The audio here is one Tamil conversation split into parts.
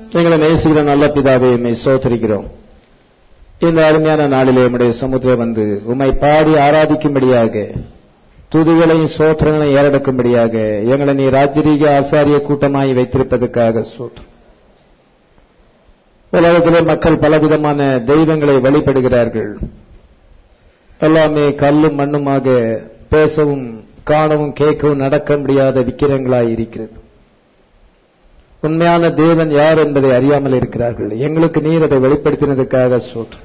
எங்களை நேசிக்கிற நல்ல பிதாவே எம்மை சோதரிக்கிறோம் இந்த அருமையான நாளிலே உம்முடைய சமுத்திரம் வந்து உம்மை பாடி ஆராதிக்கும்படியாக துதிகளையும் சோத்திரங்களையும் ஏறெடுக்கும்படியாக எங்களை நீ ராஜரீக ஆசாரிய கூட்டமாய் வைத்திருப்பதற்காக சோத்திரம் உலகத்திலே மக்கள் பலவிதமான தெய்வங்களை வழிபடுகிறார்கள் எல்லாமே கல்லும் மண்ணுமாக பேசவும் காணவும் கேட்கவும் நடக்க முடியாத விக்கிரங்களாய் இருக்கிறது உண்மையான தேவன் யார் என்பதை அறியாமல் இருக்கிறார்கள் எங்களுக்கு நீர் அதை வெளிப்படுத்தினதுக்காக சோற்று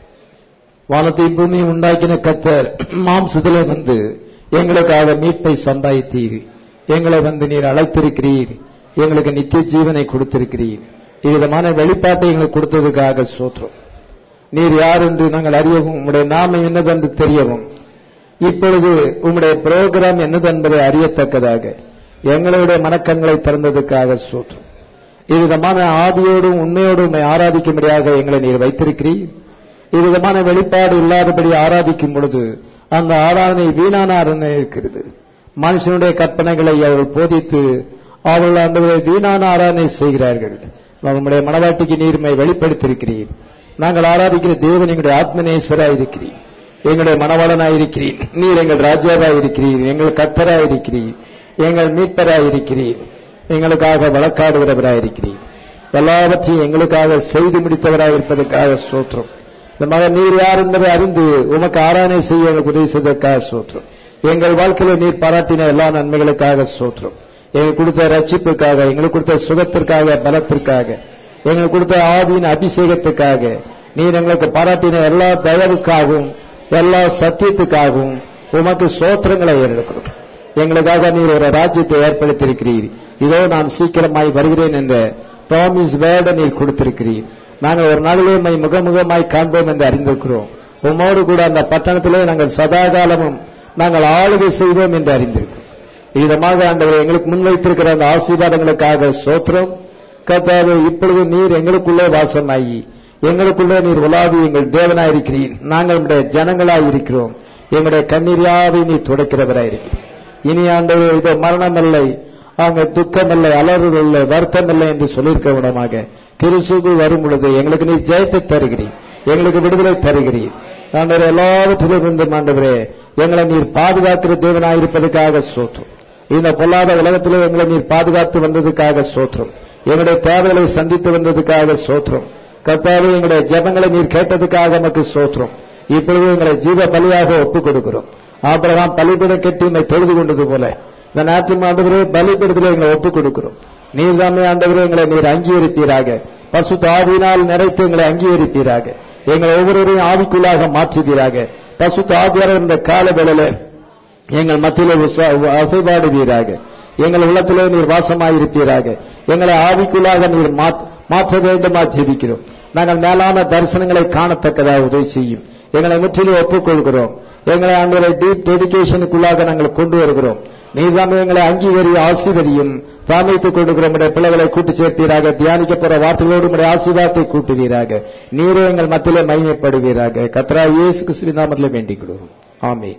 வானத்தையும் பூமியும் உண்டாக்கின கத்தர் மாம்சத்திலே வந்து எங்களுக்காக மீட்பை சம்பாதித்தீர் எங்களை வந்து நீர் அழைத்திருக்கிறீர் எங்களுக்கு நித்திய ஜீவனை கொடுத்திருக்கிறீர் இவ்விதமான வெளிப்பாட்டை எங்களுக்கு கொடுத்ததுக்காக சோற்றம் நீர் யார் என்று நாங்கள் அறியவும் உம்முடைய நாமம் என்னதென்று தெரியவும் இப்பொழுது உம்முடைய புரோகிராம் என்னதென்பதை அறியத்தக்கதாக எங்களுடைய மனக்கண்களை திறந்ததுக்காக சோற்றம் இவ்விதமான ஆதியோடும் உண்மையோடும் உண்மை ஆராதிக்கும்படியாக எங்களை நீர் வைத்திருக்கிறீர் இவ்விதமான வெளிப்பாடு இல்லாதபடி ஆராதிக்கும் பொழுது அந்த ஆராதனை வீணான ஆராதனை இருக்கிறது மனுஷனுடைய கற்பனைகளை அவர்கள் போதித்து அவர்கள் அந்த வீணான ஆராதனை செய்கிறார்கள் நம்முடைய மனவாட்டிக்கு நீர்மை வெளிப்படுத்தியிருக்கிறீர் நாங்கள் ஆராதிக்கிற தேவன் எங்களுடைய ஆத்மநேசராய் இருக்கிறீர் எங்களுடைய மனவாளனாய் இருக்கிறீர் நீர் எங்கள் ராஜாவாய் இருக்கிறீர் எங்கள் கத்தராய் இருக்கிறீர் எங்கள் மீட்பராய் இருக்கிறீர் எங்களுக்காக வழக்காடுகிறவராய் இருக்கிறீர் எல்லாவற்றையும் எங்களுக்காக செய்து முடித்தவராய் இருப்பதற்காக சோற்றம் இந்த மகன் நீர் யார் என்பதை அறிந்து உமக்கு ஆராதனை செய்ய எங்களுக்கு உதவி செய்வதற்காக சோற்றம் எங்கள் வாழ்க்கையில நீர் பாராட்டின எல்லா நன்மைகளுக்காக சோற்றம் எங்களுக்கு கொடுத்த ரட்சிப்புக்காக எங்களுக்கு கொடுத்த சுகத்திற்காக பலத்திற்காக எங்களுக்கு கொடுத்த ஆவியின் அபிஷேகத்துக்காக நீர் எங்களுக்கு பாராட்டின எல்லா தயவுக்காகவும் எல்லா சத்தியத்துக்காகவும் உமக்கு சோத்திரங்களை ஏறெடுக்கிறோம் எங்களுக்காக நீர் ஒரு ராஜ்யத்தை ஏற்படுத்தியிருக்கிறீர் இதோ நான் சீக்கிரமாய் வருகிறேன் என்ற ப்ராமிஸ் வேர்டை நீர் கொடுத்திருக்கிறீர் நாங்கள் ஒரு நாளிலே உம்மை முகமுகமாய் காண்போம் என்று அறிந்திருக்கிறோம் உம்மோடு கூட அந்த பட்டணத்திலே நாங்கள் சதாகாலமும் நாங்கள் ஆளுகை செய்வோம் என்று அறிந்திருக்கிறோம் விதமாக ஆண்டவர் எங்களுக்கு முன்வைத்திருக்கிற அந்த ஆசீர்வாதங்களுக்காக சோத்திரம் கத்தாது இப்பொழுது நீர் எங்களுக்குள்ளே வாசமாகி எங்களுக்குள்ளே நீர் உலாவி எங்கள் தேவனாயிருக்கிறீர் நாங்கள் உடைய ஜனங்களாய் இருக்கிறோம் எங்களுடைய கண்ணீரியாவை நீ துடைக்கிறவராயிருக்கிறீர் இனி ஆண்டவர் இதோ மரணம் இல்லை அவங்க துக்கம் இல்லை அலறுதல் இல்லை வருத்தம் இல்லை என்று சொல்லியிருக்க விடமாக திருசுகு வரும் பொழுது எங்களுக்கு நீ ஜெயத்தை தருகிறீர் எங்களுக்கு விடுதலை தருகிறீர் ஆண்டவர் எல்லாவற்றிலும் இருந்து ஆண்டவரே எங்களை நீர் பாதுகாக்கிற தேவனாயிருப்பதற்காக சோற்றும் இந்த பொல்லாத உலகத்திலே எங்களை நீர் பாதுகாத்து வந்ததுக்காக சோற்றம் எங்களுடைய தேவைகளை சந்தித்து வந்ததுக்காக சோற்றம் கத்தாவே எங்களுடைய ஜபங்களை நீர் கேட்டதுக்காக நமக்கு சோற்றம் இப்பொழுது எங்களை ஜீவ பலியாக ஒப்புக் கொடுக்கிறோம் ஆபிரகாம் பலிபீடம் கட்டி உண்மை தொழுது கொண்டது போல இந்த நாட்டில் ஆண்டவரே பலிபீடத்தில் எங்களை ஒப்புக் கொடுக்கிறோம் நீர் தாமே ஆண்டவரே எங்களை நீர் அங்கீகரிப்பீராக பசு தாவினால் நிறைத்து எங்களை அங்கீகரிப்பீராக எங்களை ஒவ்வொருவரையும் ஆவிக்குள்ளாக மாற்றுவீராக பசு தாவியார் இந்த கால வேளையில எங்கள் மத்தியிலே அசைபாடுவீராக எங்கள் உள்ளத்திலே நீர் வாசமாயிருப்பீராக எங்களை ஆவிக்குள்ளாக நீர் மாற்ற வேண்டுமா ஜெபிக்கிறோம் நாங்கள் மேலான தரிசனங்களை காணத்தக்கதாக உதவி செய்யும் எங்களை முற்றிலும் ஒப்புக்கொள்கிறோம் எங்களை ஆண்டவரை டீப் டெடிக்கேஷனுக்குள்ளாக நாங்கள் கொண்டு வருகிறோம் நீதாமே எங்களை அங்கீகரி ஆசீர்வதியும் தாமைத்துக் கொண்டுகிறோம் பிள்ளைகளை கூட்டு சேர்ப்பீராக தியானிக்க போற வார்த்தைகளோடு உடைய ஆசீர்வாதத்தை கூட்டுவீராக நீரே எங்கள் மத்தியிலே மையப்படுவீராக கத்ரா இயேசு கிறிஸ்துவின் நாமத்திலே வேண்டிக் கொள்வோம் ஆமே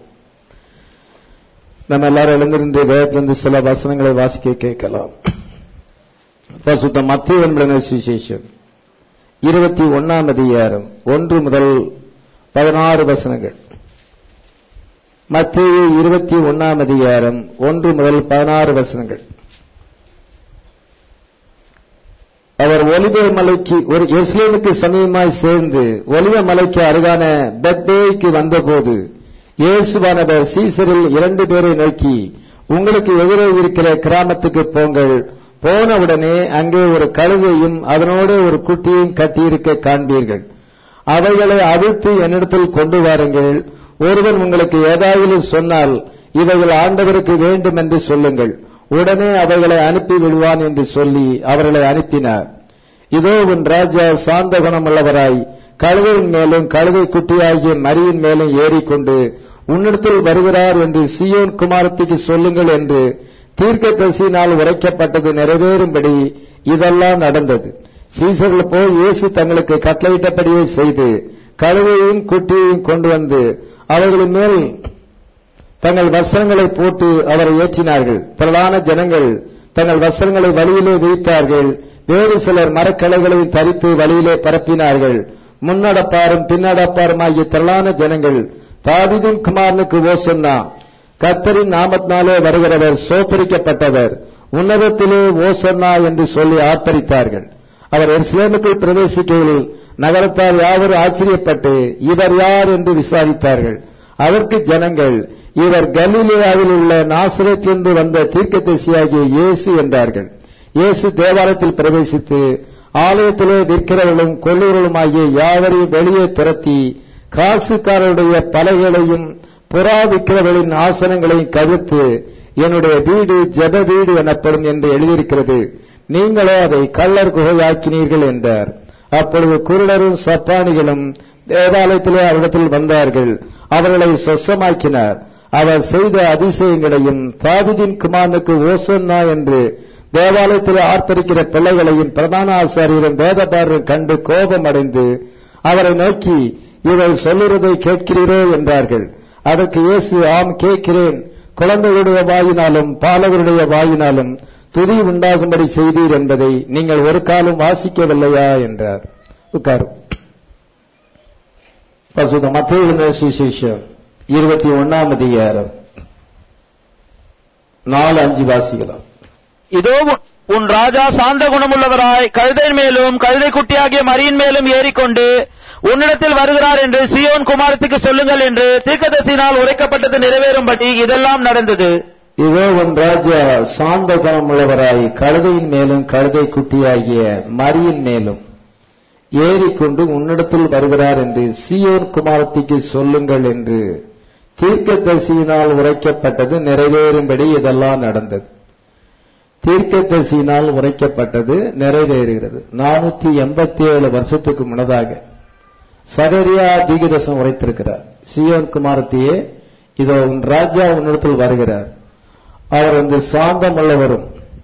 நம்ம எல்லாரும் எழுந்திருந்து வேதத்திலிருந்து சில வசனங்களை வாசிக்க கேட்கலாம் பசுத்த மத்திய என்பன சுசேஷம் இருபத்தி ஒன்னாம் அதிகாரம் ஒன்று முதல் பதினாறு வசனங்கள் மத்திய இருபத்தி ஒன்னாம் அதிகாரம் ஒன்று முதல் பதினாறு வசனங்கள் அவர் ஒலிவ மலைக்கு ஒரு எஸ்லேமுக்கு சமயமாய் சேர்ந்து ஒலிவ மலைக்கு அருகான பெத்தேய்க்கு வந்தபோது இயேசுவானவர் சீசரில் இரண்டு பேரை நோக்கி உங்களுக்கு எதிரே இருக்கிற கிராமத்துக்கு போங்கள் போனவுடனே அங்கே ஒரு கழுதையும் அதனோடு ஒரு குட்டியும் கட்டியிருக்க காண்பீர்கள் அவைகளை அவிழ்த்து என்னிடத்தில் கொண்டு வாருங்கள் ஒருவன் உங்களுக்கு ஏதாவது சொன்னால் இவைகள் ஆண்டவருக்கு வேண்டும் என்று சொல்லுங்கள் உடனே அவைகளை அனுப்பி விடுவான் என்று சொல்லி அவர்களை அனுப்பினார் இதோ உன் ராஜா சாந்த குணமுள்ளவராய் கழுதையின் மேலும் கழுதை குட்டியாகிய மரியின் மேலும் ஏறிக்கொண்டு உன்னிடத்தில் வருகிறார் என்று சியோன் குமாரத்திற்கு சொல்லுங்கள் என்று தீர்க்க தரிசினால் உரைக்கப்பட்டது நிறைவேறும்படி இதெல்லாம் நடந்தது சீசர்கள் போய் இயேசு தங்களுக்கு கட்டளையிட்டபடியே செய்து கழுதையும் குட்டியையும் கொண்டு வந்து அவர்களின் மேல் தங்கள் வஸ்திரங்களை போட்டு அவரை ஏற்றினார்கள் திரளான ஜனங்கள் தங்கள் வஸ்திரங்களை வழியிலே விரித்தார்கள் வேறு சிலர் மரக்கிளைகளை தரித்து வழியிலே பரப்பினார்கள் முன்னடப்பாரும் பின்னடப்பாரும் ஆகிய திரளான ஜனங்கள் தாவிதின் குமாரனுக்கு ஓசன்னா கத்தரின் நாமத்தினாலே வருகிறவர் சோத்தரிக்கப்பட்டவர் உன்னதத்திலே ஓசன்னா என்று சொல்லி ஆர்ப்பரித்தார்கள் அவர் எருசலேமுக்குள் பிரவேசிக்கையில் நகரத்தார் யாவரும் ஆச்சரியப்பட்டு இவர் யார் என்று விசாரித்தார்கள் அதற்கு ஜனங்கள் இவர் கலிலேயாவில் உள்ள நாசரத்திலிருந்து வந்த தீர்க்கதரிசியாகிய இயேசு என்றார்கள் இயேசு தேவாலயத்தில் பிரவேசித்து ஆலயத்திலே விற்கிறவர்களும் கொள்ளுவர்களுமாகிய யாவரையும் வெளியே துரத்தி காசுக்காரருடைய பலைகளையும் புறா விற்கிறவர்களின் ஆசனங்களையும் கவிழ்த்து என்னுடைய வீடு ஜெப வீடு எனப்படும் என்று எழுதியிருக்கிறது நீங்களோ அதை கள்ளர் குகையாக்கினீர்கள் என்றார் அப்பொழுது குருடரும் சப்பானிகளும் தேவாலயத்திலே அவரிடத்தில் வந்தார்கள் அவர்களை சொசமாக்கினார் அவர் செய்த அதிசயங்களையும் தாவிதின் குமாரனுக்கு ஓசன்னா என்று தேவாலயத்தில் ஆர்ப்பரிக்கிற பிள்ளைகளையும் பிரதான ஆசாரியரும் வேதபாரரும் கண்டு கோபம் அடைந்து அவரை நோக்கி இவர் சொல்லுறதை கேட்கிறீரோ என்றார்கள் அதற்கு இயேசு ஆம் கேட்கிறேன் குழந்தைகளுடைய வாயினாலும் பாலகருடைய வாயினாலும் துதி உண்டாகும்படி செய்தீர் என்பதை நீங்கள் ஒரு காலம் வாசிக்கவில்லையா என்றார் உட்காரும் பசுத மத்திய சுசேஷம் இருபத்தி ஒன்னாம் அதிகாரம் நாலு அஞ்சு வாசிக்கலாம் இதோ உன்- உன் ராஜா சாந்த குணமுள்ளவராய் கழுதையின் மேலும் கழுதை குட்டியாகிய மரியின் மேலும் ஏறிக்கொண்டு உன்னிடத்தில் வருகிறார் என்று சியோன் குமாரத்துக்கு சொல்லுங்கள் என்று தீர்க்கதரிசியினால் உரைக்கப்பட்டது நிறைவேறும்படி இதெல்லாம் நடந்தது இதோ உன் ராஜா சாந்த குணமுள்ளவராய் கழுதையின் மேலும் கழுதை குட்டியாகிய மரியின் மேலும் ஏறிக்கொண்டு உன்னிடத்தில் வருகிறார் என்று சியோன் குமாரத்திக்கு சொல்லுங்கள் என்று தீர்க்கதரிசியினால் உரைக்கப்பட்டது நிறைவேறும்படி இதெல்லாம் நடந்தது தீர்க்கதரிசியினால் உரைக்கப்பட்டது நிறைவேறுகிறது நானூத்தி எண்பத்தி ஏழு வருஷத்துக்கு முன்னதாக சகரியா தீகதசம் உரைத்திருக்கிறார் சியோன் குமாரத்தியே இதோ உன் ராஜா உன்னிடத்தில் வருகிறார் அவர் வந்து சாந்தமுள்ளவரும்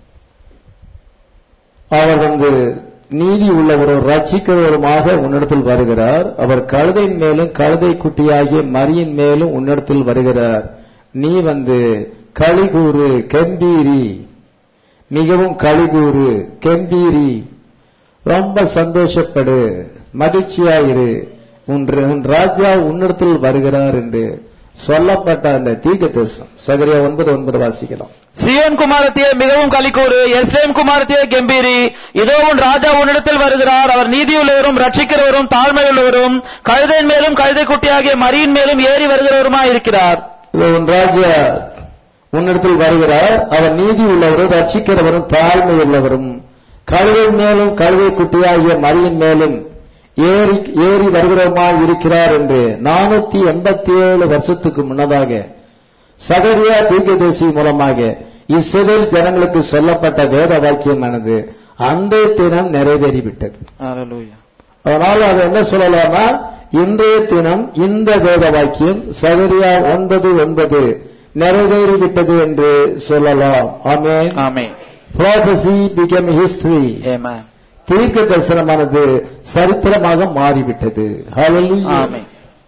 அவர் வந்து நீதி உள்ளவரும் ரட்சிக்கிறவருமாக உன்னிடத்தில் வருகிறார் அவர் கழுதையின் மேலும் கழுதை குட்டியாகிய மரியின் மேலும் உன்னிடத்தில் வருகிறார் நீ வந்து களிகூறு கம்பீரி மிகவும் களிகூறு கம்பீரி ரொம்ப சந்தோஷப்படு மகிழ்ச்சியாயிரு உன் ர- உன் ராஜா உன்னிடத்தில் வருகிறார் என்று சொல்லப்பட்ட அந்த தீர்க்க தேசம் சகரியா ஒன்பது ஒன்பது வாசிக்கலாம் சியோன் குமாரத்தியே மிகவும் கலிக்கூறு எஸ்லேம் குமாரத்தியே கம்பீரி இதோ உன் ராஜா உன்னிடத்தில் வருகிறார் அவர் நீதியுள்ளவரும் ரட்சிக்கிறவரும் தாழ்மையுள்ளவரும் கழுதையின் மேலும் கழுதை குட்டியாகிய மரியின் மேலும் ஏறி வருகிறவருமாய் இருக்கிறார் இதோ உன் ராஜா உன்னிடத்தில் வருகிறார் அவர் நீதி உள்ளவரும் ரட்சிக்கிறவரும் தாழ்மை உள்ளவரும் கழுவை மேலும் கழுவை குட்டியாகிய மரியின் மேலும் ஏறி ஏறி வருகிறவருமாய் இருக்கிறார் என்று நானூத்தி எண்பத்தி ஏழு வருஷத்துக்கு முன்னதாக சகரியா தீர்க்கதரிசி மூலமாக இஸ்ரவேல் ஜனங்களுக்கு சொல்லப்பட்ட வேத வாக்கியமானது அந்த தினம் நிறைவேறிவிட்டது அதனால அது என்ன சொல்லலாம்னா இன்றைய தினம் இந்த வேத வாக்கியம் சகரியா ஒன்பது ஒன்பது நிறைவேறிவிட்டது என்று சொல்லலாம் ஆமென் ஆமே prophecy became history Amen. தீர்க்க தரிசனமானது சரித்திரமாக மாறிவிட்டது Hallelujah. ஆமே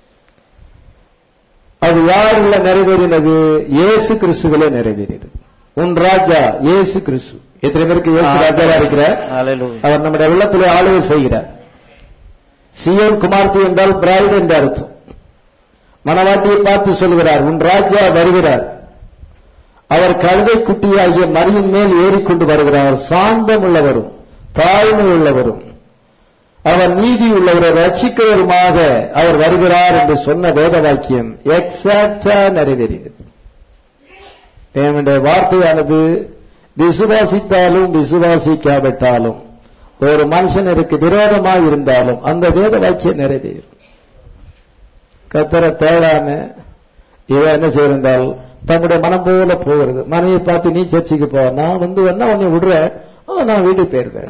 அது யாருல நிறைவேறினது இயேசு கிறிஸ்துவிலே நிறைவேறினது உன் ராஜா இயேசு கிறிஸ்து எத்தனை பேருக்கு இயேசு ராஜாவா இருக்கிறார் Hallelujah. அவர் நம்முடைய உள்ளத்திலே ஆளுகை செய்கிறார் சியோன் குமார்த்தி என்றால் பிராய்டு என்ற அர்த்தம் மணவாட்டியை பார்த்து சொல்கிறார் உன் ராஜா வருகிறார் அவர் கழுதை குட்டியாகிய மரியின் மேல் ஏறிக்கொண்டு வருகிறார் சாந்தம் உள்ளவரும் தாழ்மை உள்ளவரும் அவர் நீதி உள்ளவரும் ரட்சிக்கிறவருமாக அவர் வருகிறார் என்று சொன்ன வேத வாக்கியம் எக்ஸாக்டா நிறைவேறியது தேவனுடைய வார்த்தையானது விசுவாசித்தாலும் விசுவாசிக்காவிட்டாலும் ஒரு மனுஷனருக்கு விரோதமாக இருந்தாலும் அந்த வேத வாக்கியம் நிறைவேறும் கத்தரை தேடாம இவன் என்ன செய்யிருந்தால் தன்னுடைய மனம் போல போகிறது மனைவியை பார்த்து நீ சர்ச்சைக்கு போ நான் வந்து வேணா உன்னை விடுறேன் ஆ, நான் வீட்டுக்கு போயிருவேன்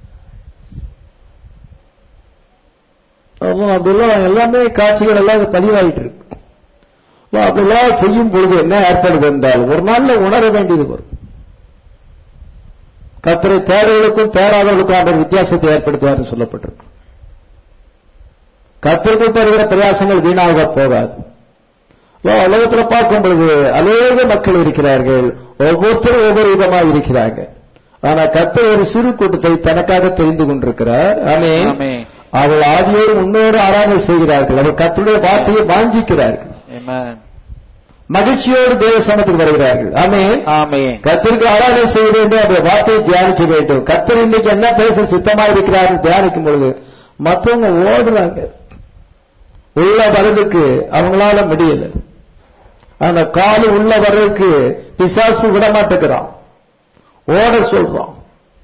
அப்போ அப்படிலாம் எல்லாமே காட்சிகள் எல்லாம் பதிவாயிட்டு இருக்கு அப்போ அப்படிலாம் செய்யும் பொழுது என்ன ஏற்படுது என்றால் ஒரு நாள்ல உணர வேண்டியது வரும் கத்தரை தேடுவதற்கும் தேடாதவர்களுக்கும் ஆண்டவர் வித்தியாசத்தை ஏற்படுத்துவார் சொல்லப்பட்டிருக்கு கத்திற்குள் தருகிற பிரயாசங்கள் வீணாக போகாது அப்போ உலகத்துல பார்க்கும் பொழுது அநேக மக்கள் இருக்கிறார்கள் ஒவ்வொருத்தரும் ஒவ்வொரு விதமாக இருக்கிறாங்க ஆனா கர்த்தர் ஒரு சிறு கூட்டத்தை தனக்காக தெரிந்து கொண்டிருக்கிறார் ஆமே ஆமென். அவள் ஆதியோடு முன்னோடு ஆராதனை செய்கிறார்கள் அவர் கர்த்தருடைய வார்த்தையை வாஞ்சிக்கிறார்கள் Amen. மகிழ்ச்சியோடு தேவ சமத்துக்கு வருகிறார்கள் ஆமே ஆமென். கர்த்தருக்கு ஆராதனை செய்ய வேண்டும் அந்த வார்த்தையை தியானிக்க வேண்டும் கர்த்தர் இன்னைக்கு என்ன பேச சித்தமா இருக்கிறார்கள் தியானிக்கும் பொழுது மத்தவங்க ஓடுறாங்க உள்ள வர்றதுக்கு அவங்களால முடியல அந்த காலு உள்ள வர்றதுக்கு பிசாசு விட மாட்டேங்கிறான் ஓட சொல்றான்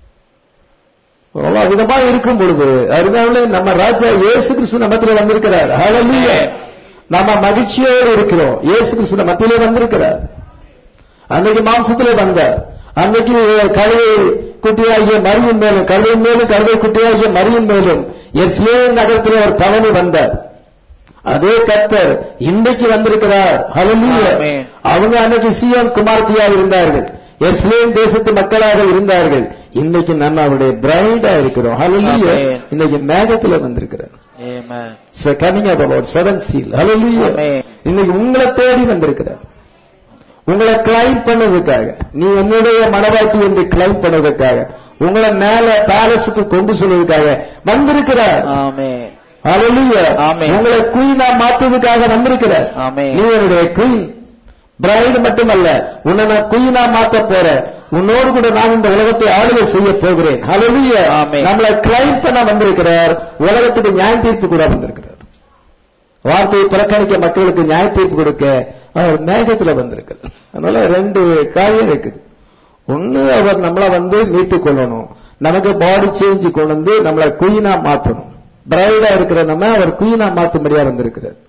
அவ்வளவு விதமா இருக்கும் பொழுது அருமையானே நம்ம ராஜா இயேசு கிறிஸ்து நம்மத்துல வந்திருக்கிறார் ஹalleluya நம்ம மகிழ்ச்சியோடு இருக்கிறோம் இயேசு கிறிஸ்து நம்ம மத்தியிலே வந்திருக்கிறார் அன்னைக்கு மாம்சத்திலே வந்தார் அன்னைக்கு கழுவை குட்டியாகிய மரியின் மேலும் கழுவின் மேலும் கழுவை குட்டியாகிய மரியின் மேலும் எஸ்லே நகரத்திலே ஒரு பவனி வந்தார் அதே கர்த்தர் இன்றைக்கு வந்திருக்கிறார் ஹalleluya ஆமென். அவங்க அன்னைக்கு சியோன் குமார்த்தியாக இருந்தார்கள் எஸ்லேம் தேசத்து மக்களாக இருந்தார்கள் இன்னைக்கு நம்ம அவருடைய பிரைடா இருக்கிறோம் ஹalleluya ஆமென். இன்னைக்கு மேகத்துல வந்திருக்கிறார் Amen. Coming about seven seal ஹalleluya ஆமென். இன்னைக்கு உங்களை தேடி வந்திருக்கிறார் உங்களை கிளைம் பண்ணதுக்காக நீ என்னுடைய மனவாட்டி என்று கிளைம் பண்ணதுக்காக உங்களை மேல பேலஸுக்கு கொண்டு சொல்வதற்காக வந்திருக்கிறார் Amen. ஹalleluya ஆமென். உங்களை குயினா மாத்துவதற்காக வந்திருக்கிறார் ஆமென். நீ என்னுடைய குயின் பிரைடு மட்டுமல்ல உன்னை நான் குயினா மாத்த போறேன் உன்னோடு கூட நான் இந்த உலகத்தை ஆளுகை செய்ய போகிறேன் ஹalleluya ஆமென். நம்மளை கிளைம் பண்ண வந்திருக்கிறார் உலகத்துக்கு நியாய தீர்ப்பு கூட வந்திருக்கிறார் வார்த்தையை புறக்கணிக்க மக்களுக்கு நியாய தீர்ப்பு கொடுக்க அவர் மேகத்துல வந்திருக்கிறார் அதனால ரெண்டு காரியம் இருக்குது ஒண்ணு அவர் நம்மளை வந்து மீட்டுக் கொள்ளணும் நமக்கு பாடி சேஞ்ச் கொண்டு வந்து நம்மளை குயினா மாத்தணும் பிரைடா இருக்கிற நம்ம அவர் குயினா மாத்தும்படியா வந்திருக்கிறார்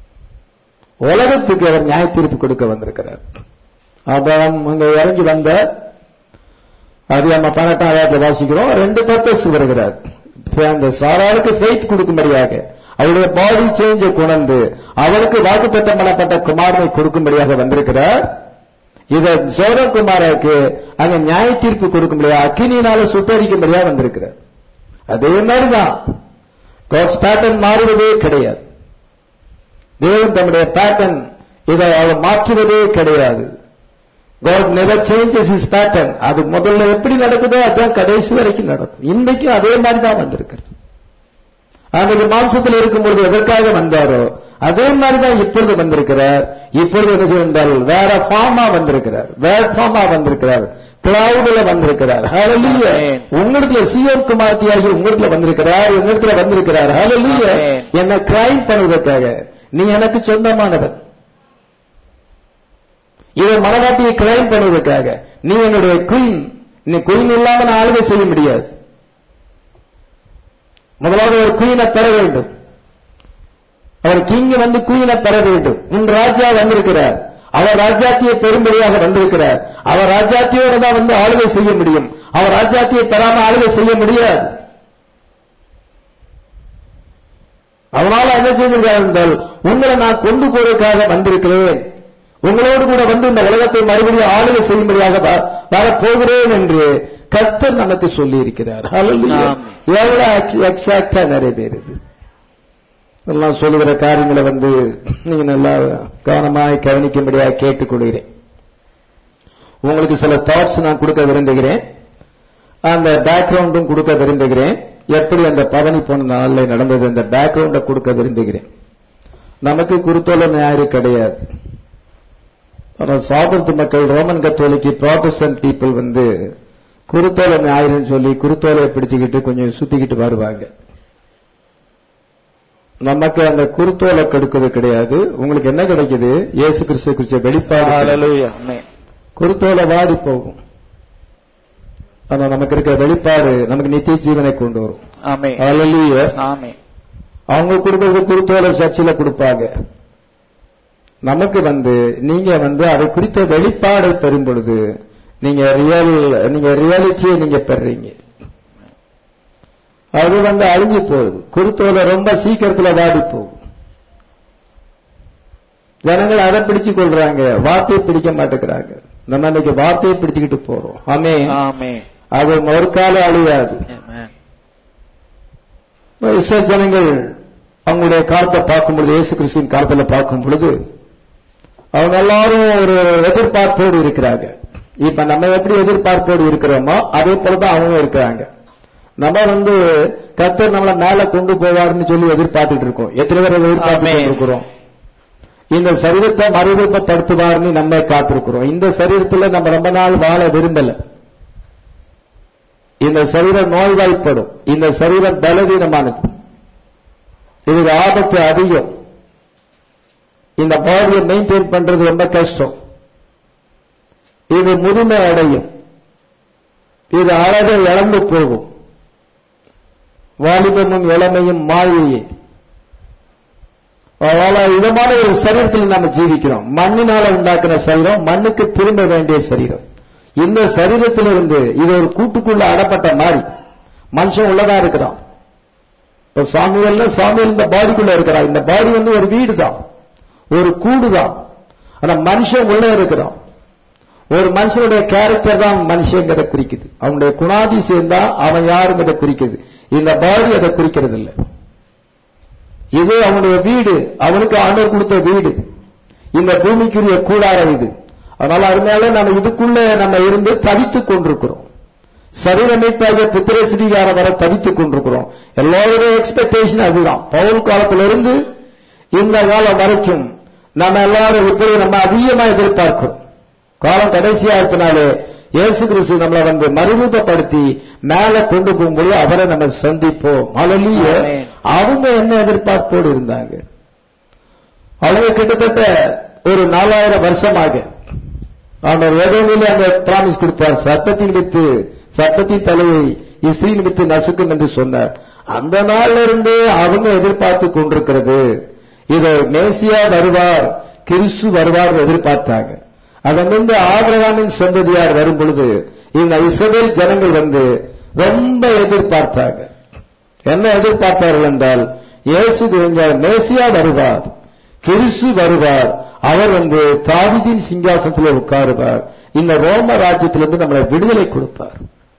உலகத்துக்கு அவர் நியாய தீர்ப்பு கொடுக்க வந்திருக்கிறார் அப்புறம் அங்க இறங்கி வந்த அது நம்ம பன்னெண்டாம் ஆயிரத்தில் வாசிக்கிறோம் ரெண்டு பர்பஸ் வருகிறார் அந்த சாராருக்கு ஃபெய்த் கொடுக்கும்படியாக அவருடைய பாடி சேஞ்சை கொண்டு அவருக்கு வாக்குத்தத்தம் பண்ணப்பட்ட குமாரனை கொடுக்கும்படியாக வந்திருக்கிறார் இத சோதகுமாருக்கு அங்க நியாய தீர்ப்பு கொடுக்கும்படியாக அக்கினியினால சுத்தரிக்கும்படியாக வந்திருக்கிறார் அதே மாதிரிதான் காட்ஸ் பேட்டர்ன் மாறுவதே கிடையாது தேவன் தம்முடைய பேட்டர்ன் இதை அவர் மாற்றுவதே கிடையாது God never changes his pattern அது முதல்ல எப்படி நடக்குதோ அதுதான் கடைசி வரைக்கும் நடக்கும் இன்னைக்கும் அதே மாதிரி தான் வந்திருக்கிறது அன்றைக்கு மாம்சத்தில் இருக்கும்பொழுது எதற்காக வந்தாரோ அதே மாதிரி தான் இப்பொழுது வந்திருக்கிறார் இப்பொழுது என்ன செய்தால் வேற ஃபார்மா வந்திருக்கிறார் வேற ஃபார்மா வந்திருக்கிறார் கிளவுடுல வந்திருக்கிறார் ஹalleluya Amen. உங்களிடத்துல சியோன் குமார்த்தியாகி உங்களிடத்துல வந்திருக்கிறார் உங்களிடத்துல வந்திருக்கிறார் ஹalleluya Amen. என்ன கிரைம் பண்ணுவதற்காக நீ எனக்கு சொந்தமானவன் இதை மனவாட்டியை கிளைம் பண்ணுவதற்காக நீ என்னுடைய குயின் நீ குயின் இல்லாம நான் ஆளுகை செய்ய முடியாது முதலாவது ஒரு குயினை பெற வேண்டும் அவர் கிங் வந்து குயினை பெற வேண்டும் உன் ராஜா வந்திருக்கிறார் அவர் ராஜாத்தியை பெரும்படியாக வந்திருக்கிறார் அவர் ராஜாத்தியோட தான் வந்து ஆளுகை செய்ய முடியும் அவர் ராஜாத்தியை பெறாம ஆளுகை செய்ய முடியாது அதனால என்ன செய்திருக்கிறார் என்றால் உங்களை நான் கொண்டு போவதற்காக வந்திருக்கிறேன் உங்களோடு கூட வந்து இந்த உலகத்தை மறுபடியும் ஆளுகை செய்யும்படியாக வ- வரப்போகிறேன் என்று கர்த்தர் நமக்கு சொல்லி இருக்கிறார் ஆமென். எவ்வளவு எக்ஸாக்டா நிறைவேறுது எல்லாம் சொல்லுகிற காரியங்களை வந்து நீங்க நல்லா கவனமாய் கவனிக்கும்படியாக கேட்டுக்கொள்கிறேன் உங்களுக்கு சில தாட்ஸ் நான் கொடுக்க விரும்புகிறேன் அந்த பேக்ரவுண்டும் கொடுக்க விரும்புகிறேன் எப்படி அந்த பவனி போன நாளில் நடந்தது அந்த பேக்ரவுண்டை கொடுக்க விரும்புகிறேன் நமக்கு குருத்தோல ஞாயிறு கிடையாது ஆனா சாபத்து மக்கள் ரோமன் கத்தோலிக்கு ப்ராட்டஸ்டன்ட் பீப்புள் வந்து குருத்தோலை ஞாயிறுன்னு சொல்லி குருத்தோலையை பிடிச்சுக்கிட்டு கொஞ்சம் சுத்திக்கிட்டு வருவாங்க நமக்கு அந்த குருத்தோலை கொடுக்கிறது கிடையாது உங்களுக்கு என்ன கிடைக்குது இயேசு கிறிஸ்து குறிச்ச வெளிப்பாடு கிடைக்குது. Hallelujah. Amen. குருத்தோலை வாடி போகும் ஆனா நமக்கு இருக்கிற வெளிப்பாடு நமக்கு நித்திய ஜீவனை கொண்டு வரும் Amen. Hallelujah. Amen. அவங்க கொடுக்கறது குருத்தோலை சர்ச்சில் கொடுப்பாங்க நமக்கு வந்து நீங்க வந்து அதை குறித்த வெளிப்பாடை பெறும் பொழுது நீங்க ரியல் நீங்க ரியாலிட்டியை நீங்க பெறுறீங்க அது வந்து அழிஞ்சு போகுது குருத்தோலை ரொம்ப சீக்கிரத்துல வாடி போகும் ஜனங்கள் அதை பிடிச்சு கொள்றாங்க வார்த்தையை பிடிக்க மாட்டேங்கிறாங்க நம்ம இன்னைக்கு வார்த்தையை பிடிச்சுக்கிட்டு போறோம் ஆமே Amen. அது ஒரு காலம் அழியாது Amen. இஸ்ரேல் ஜனங்கள் அவங்களுடைய காலத்தை பார்க்கும் பொழுது இயேசு கிறிஸ்துவின் காலத்துல பார்க்கும் பொழுது அவங்க எல்லாரும் ஒரு எதிர்பார்ப்போடு இருக்கிறாங்க இப்ப நம்ம எப்படி எதிர்பார்ப்போடு இருக்கிறோமோ அதே போலதான் அவங்க இருக்கிறாங்க நம்ம வந்து கர்த்தர் நம்மள மேல கொண்டு போவார்னு சொல்லி எதிர்பார்த்துட்டு இருக்கோம் எத்தனை பேர் அதை எதிர்பார்த்து ஆமென். இருக்கிறோம் இந்த சரீரத்தை மறுரூபப்படுத்துவார்னு நம்ம காத்திருக்கிறோம் இந்த சரீரத்துல நம்ம ரொம்ப நாள் வாழ விரும்பல இந்த சரீரம் நோய்வாய்ப்படும் இந்த சரீரம் பலவீனமானது இதுக்கு ஆபத்து அதிகம் இந்த பாடியை மெயின்டைன் பண்றது ரொம்ப கஷ்டம் இது முதுமை அடையும் இது அழகை இழந்து போகும் வாலிபமும் இளமையும் மாயையே அதனால இதமான ஒரு சரீரத்தில் நம்ம ஜீவிக்கிறோம் மண்ணினால உண்டாக்குற சரீரம் மண்ணுக்கு திரும்ப வேண்டிய சரீரம் இந்த சரீரத்திலிருந்து இது ஒரு கூட்டுக்குள்ள அடப்பட்ட மாதிரி மனுஷன் உள்ளதா இருக்கிறான் இப்ப சாமியல்ல சாமியல் இந்த பாடிக்குள்ள இருக்கிறான் இந்த பாடி வந்து ஒரு வீடு தான் ஒரு கூடு தான் ஆனா மனுஷன் உள்ள இருக்கிறான் ஒரு மனுஷனுடைய கேரக்டர் தான் மனுஷங்கிறத குறிக்குது அவனுடைய குணாதிசயம் தான் அவன் யாருங்கிறத குறிக்குது இந்த பாடி அதை குறிக்கிறது இல்லை இது அவனுடைய வீடு அவனுக்கு ஆண்டவர் கொடுத்த வீடு இந்த பூமிக்குரிய கூடாரம் இது அதனால அதனால நம்ம இதுக்குள்ள நம்ம இருந்து தவித்துக் கொண்டிருக்கிறோம் சரீரமைப்பாக புத்திரசிரிகார வர தவித்துக் கொண்டிருக்கிறோம் எல்லாருடைய எக்ஸ்பெக்டேஷன் அதுதான் பவுல் காலத்திலிருந்து இந்த காலம் வரைக்கும் நம்ம எல்லாரும் இப்படி நம்ம அதிகமா எதிர்பார்க்கிறோம் காலம் கடைசியா இருப்பனாலே இயேசு கிறிஸ்து நம்மளை வந்து மறுரூபப்படுத்தி மேல கொண்டு போகும்போது அவரை நம்ம சந்திப்போம் அழலிய ஆமென். அவங்க என்ன எதிர்பார்ப்போடு இருந்தாங்க அவங்க கிட்டத்தட்ட ஒரு நாலாயிரம் வருஷமாக அவர் வேதனையிலே அந்த பிராமிஸ் கொடுத்தார் சட்டத்தின் வித்து சட்டத்தின் தலையை இஸ்ரீன் வித்து நசுக்கும் என்று சொன்னார் அந்த நாள்ல இருந்து அவங்க எதிர்பார்த்து கொண்டிருக்கிறது இது மேசியா வருவார் கிறிஸ்து வருவார் எதிர்பார்த்தாங்க அதனிருந்து ஆபிரகாமின் சந்ததியார் வரும் பொழுது இந்த இஸ்ரவேல் ஜனங்கள் வந்து ரொம்ப எதிர்பார்த்தாங்க என்ன எதிர்பார்த்தார்கள் என்றால் இயேசு தெரிஞ்சால் மேசியா வருவார் கிறிஸ்து வருவார் அவர் வந்து தாவிதின் சிங்காசனத்தில் உட்காருவார் இந்த ரோம ராஜ்யத்திலிருந்து நம்மளை விடுதலை கொடுப்பார்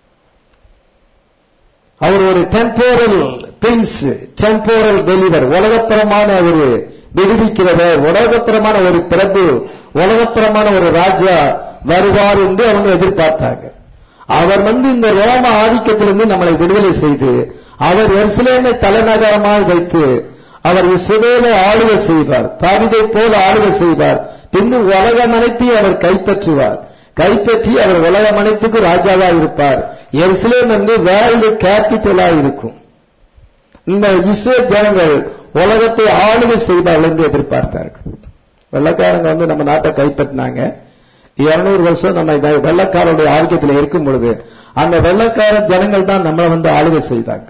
அவர் ஒரு டெம்போரல் பிரின்ஸ் டெம்போரல் டெலிவர் உலகத்தரமான ஒரு விடுவிக்கிறவர் உலகத்தரமான ஒரு பிரபு உலகத்தரமான ஒரு ராஜா வருவார் என்று அவங்க எதிர்பார்த்தாங்க அவர் வந்து இந்த ரோம ஆதிக்கத்திலிருந்து நம்மளை விடுதலை செய்து அவர் எருசலேமை தலைநகரமாக வைத்து அவர் இஸ்ரவேலை ஆளுகை செய்வார் தாவிதை போல ஆளுகை செய்வார் பின்னும் உலகம் அனைத்தையும் அவர் கைப்பற்றுவார் கைப்பற்றி அவர் உலகம் அனைத்துக்கு ராஜாவா இருப்பார் எருசலேம் வந்து வேர்ல்டு கேபிட்டலா இருக்கும் இந்த இஸ்ரேல் ஜனங்கள் உலகத்தை ஆளுகை செய்வார்கள் என்று எதிர்பார்த்தார்கள் வெள்ளக்காரங்க வந்து நம்ம நாட்டை கைப்பற்றினாங்க இருநூறு வருஷம் நம்ம இந்த வெள்ளக்காரனுடைய ஆதிக்கத்தில் இருக்கும் பொழுது அந்த வெள்ளக்கார ஜனங்கள் தான் நம்மளை வந்து ஆளுகை செய்தாங்க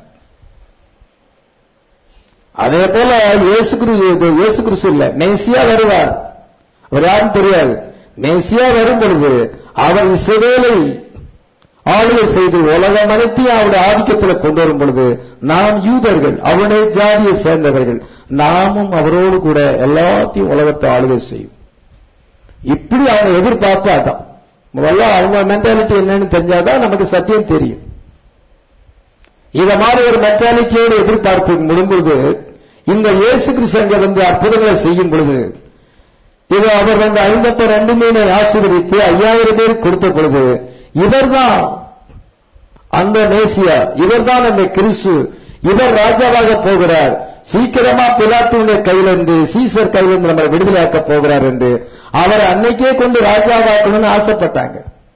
அதே போல இயேசு கிறிஸ்து இயேசு கிறிஸ்து இல்ல மேசியா வருவார் அவர் யாரும் தெரியாது மேசியா வரும் பொழுது அவர் இஸ்ரவேலை ஆளுகை செய்து உலகம் அனைத்தையும் அவருடைய ஆதிக்கத்தில் கொண்டு வரும் பொழுது நாம் யூதர்கள் அவருடைய ஜாதியை சேர்ந்தவர்கள் நாமும் அவரோடு கூட எல்லாத்தையும் உலகத்தை ஆளுகை செய்யும் இப்படி அவங்க எதிர்பார்ப்பு அதான் முதல்ல அவங்க மென்டாலிட்டி என்னன்னு தெரிஞ்சாதான் நமக்கு சத்தியம் தெரியும் இத மாதிரி ஒரு மென்டாலிட்டியோடு எதிர்பார்ப்பு முடிம்பொழுது இந்த இயேசு கிறிஸ்து அங்க வந்து அற்புதங்களை செய்யும் பொழுது இது அவர் வந்து ஐம்பத்தி ரெண்டு மீனை ஆசீர்வதித்து ஐயாயிரம் பேர் கொடுத்த பொழுது இவர்தான் அந்த மேசியா இவர்தான் அந்த கிறிஸ்து இவர் ராஜாவாக போகிறார் சீக்கிரமா பிலாத்துடைய கையிலிருந்து சீசர் கையிலிருந்து நம்ம விடுதலையாக்க போகிறார் என்று அவரை அன்னைக்கே கொண்டு ராஜாவாக்கணும்னு ஆசைப்பட்டாங்க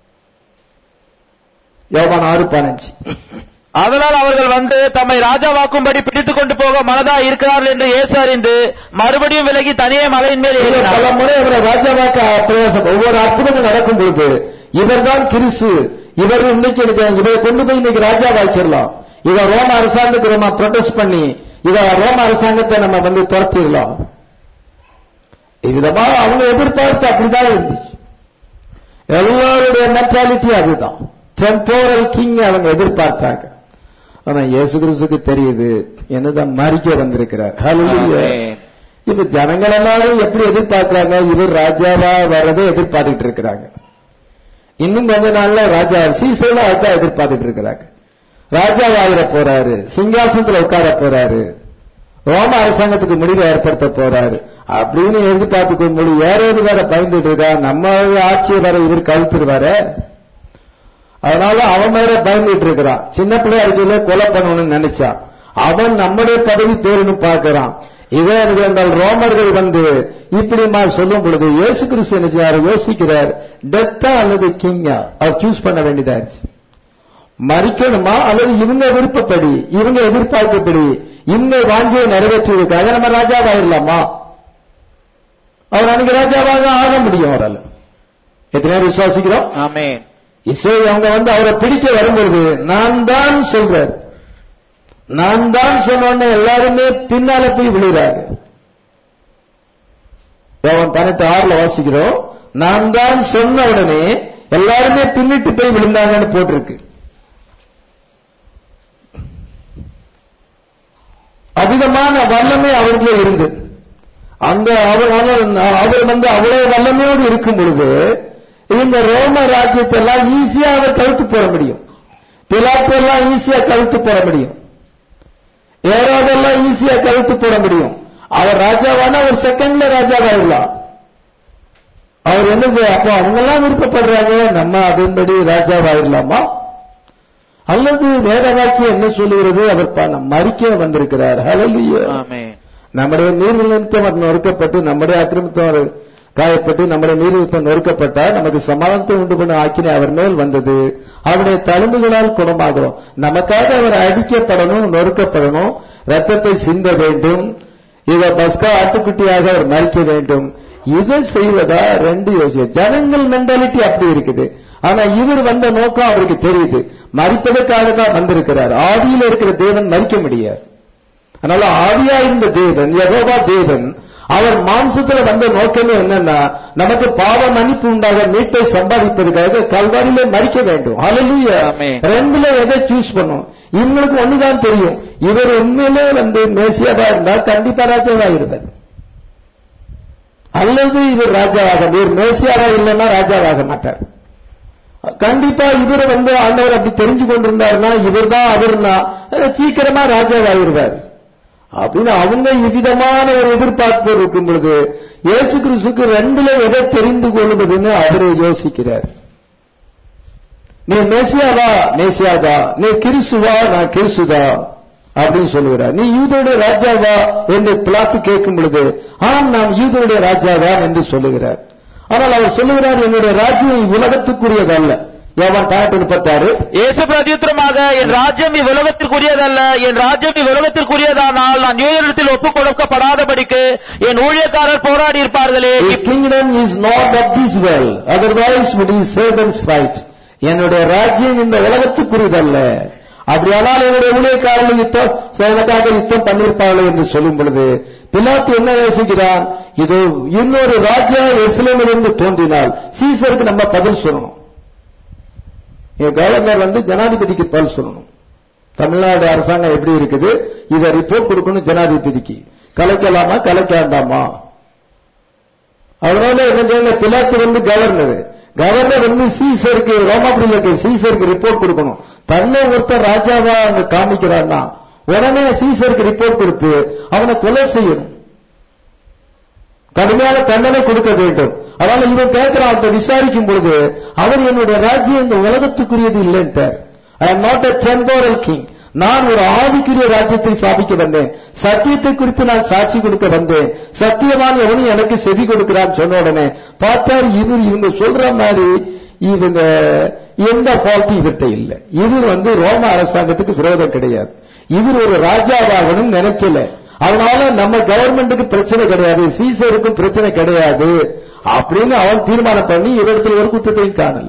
யோவான் ஆறு பதினஞ்சு அதனால் அவர்கள் வந்து தம்மை ராஜாவாக்கும்படி பிடித்துக் கொண்டு போக மனதா இருக்கிறார்கள் என்று இயேசு அறிந்து மறுபடியும் விலகி தனியே மலையின் மேல் பல ஏறினார் முறை அவரை ராஜாவாக்க பிரயாசம் ஒவ்வொரு அற்புதமும் நடக்கும் பொழுது இவர்தான் கிறிஸ்து இவர் இன்னைக்கு எனக்கு- இவரை கொண்டு போய் இன்னைக்கு ராஜாவாக்கிடலாம் இத ரோம அரசாங்கத்துக்கு நம்ம ப்ரொடெஸ்ட் பண்ணி இத ரோம அரசாங்கத்தை நம்ம வந்து துரத்திடலாம் இவ்விதமா அவங்க எதிர்பார்த்து அப்படிதான் இருந்துச்சு எல்லாருடைய மென்டாலிட்டி அதுதான் டெம்போரல் கிங் அவங்க எதிர்பார்த்தாங்க ஆனா இயேசு கிறிஸ்துக்கு தெரியுது என்னதான் மறிக்க வந்திருக்கிறார் ஹalleluya ஆமென். இப்ப ஜனங்கள் எல்லாரும் எப்படி எதிர்பார்க்கறாங்க இவர் ராஜாவா வர்றதை எதிர்பார்த்துட்டு இருக்கிறாங்க இன்னும் கொஞ்ச நாள்ல ராஜா சீசன்ல அதுதான் எதிர்பார்த்துட்டு இருக்கிறாங்க ராஜாவாகிற போறாரு சிங்காசனத்துல உட்கார போறாரு ரோம அரசாங்கத்துக்கு முடிவை ஏற்படுத்த போறாரு அப்படின்னு எதிர்பார்த்துக்க முடியும் யாராவது வேற பயந்துட்டு இருக்கா நம்ம ஆட்சியை வர இவர் கழுத்துருவாரு அதனால அவன் மேல பயந்துட்டு இருக்கிறான் சின்ன பிள்ளையா இருக்கல கொலை பண்ணணும்னு நினைச்சான் அவன் நம்முடைய பதவி தேர்னு பார்க்கிறான் இதே என்றால் ரோமர்கள் வந்து இப்படிமா சொல்லும் பொழுது இயேசு கிறிஸ்து என்ன செய்யாரு யோசிக்கிறார் டெத்தா அல்லது கிங்கா அவர் சூஸ் பண்ண வேண்டியதா இருக்கு மறிக்கணுமா அல்லது இவங்க விருப்பப்படி இவங்க எதிர்பார்க்கப்படி இவங்க வாஞ்சியை நிறைவேற்றுவதற்காக நம்ம ராஜாவாயிரலாமா அவர் அன்னைக்கு ராஜாவாக ஆக முடியும் அவரால் எத்தனை பேர் விசுவாசிக்கிறோம் ஆமென் இஸ்ரேல் அவங்க வந்து அவரை பிடிக்க வரும்பொழுது நான் தான் சொல்றார் நான் தான் சொன்ன எல்லாருமே பின்னால போய் விழுகிறாங்க யோவான் பன்னெண்டு ஆறுல வாசிக்கிறோம் நான் தான் சொன்ன உடனே எல்லாருமே பின்னிட்டு போய் விழுந்தாங்கன்னு போட்டிருக்கு அவிதமான வல்லமை அவருக்குள்ள இருந்து அந்த அவர் அவர்- அவர் வந்து அவ்வளவு வல்லமையோடு இருக்கும் பொழுது இந்த ரோம ராஜ்யத்தை எல்லாம் ஈஸியா அவர் கழுத்து போட முடியும் பிலாத்தெல்லாம் ஈஸியா கழுத்து போட முடியும் ஏறாவதெல்லாம் ஈஸியா கழுத்து போட முடியும் அவர் ராஜாவானா ஒரு செகண்ட்ல ராஜாவாயிடலாம் அவர் என்னது அப்போ அவங்கெல்லாம் விருப்பப்படுறாங்க நம்ம அதன்படி ராஜாவாயிடலாமா அல்லது வேத வாக்கியம் என்ன சொல்லுகிறது அவர் ப- மறிக்க வந்திருக்கிறார் ஹalleluya ஆமென் நம்முடைய நீர் நிமித்தம் அவர் நொறுக்கப்பட்டு நம்முடைய அக்கிரமத்தம் அவர் காயப்பட்டு நம்முடைய நீர் நிமித்தம் நொறுக்கப்பட்டார் நமக்கு சமாதானத்தை உண்டு பண்ண ஆக்கினை அவர் மேல் வந்தது அவருடைய தழும்புகளால் குணமாகிறோம் நமக்காக அவர் அடிக்கப்படணும் நொறுக்கப்படணும் ரத்தத்தை சிந்த வேண்டும் இதை பஸ்கா ஆட்டுக்குட்டியாக அவர் மறிக்க வேண்டும் இதை செய்வதா ரெண்டு யோசிச்சு ஜனங்கள் மென்டாலிட்டி அப்படி இருக்குது ஆனா இவர் வந்த நோக்கம் அவருக்கு தெரியுது மறிப்பதற்காக தான் வந்திருக்கிறார் ஆவியில் இருக்கிற தேவன் மறிக்க முடியாது அதனால ஆவியா இருந்த தேவன் யெகோவா தேவன் அவர் மாம்சத்துல வந்த நோக்கமே என்னன்னா நமக்கு பாவ மன்னிப்பு உண்டாக மீட்டை சம்பாதிப்பதற்காக கல்வாரியிலே மறிக்க வேண்டும் ஹalleluya ஆமென். ரெண்டுல எதை சூஸ் பண்ணும் இவங்களுக்கு ஒண்ணுதான் தெரியும் இவர் உண்மையிலே வந்து மேசியாவா இருந்தா கண்டிப்பா ராஜாவா இருப்பார் அல்லது இவர் ராஜாவாக இவர் மேசியாவா இல்லைன்னா ராஜாவாக மாட்டார் கண்டிப்பா இவர் வந்து ஆண்டவர் அப்படி தெரிஞ்சு கொண்டிருந்தாருன்னா இவர் தான் அவர்னா அஹ், சீக்கிரமா ராஜாவாயிருவார் அப்படின்னு அவங்க இவ்விதமான ஒரு எதிர்பார்ப்பு இருக்கும் பொழுது இயேசு கிறிஸ்துக்கு ரெண்டுல எதை தெரிந்து கொள்வதுன்னு அவரு யோசிக்கிறார் நீ மேசியாவா மேசியாவா நீ கிறிஸ்துவா நான் கிறிஸ்துதா அப்படின்னு சொல்லுகிறார் நீ யூதருடைய ராஜாவா என்று பிளாத்து கேட்கும் பொழுது ஆம் நான் யூதருடைய ராஜாதான் என்று சொல்லுகிறார் ஆனால் அவர் சொல்லுகிறார் என்னுடைய ராஜ்யம் உலகத்துக்குரியதல்ல யோவான் பதினெட்டு முப்பத்தாறு இயேசு பிரதியுத்தரமாக என் ராஜ்யம் இவ்வுலகத்திற்குரியதல்ல என் ராஜ்யம் இவ்வுலகத்திற்குரியதானால் நான் யூதரிடத்தில் ஒப்புக் கொடுக்கப்படாதபடிக்கு என் ஊழியக்காரர் போராடி இருப்பார்களே His kingdom is not of this world, otherwise would his servants fight. என்னுடைய ராஜ்யம் இந்த உலகத்துக்குரியதல்ல அப்படியானால் என்னுடைய ஊழியக்காரர்கள் யுத்தம் எனக்காக யுத்தம் பண்ணிருப்பார்கள் என்று சொல்லும் பொழுது பிலாத்து என்ன யோசிக்கிறான் இது இன்னொரு ராஜா எஸ்லேமிலிருந்து தோன்றினால் சீசருக்கு நம்ம பதில் சொல்லணும் என் கவர்னர் வந்து ஜனாதிபதிக்கு பதில் சொல்லணும் தமிழ்நாடு அரசாங்கம் எப்படி இருக்குது இதை ரிப்போர்ட் கொடுக்கணும் ஜனாதிபதிக்கு கலைக்கலாமா கலைக்காண்டாமா அதனால என்ன செய்யணும் பிலாத்து வந்து கவர்னர் கவர்னர் வந்து சீசருக்கு ரோமாபுரியில் இருக்க சீசருக்கு ரிப்போர்ட் கொடுக்கணும் தன்னை ஒருத்தர் ராஜாவா அங்க காமிக்கிறான்னா உடனே சீசருக்கு ரிப்போர்ட் கொடுத்து அவனை கொலை செய்யணும் கடுமையான தண்டனை கொடுக்க வேண்டும் அதனால இவன் கேட்கிறான் அவன் விசாரிக்கும் பொழுது அவர் என்னுடைய ராஜ்யம் இந்த உலகத்துக்குரியது இல்லைன்ட்டார் I am not a temporal king நான் ஒரு ஆவிக்குரிய ராஜ்யத்தை சாதிக்க வந்தேன் சத்தியத்தை குறித்து நான் சாட்சி கொடுக்க வந்தேன் சத்தியவான் எவனும் எனக்கு செவி கொடுக்கிறான்னு சொன்ன உடனே பார்த்தார் இவர் இவங்க சொல்ற மாதிரி இவங்க எந்த ஃபால்ட் இவர்கிட்ட இல்ல இவர் வந்து ரோம அரசாங்கத்துக்கு விரோதம் கிடையாது இவர் ஒரு ராஜாவாகணும் நினைக்கல அதனால நம்ம கவர்மெண்ட்டுக்கு பிரச்சனை கிடையாது சீசருக்கும் பிரச்சனை கிடையாது அப்படின்னு அவன் தீர்மானம் பண்ணி இவரிடத்தில் ஒரு குற்றத்தையும் காணல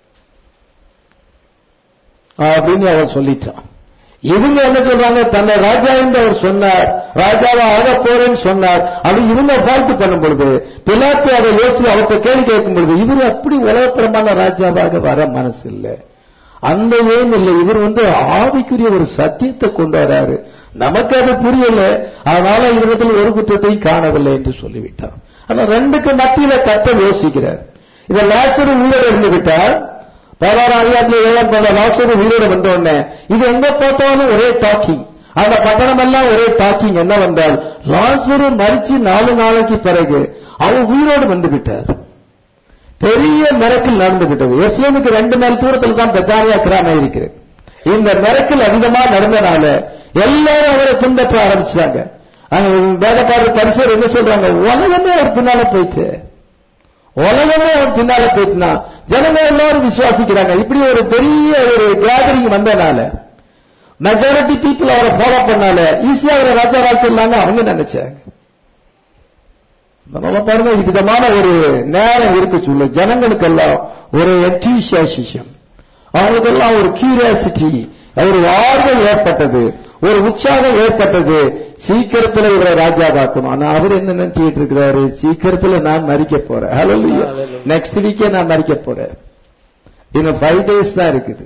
அப்படின்னு அவன் சொல்லிட்டான் இவங்க என்ன சொல்றாங்க தன்னை ராஜா என்று அவர் சொன்னார் ராஜாவா ஆக போறேன்னு சொன்னார் அது இவங்க பார்த்து பண்ணும் பொழுது பிலாத்து அதை யோசிச்சு அவர்கிட்ட கேள்வி கேட்கும் பொழுது இவர் அப்படி உலகத்தரமான ராஜாவாக வர மனசு இல்லை அந்த ஏன் இல்லை இவர் வந்து ஆவிக்குரிய ஒரு சத்தியத்தை கொண்டு வராரு நமக்கு அது புரியல அதனால இவரிடத்தில் ஒரு குற்றத்தையும் காணவில்லை என்று சொல்லிவிட்டார் ஆனா ரெண்டுக்கு மத்தியில கத்த யோசிக்கிறார் இத லாசரு உயிரோடு இருந்து விட்டார் பதினாறாம் அதிகாரத்தில் ஏழாம் பத லாசரு உயிரோடு வந்த உடனே இது எங்க போட்டாலும் ஒரே டாக்கிங் அந்த பட்டணம் எல்லாம் ஒரே டாக்கிங் என்ன வந்தால் லாசரு மறிச்சு நாலு நாளைக்கு பிறகு அவன் உயிரோடு வந்து விட்டார் பெரிய மிரக்கல் நடந்து விட்டது எஸ்லேமுக்கு ரெண்டு மைல் தூரத்தில் தான் பெத்தானியா கிராமம் இருக்கிறது இந்த மிரக்கல் அதிகமா நடந்தனால எல்லாரும் அவரை பின்பற்ற ஆரம்பிச்சாங்க அங்க வேதக்காரர் பரிசர் என்ன சொல்றாங்க உலகமே அவர் பின்னால போயிட்டு உலகமே அவர் பின்னால போயிட்டுனா ஜனங்க எல்லாரும் விசுவாசிக்கிறாங்க இப்படி ஒரு பெரிய ஒரு கேதரிங் வந்தனால மெஜாரிட்டி பீப்புள் அவரை ஃபாலோ பண்ணால ஈஸியா அவரை ராஜா வாழ்க்கையிலாங்க அவங்க நினைச்சாங்க அதனால பாருங்க விதமான ஒரு நேரம் இருக்கு சொல்லு ஜனங்களுக்கெல்லாம் ஒரு என்டிசியாசிசம் அவங்களுக்கெல்லாம் ஒரு கியூரியாசிட்டி ஒரு ஆர்வம் ஏற்பட்டது ஒரு உற்சாகம் ஏற்பட்டது சீக்கிரத்துல இவரை ராஜாவாக்கணும் ஆனா அவர் என்ன நினைச்சுக்கிட்டு இருக்கிறாரு சீக்கிரத்துல நான் மறிக்க போறேன் ஹலோ Hallelujah. நெக்ஸ்ட் வீக்கே நான் மறிக்க போறேன் இன்னும் ஃபைவ் டேஸ் தான் இருக்குது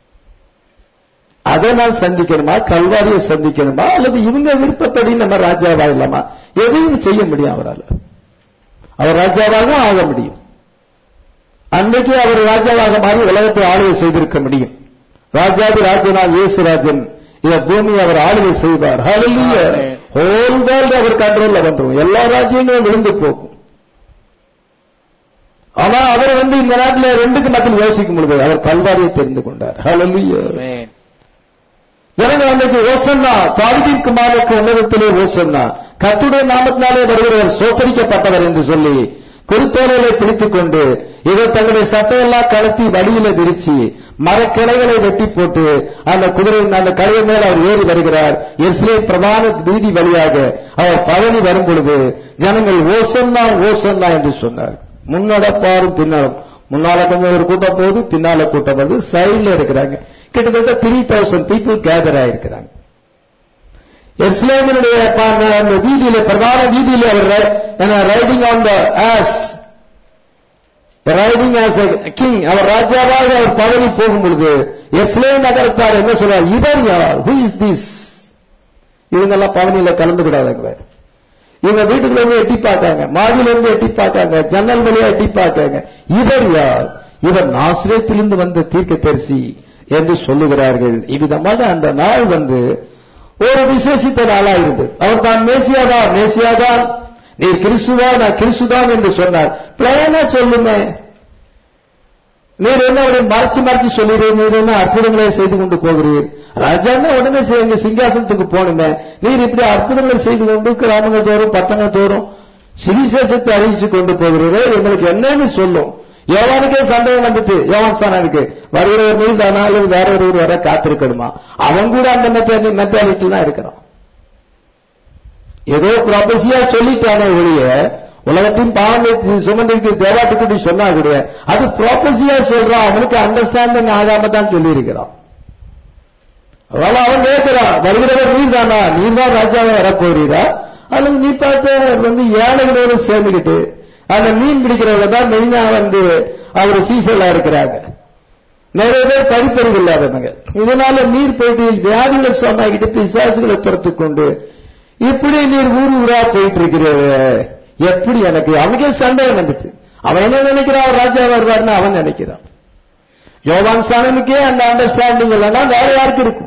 அதை நான் சந்திக்கணுமா கல்வாரியை சந்திக்கணுமா அல்லது இவங்க விருப்பப்படி நம்ம ராஜாவாகலாமா எதையும் செய்ய முடியும் அவரால் அவர் ராஜாவாகவும் ஆக முடியும் அன்றைக்கு அவர் ராஜாவாக மாறி உலகத்தை ஆளுகை செய்திருக்க முடியும் ராஜாதி ராஜனா இயேசுராஜன் இந்த பூமியை அவர் ஆளுகை செய்வார் ஹalleluya Amen. ஹோல் வேர்ல்ட் அவர் கண்ட்ரோல்ல வந்துரும் எல்லா ராஜ்யங்களும் விழுந்து போகும் ஆனா அவர் வந்து இந்த நாட்டில் ரெண்டுக்கு மக்கள் யோசிக்கும் பொழுது அவர் கல்வாரியை தெரிந்து கொண்டார் ஹalleluya Amen. ஜனங்கள் அன்றைக்கு ஓசன்னா தாவிதின் குமாருக்கு உன்னதத்திலே ஓசன்னா கத்துடைய நாமத்தினாலே வருகிறவர் சோத்தரிக்கப்பட்டவர் என்று சொல்லி குருத்தோலைகளை பிடித்துக் கொண்டு இதை தங்களுடைய சட்டையெல்லாம் கலத்தி வழியில விரிச்சு மரக்கிளைகளை வெட்டி போட்டு அந்த குதிரை அந்த கழுதை மேல் அவர் ஏறி வருகிறார் இஸ்ரேல் பிரதான வீதி வழியாக அவர் பழனி வரும் பொழுது ஜனங்கள் ஓசன்னா ஓசன்னா என்று சொன்னார் முன்னடப்பாரும் பின்னாலும் முன்னால கொஞ்சம் ஒரு கூட்டம் போகுது பின்னால கூட்டம் வருது சைடுல இருக்கிறாங்க கிட்டத்தட்ட த்ரீ தௌசண்ட் பீப்புள் கேதர் ஆயிருக்கிறாங்க எஸ்லேமினுடைய ப- அந்த வீதியில பிரதான வீதியில அவர் riding on the ass riding as king அவர் ராஜாவாக அவர் பதவி போகும் பொழுது எஸ்லேம் நகரத்தார் என்ன சொல்றார் இவர் யார் ஹூ இஸ் திஸ் இவங்கெல்லாம் பவனியில கலந்துக்கிடாதங்க இவங்க வீட்டுக்குள்ள இருந்து எட்டி பார்த்தாங்க மாடியில இருந்து எட்டி பார்த்தாங்க ஜன்னல் வழியா எட்டி பார்த்தாங்க இவர் யார் இவர் நாசிரியத்திலிருந்து வந்த தீர்க்கதரிசி என்று சொல்லுகிறார்கள் இவ்விதமாக அந்த நாள் வந்து ஒரு விசேஷித்த நாளா இருந்தது அவர் தான் மேசியாதான் மேசியாதான் நீர் கிறிஸ்துவா நான் கிறிஸ்துதான் என்று சொன்னார் பிளேனா சொல்லுங்க நீர் என்ன அவரை மறைச்சு மறைச்சு சொல்லுறீர் நீர் என்ன அற்புதங்களை செய்து கொண்டு போகிறீர் ராஜான்னா உடனே சி- எங்க சிங்காசனத்துக்கு போகணுமே நீர் இப்படி அற்புதங்களை செய்து கொண்டு கிராமங்கள் தோறும் பட்டணங்கள் தோறும் சுவிசேஷத்தை அறிவிச்சு கொண்டு போகிறீரே எங்களுக்கு என்னன்னு சொல்லும் யோவானுக்கே சந்தேகம் வந்துட்டு யோவான் சாணனுக்கு வருகிறவர் மீது தானா அல்லது வேற ஒருவர் வர காத்திருக்கணுமா அவன் கூட அந்த மெத்தாலிட்டி தான் இருக்கிறான் ஏதோ ப்ராபசியா சொல்லிட்டானே ஒழிய உலகத்தின் பாவங்களை சுமந்திருக்கு தேவாட்டுக்குடி சொன்னா கூட அது ப்ராபசியா சொல்றான் அவனுக்கு அண்டர்ஸ்டாண்டிங் ஆகாம தான் சொல்லி இருக்கிறான் அதனால அவன் கேட்கிறான் வருகிறவர் நீர் தானா நீர் தான் ராஜாவை வரப்போறீரா அல்லது நீ பார்த்த வந்து ஏழைகளோடு சேர்ந்துக்கிட்டு அந்த மீன் பிடிக்கிறவங்க தான் மெயினா வந்து அவர் சீசலா இருக்கிறாங்க நிறைய பேர் படிப்பறிவு இல்லாதவங்க இதனால நீர் போயிட்டு வியாதிகளை சொன்னாகிட்டு பிசாசுகளை துரத்து கொண்டு இப்படி நீர் ஊர் ஊரா போயிட்டு இருக்கிறது எப்படி எனக்கு அவனுக்கே சந்தேகம் வந்துச்சு அவன் என்ன நினைக்கிறான் அவர் ராஜா வருவார்னு அவன் நினைக்கிறான் யோவான் சாணனுக்கே அந்த அண்டர்ஸ்டாண்டிங் இல்லைன்னா வேற யாருக்கு இருக்கும்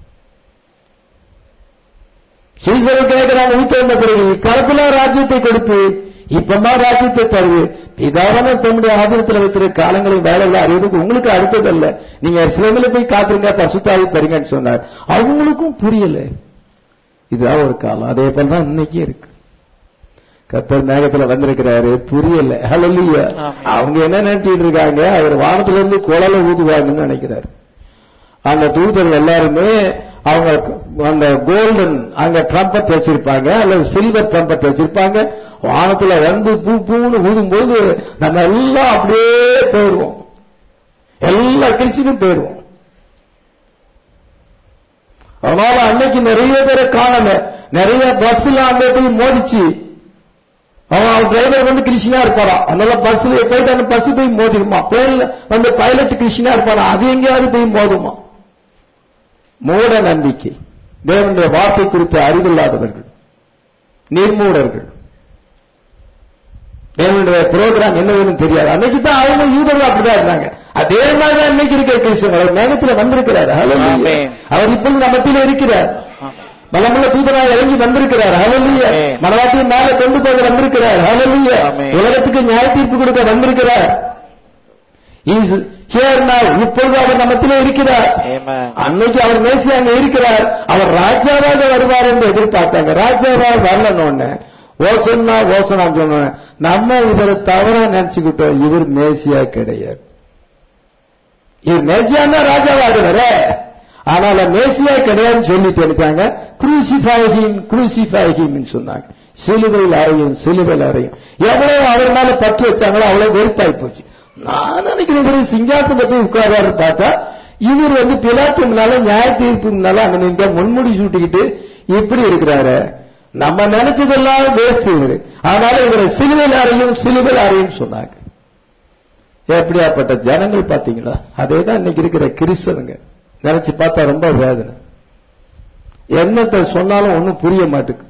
சீசர் கேட்கிறாங்க ஊத்த பிறகு கலப்பிலா ராஜ்யத்தை கொடுத்து இப்பமா ராஜ்யத்தை தருது பிதாவான தம்முடைய ஆதரத்தில் வைக்கிற காலங்களை வேலைகளை அறிவதற்கு உங்களுக்கு அடுத்ததல்ல நீங்க சிலமில போய் காத்துருங்க பசுத்தாவி தருங்கன்னு சொன்னார் அவங்களுக்கும் புரியல இதுதான் ஒரு காலம் அதே போல தான் இன்னைக்கு இருக்கு கத்தர் மேகத்துல வந்திருக்கிறாரு புரியல ஹalleluya ஆமென். அவங்க என்ன நினைச்சிட்டு இருக்காங்க அவர் வானத்துல இருந்து குழலை ஊதுவாங்கன்னு நினைக்கிறாரு அந்த தூதர்கள் எல்லாருமே அவங்க அந்த கோல்டன் அங்க ட்ரம்பட் வச்சிருப்பாங்க அல்லது சில்வர் ட்ரம்பட் வச்சிருப்பாங்க வானத்துல வந்து பூ பூன்னு ஊதும்போது நம்ம எல்லாம் அப்படியே போயிடுவோம் எல்லா கிறிஸ்டினும் போயிடுவோம் அதனால அன்னைக்கு நிறைய பேரை காணல நிறைய பஸ்ல அங்க போய் மோதிச்சு அவன் டிரைவர் வந்து கிருஷ்ணா இருப்பாரா அதனால பஸ்ல போயிட்டு அந்த பஸ் போய் மோதிடுமா பிளேன்ல வந்து பைலட் கிருஷ்ணா இருப்பாரா அது எங்கேயாவது போய் மோதுமா மூட நம்பிக்கை தேவனுடைய வார்த்தை குறித்து அறிவில்லாதவர்கள் நிர்மூடர்கள் தேவனுடைய ப்ரோக்ராம் என்னதுன்னு தெரியாது அன்னைக்கு தான் அவங்க யூதர்கள் அப்படிதான் இருந்தாங்க அதே மாதிரி தான் இன்னைக்கு இருக்கிற கிறிஸ்தவன் அவர் மேகத்தில் வந்திருக்கிறார் Hallelujah. Amen. அவர் இப்பொழுது நம்மத்தில் இருக்கிறார் ஆமென். பலமுள்ள தூதராக இறங்கி வந்திருக்கிறார் ஹalleluya ஆமென். மனவாட்டியை மேல கொண்டு போக வந்திருக்கிறார் ஹalleluya ஆமென். உலகத்துக்கு நியாய தீர்ப்பு கொடுக்க வந்திருக்கிறார் இஸ் ஹியர் now இப்பொழுது அவர் நம்மத்திலே இருக்கிறார் Amen. அன்னைக்கு அவர் மேசி அங்க இருக்கிறார் அவர் ராஜாவாக வருவார் என்று எதிர்பார்த்தாங்க ராஜாவாக வரலன்னு ஓசன்னா ஓசனான்னு சொன்ன நம்ம இவரை தவறா நினைச்சுக்கிட்டோம் இவர் மேசியா கிடையாது இவர் மேசியான்னா ராஜாவாடுவாரே ஆனால் மேசியா கிடையாதுன்னு சொல்லி தெரிஞ்சாங்க குரூசிஃபைஹிம் குரூசிஃபைஹிம் சொன்னாங்க சிலுவையில் அறையும் சிலுவையில் அறையும் எவ்வளவு அவர் மேல பற்று வச்சாங்களோ அவ்வளவு வெறுப்பாய் போச்சு நான் நினைக்கிறேன் இவரு சிங்காசனத்தை போய் உட்கார்றாரு பார்த்தா இவர் வந்து பிலாத்து முன்னால நியாய தீர்ப்பு முன்னால அங்க நின்று முன்முடி சூட்டிக்கிட்டு இப்படி இருக்கிறாரு நம்ம நினைச்சதெல்லாம் வேஸ்ட் இவரு அதனால இவரை சிலுவையில் அறையும் சிலுவையில் அறையும் சொன்னாங்க எப்படியாப்பட்ட ஜனங்கள் பாத்தீங்களா அதே தான் இன்னைக்கு இருக்கிற கிறிஸ்தவங்க நினைச்சு பார்த்தா ரொம்ப வேதனை என்னத்தை சொன்னாலும் ஒண்ணும் புரிய மாட்டுக்கு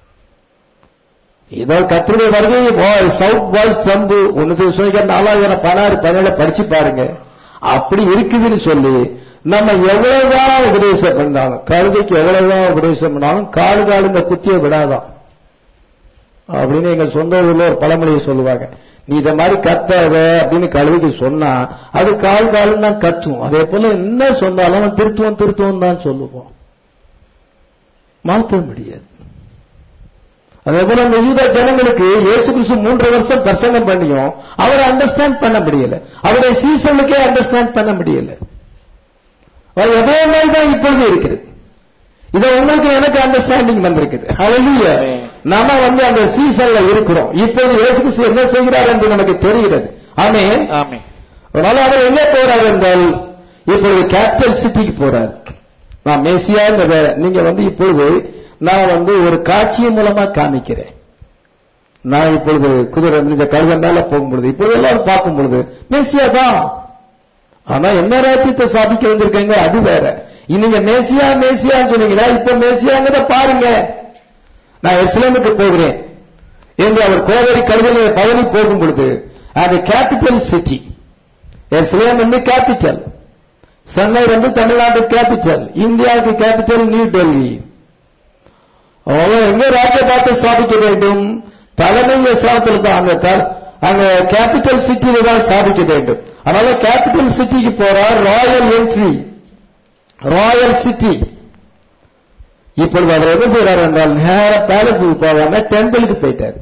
இதோ கத்தருடைய வருகை சவுத் பாய்ஸ் சந்து ஒன்னு சொல்லிக்க நாலாயிரம் பதினாறு பதினேழு படிச்சு பாருங்க அப்படி இருக்குதுன்னு சொல்லி நம்ம எவ்வளவுதான் உபதேசம் பண்ணாலும் கழுதைக்கு எவ்வளவுதான் உபதேசம் பண்ணாலும் காடு காடு இந்த குத்திய விடாதான் அப்படின்னு எங்க சொந்த ஊர்ல ஒரு பழமொழியை சொல்லுவாங்க நீ இத மாதிரி கத்தாத அப்படின்னு கழுவிக்கு சொன்னா அது கால் காலம் தான் கத்தும் அதே போல என்ன சொன்னாலும் அவன் திருத்துவம் திருத்துவம் தான் சொல்லுவோம் மாற்ற முடியாது அதே போல இந்த யூத ஜனங்களுக்கு இயேசு கிறிஸ்து மூன்று வருஷம் பிரசங்கம் பண்ணியும் அவரை அண்டர்ஸ்டாண்ட் பண்ண முடியல அவருடைய சீசனுக்கே அண்டர்ஸ்டாண்ட் பண்ண முடியல அது அதே மாதிரி தான் இப்பொழுது இருக்கிறது இதை உங்களுக்கு எனக்கு அண்டர்ஸ்டாண்டிங் வந்திருக்குது ஹalleluya Amen. நாம வந்து அந்த சீசன்ல இருக்கிறோம் இப்போது இயேசு கிறிஸ்து என்ன செய்கிறார் என்று நமக்கு தெரிகிறது ஆமென் Amen. அதனால அவர் எங்க போறார் என்றால் இப்பொழுது கேபிட்டல் சிட்டிக்கு போறார் நான் மேசியாங்கிறத நீங்க வந்து இப்பொழுது நான் வந்து ஒரு காட்சியின் மூலமா காமிக்கிறேன் நான் இப்பொழுது குதிரை இந்த கழுத மேல போகும்பொழுது இப்பொழுது எல்லாரும் பார்க்கும் பொழுது மேசியா தான் ஆனா என்ன ராஜ்யத்தை சாதிக்க வந்திருக்கீங்க அது வேற நீங்க மேசியா மேசியான்னு சொன்னீங்களா இப்ப மேசியாங்கிறத பாருங்க நான் எஸ்லாமுக்கு போகிறேன் என்று அவர் கோவரி கழுதலை பழனி போகும் பொழுது அது கேபிட்டல் சிட்டி எஸ்லேம் வந்து கேபிட்டல் சென்னை வந்து தமிழ்நாடு கேபிட்டல் இந்தியாவுக்கு கேபிட்டல் நியூ டெல்லி அவங்க எங்க ராஜபாட்டை ஸ்தாபிக்க வேண்டும் தலைமை ஸ்தானத்தில் தான் அங்க த- அங்க கேபிட்டல் சிட்டியில தான் ஸ்தாபிக்க வேண்டும் அதனால கேபிட்டல் சிட்டிக்கு போறார் ராயல் என்ட்ரி ராயல் சிட்டி இப்பொழுது அவர் என்ன செய்யறாரு என்றால் நேர பேலஸுக்கு போகாம டெம்பிளுக்கு போயிட்டார்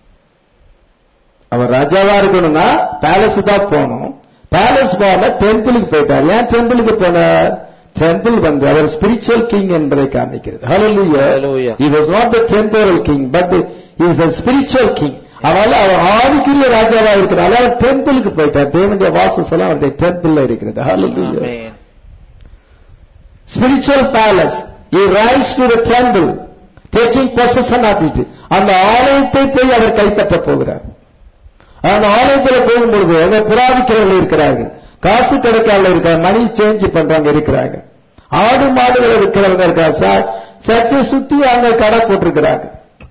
அவர் ராஜாவா இருக்கணும்னா பேலஸ் தான் போகணும் பேலஸ் போகாம டெம்பிளுக்கு போயிட்டார் ஏன் டெம்பிளுக்கு போனார் டெம்பிள் வந்து அவர் ஸ்பிரிச்சுவல் கிங் என்பதை காண்பிக்கிறது Hallelujah. Hallelujah. He was not the temporal king, but the, he is the spiritual king. அதனால அவர் ஆவிக்குரிய ராஜாவா இருக்கிறார் அவர் டெம்பிளுக்கு போயிட்டார் தேவனுடைய வாசஸ் எல்லாம் அவருடைய டெம்பிள்ல இருக்கிறது Hallelujah. Amen. spiritual palace. He rides to the temple, taking possession of it. அந்த ஆலயத்தை போய் அவர் கைப்பற்ற போகிறார் அந்த ஆலயத்தில் போகும்பொழுது அங்க புறாவிக்கிறவர்கள் இருக்கிறார்கள் காசு கடைக்காரர்கள் இருக்கிறாங்க மணி சேஞ்ச் பண்றவங்க இருக்கிறாங்க ஆடு மாடுகள் இருக்கிறவங்க இருக்காங்க சர்ச்சை சுத்தி அங்க கடை போட்டிருக்கிறாங்க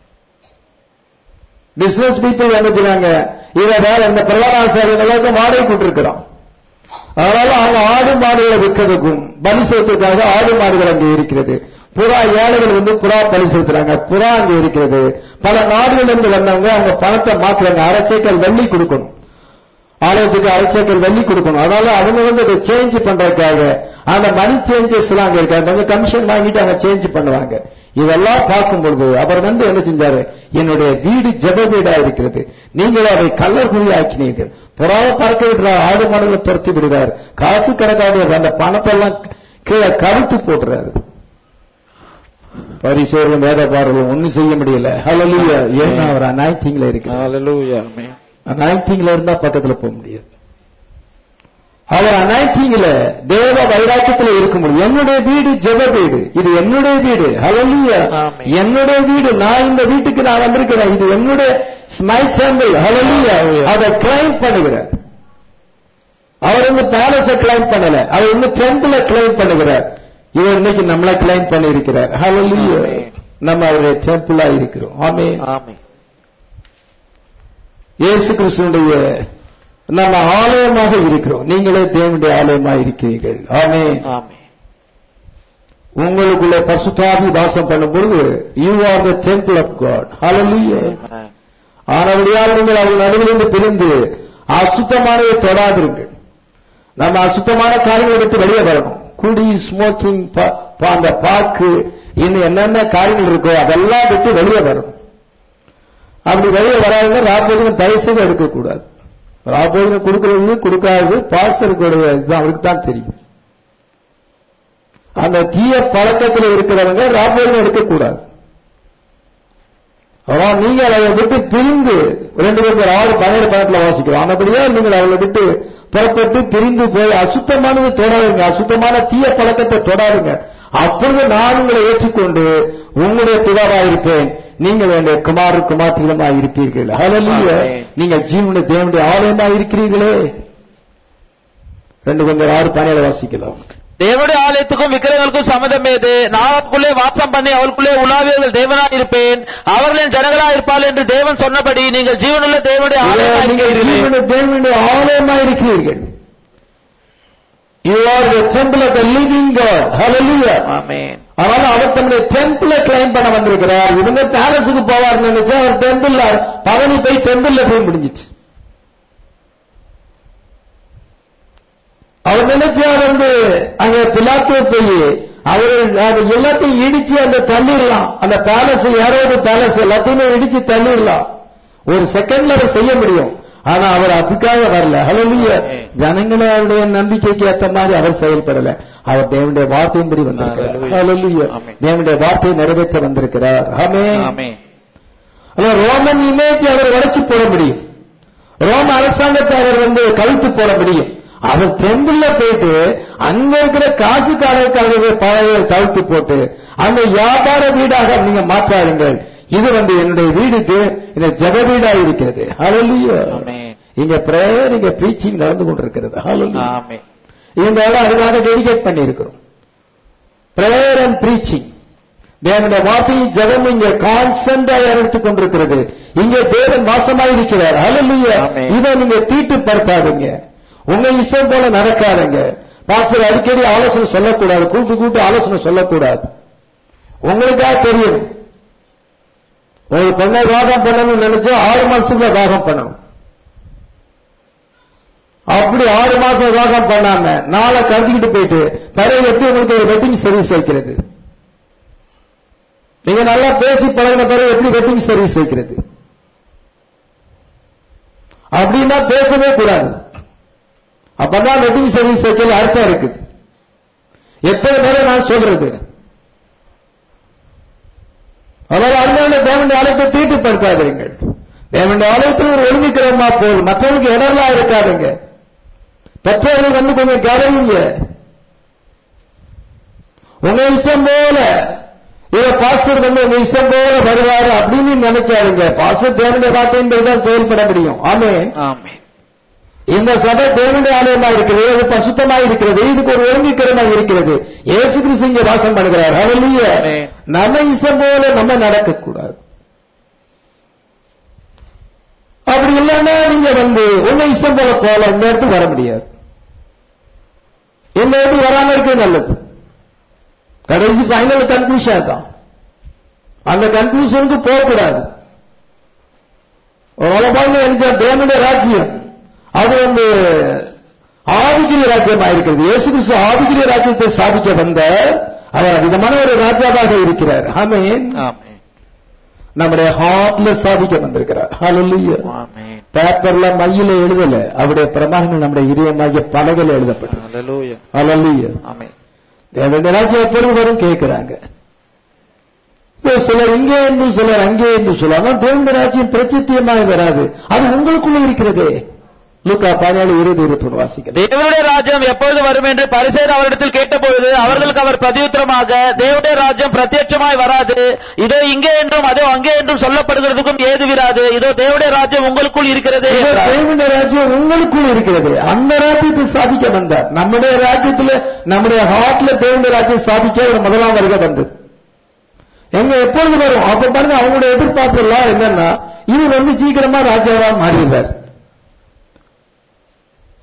பிசினஸ் பீப்புள் என்ன செய்றாங்க இதை வேற இந்த பிரதானாசாரியர்களுக்கு வாடகை கொடுத்திருக்கிறோம் அதனால அவங்க ஆடு மாடுகளை விற்கிறதுக்கும் பலி செலுத்துவதற்காக ஆடு மாடுகள் அங்கே இருக்கிறது புறா ஏழைகள் வந்து புறா பலி செலுத்துறாங்க புறா அங்கே இருக்கிறது பல நாடுகளிலிருந்து வந்தவங்க அவங்க பணத்தை மாத்துறாங்க அரைச்சேக்கல் வெள்ளி கொடுக்கணும் ஆலயத்துக்கு அரைச்சேக்கல் வெள்ளி கொடுக்கணும் அதனால அவங்க வந்து அதை சேஞ்ச் பண்றதுக்காக அந்த மணி சேஞ்சஸ் எல்லாம் அங்க இருக்காங்க கொஞ்சம் கமிஷன் வாங்கிட்டு அவங்க சேஞ்ச் பண்ணுவாங்க இதெல்லாம் பார்க்கும் பொழுது அவர் வந்து என்ன செஞ்சாரு என்னுடைய வீடு ஜெப வீடா இருக்கிறது நீங்கள் அதை கல்லர்குழி ஆக்கினீர்கள் புறாவை பார்க்க விடுற ஆடு மாடுகளை துரத்தி விடுறார் காசு கணக்காக அந்த பணத்தை எல்லாம் கீழே கருத்து போட்டுறாரு பரிசோர்களும் வேத பாடலும் ஒண்ணும் செய்ய முடியல ஹalleluya ஏன்னா அவர் அனாய்டிங்ல இருக்கிறார் Hallelujah. Amen. அனாய்டிங்ல இருந்தா பக்கத்துல போக முடியாது அவர் அனாய்டிங்ல தேவ வைராக்கியத்துல இருக்க முடியும் என்னுடைய வீடு ஜெப வீடு இது என்னுடைய வீடு ஹalleluya ஆமென். என்னுடைய வீடு நான் இந்த வீட்டுக்கு நான் வந்திருக்கிறேன் இது என்னுடைய மை டெம்பிள் ஹalleluya Hallelujah. அதை கிளைம் பண்ணுகிறார் அவர் வந்து பேலஸ கிளைம் பண்ணல அவர் வந்து டெம்பிள கிளைம் பண்ணுகிறார் இவர் இன்னைக்கு நம்மள கிளைம் பண்ணி இருக்கிறார் ஹalleluya ஆமென். நம்ம அவருடைய டெம்பிளா இருக்கிறோம் ஆமென் Amen. இயேசு கிறிஸ்துனுடைய நம்ம ஆலயமாக இருக்கிறோம் நீங்களே தேவனுடைய ஆலயமாக இருக்கிறீர்கள் ஆமென் Amen. உங்களுக்குள்ளே பசுத்தாவி வாசம் பண்ணும் பொழுது you are the temple of God ஹalleluya ஆனபடியால் நீங்கள் அவர்கள் நடுவிலிருந்து பிரிந்து அசுத்தமானதை தொடாதிருங்கள் நம்ம அசுத்தமான காரியங்களை விட்டு வெளியே வரணும் குடி ஸ்மோக்கிங் அந்த பாக்கு இன்னும் என்னென்ன காரியங்கள் இருக்கோ அதெல்லாம் விட்டு வெளியே வரணும் அப்படி வெளியே வராதுங்க ராப்போஜனம் தயவு செய்து எடுக்கக்கூடாது ராப்போஜனம் கொடுக்கறது கொடுக்காதது பாசருக்குடைய இதுதான் அவருக்கு தான் தெரியும் அந்த தீய பழக்கத்தில் இருக்கிறவங்க ராப்போஜனம் எடுக்கக்கூடாது ஆனா நீங்கள் அதை விட்டு பிரிந்து ரெண்டு பேருக்கு ஆறு பதினேழு பணத்துல வாசிக்கிறோம் ஆனபடியா நீங்கள் அவளை விட்டு புறப்பட்டு பிரிந்து போய் அசுத்தமானது தொடாதுங்க அசுத்தமான தீய பழக்கத்தை தொடாதுங்க அப்பொழுது நான் உங்களை ஏற்றுக்கொண்டு உங்களுடைய பிதாவாயிருப்பேன் நீங்கள் என்னுடைய குமார் குமார்த்திகளமாய் இருப்பீர்கள் ஹalleluya ஆமென். நீங்கள் ஜீவனுடைய தேவனுடைய ஆலயமாய் இருக்கிறீர்களே ரெண்டு கொஞ்சம் ஆறு பதினேழு வாசிக்கலாம் தேவனுடைய ஆலயத்துக்கும் விக்கிரகங்களுக்கும் சம்மதம் ஏது நான் அவருக்குள்ளே வாசம் பண்ணி அவருக்குள்ளே உலாவியவர்கள் தேவனாய் இருப்பேன் அவர்களின் ஜனங்களாய் இருப்பாள் என்று தேவன் சொன்னபடி நீங்கள் ஜீவனுள்ள தேவனுடைய ஆலயமாய் நீங்கள் இருக்கிறீர்களே. ஜீவனுடைய தேவனுடைய ஆலயமாய் இருக்கிறீர்கள் you are the temple of the living God ஹalleluya ஆமென் அதனால அவர் தன்னுடைய டெம்பிளை கிளைம் பண்ண வந்திருக்கிறார் இவங்க பேலஸுக்கு போவார்னு நினைச்சா அவர் டெம்பிள் பவனி போய் டெம்பிள்ல போய் முடிஞ்சிட்டு அவர் நினைச்சா வந்து அங்க பிலாத்தே போய் அவர் அது எல்லாத்தையும் இடிச்சு அந்த தள்ளிடலாம் அந்த பேலஸ் யாரோட பேலஸ் எல்லாத்தையுமே இடிச்சு தள்ளிடலாம் ஒரு செகண்ட்ல அதை செய்ய முடியும் ஆனா அவர் அதுக்காக வரல ஹalleluya ஜனங்களுடைய நம்பிக்கைக்கு ஏத்த மாதிரி அவர் செயல்படல அவர் தேவனுடைய வார்த்தையின்படி வந்திருக்கிறார் Hallelujah. ஹalleluya Amen. தேவனுடைய வார்த்தையை நிறைவேற்ற வந்திருக்கிறார் ஆமென் ஆமென் ஆனா ரோமன் இமேஜ் அவர் உடைச்சு போட முடியும் ரோம அரசாங்கத்தை அவர் வந்து கழுத்து போட முடியும் அவர் டெம்பிள்ல போயிட்டு அங்க இருக்கிற காசுக்காரருக்காகவே பழைய கழுத்து போட்டு அந்த வியாபார வீடாக நீங்க மாற்றாருங்கள் இது வந்து என்னுடைய வீடு தே- இந்த ஜெப வீடா இருக்கிறது ஹalleluya ஆமென் இங்க பிரேயர் இங்க பிரீச்சிங் நடந்து கொண்டிருக்கிறது ஹalleluya ஆமென் இந்த இடம் அதுக்காக டெடிகேட் பண்ணியிருக்கிறோம் பிரேயர் அண்ட் பிரீச்சிங் தேவனுடைய வார்த்தையும் ஜெபம் இங்க கான்ஸ்டன்டா எடுத்துக் கொண்டிருக்கிறது இங்க தேவன் வாசமாய் இருக்கிறார் ஹalleluya ஆமென். இதை நீங்க தீட்டுப்படுத்தாதீங்க உங்க இஷ்டம் போல நடக்காதுங்க பாஸ்டர் அடிக்கடி ஆலோசனை சொல்லக்கூடாது கூட்டு கூட்டு ஆலோசனை சொல்லக்கூடாது உங்களுக்காக தெரியும் ஒரு பெண்ணை வாதம் பண்ணணும்னு நினைச்சா ஆறு மாசத்துக்குள்ள வாதம் பண்ணணும் அப்படி ஆறு மாசம் விவாகம் பண்ணாம நாளை கடத்திக்கிட்டு போயிட்டு பிறகு எப்படி உங்களுக்கு ஒரு வெட்டிங் சர்வீஸ் வைக்கிறது நீங்க நல்லா பேசி பழகின பிறகு எப்படி வெட்டிங் சர்வீஸ் வைக்கிறது அப்படின்னா பேசவே கூடாது அப்பதான் வெட்டிங் சர்வீஸ் வைக்கல அர்த்தம் இருக்குது எத்தனை பேரை நான் சொல்றது அதனால அதனால தேவனுடைய ஆலயத்தை தீட்டுப்படுத்தாதீர்கள் தேவனுடைய ஆலயத்தில் ஒரு ஒழுங்குக்கிறமா போதும் மற்றவங்களுக்கு இடம்லாம் இருக்காதுங்க பெற்றோர்கள் வந்து கொஞ்சம் கவனிங்க உங்க இஷ்டம் போல இவ பாஸ்டர் வந்து உங்க இஷ்டம் போல வருவாரு அப்படின்னு நினைக்காதுங்க பாஸ்டர் தேவனுடைய வார்த்தையின்படி தான் செயல்பட முடியும் ஆமென் ஆமென் இந்த சபை தேவனுடைய ஆலயமா இருக்கிறது இது பசுத்தமா இருக்கிறது இதுக்கு ஒரு ஒழுங்குக்கிறமா இருக்கிறது இயேசு கிறிஸ்து இங்க வாசம் பண்ணுகிறார் ஹalleluya ஆமென். நம்ம இஷ்டம் போல நம்ம நடக்கக்கூடாது அப்படி இல்லைன்னா நீங்க வந்து உங்க இஷ்டம் போல போல இந்த இடத்துக்கு வர முடியாது இந்த இடத்துக்கு வராம இருக்கிறது நல்லது கடைசி ஃபைனல் கன்க்ளூஷன் தான் அந்த கன்க்ளூஷனுக்கு போகக்கூடாது உலகம் நினைச்சா தேவனுடைய ராஜ்யம் அது வந்து ஆவிக்கிரிய ராஜ்யமா இருக்கிறது இயேசு கிறிஸ்து ஆவிக்கிரிய ராஜ்யத்தை சாதிக்க வந்த அவர் விதமான ஒரு ராஜாவாக இருக்கிறார் ஆமென் ஆமென் நம்முடைய ஹார்ட்ல சாதிக்க வந்திருக்கிறார் ஹalleluya ஆமென் பேப்பர்ல மையில எழுதல அவருடைய பிரமாணங்கள் நம்முடைய இதயமாகிய பலகையில் எழுதப்பட்டது ஹalleluya ஹalleluya ஆமென் தேவனுடைய ராஜ்யம் எப்பொழுது வரும் கேட்கிறாங்க இதோ சிலர் இங்கே என்று சிலர் அங்கே என்று சொல்லுவாங்க தேவனுடைய ராஜ்யம் பிரச்சித்தியமாக வராது அது உங்களுக்குள்ள இருக்கிறதே லூக்கா பதினாலு இருபது இருபத்தொன்று வாசிக்கிறேன் தேவனுடைய ராஜ்யம் எப்பொழுது வரும் என்று பரிசேர் அவரிடத்தில் கேட்டபொழுது அவர்களுக்கு அவர் பிரதியுத்தரமாக தேவனுடைய ராஜ்யம் பிரத்யட்சமாய் வராது இதோ இங்கே என்றும் அதோ அங்கே என்றும் சொல்லப்படுகிறதுக்கும் ஏது விராது இதோ தேவனுடைய ராஜ்யம் உங்களுக்குள் இருக்கிறதே இதோ என்றார். தேவனுடைய ராஜ்யம் உங்களுக்குள் இருக்கிறது அந்த ராஜ்யத்தை சாதிக்க வந்தார் நம்முடைய ராஜ்யத்துல நம்முடைய ஹார்ட்ல தேவனுடைய ராஜ்யம் சாதிக்க ஒரு முதலாம் வருகை வந்தது எங்க எப்பொழுது வரும் அப்ப பாருங்க அவங்களுடைய எதிர்பார்ப்பு எல்லாம் என்னன்னா இவர் வந்து சீக்கிரமா ராஜாவா மாறிடுவார்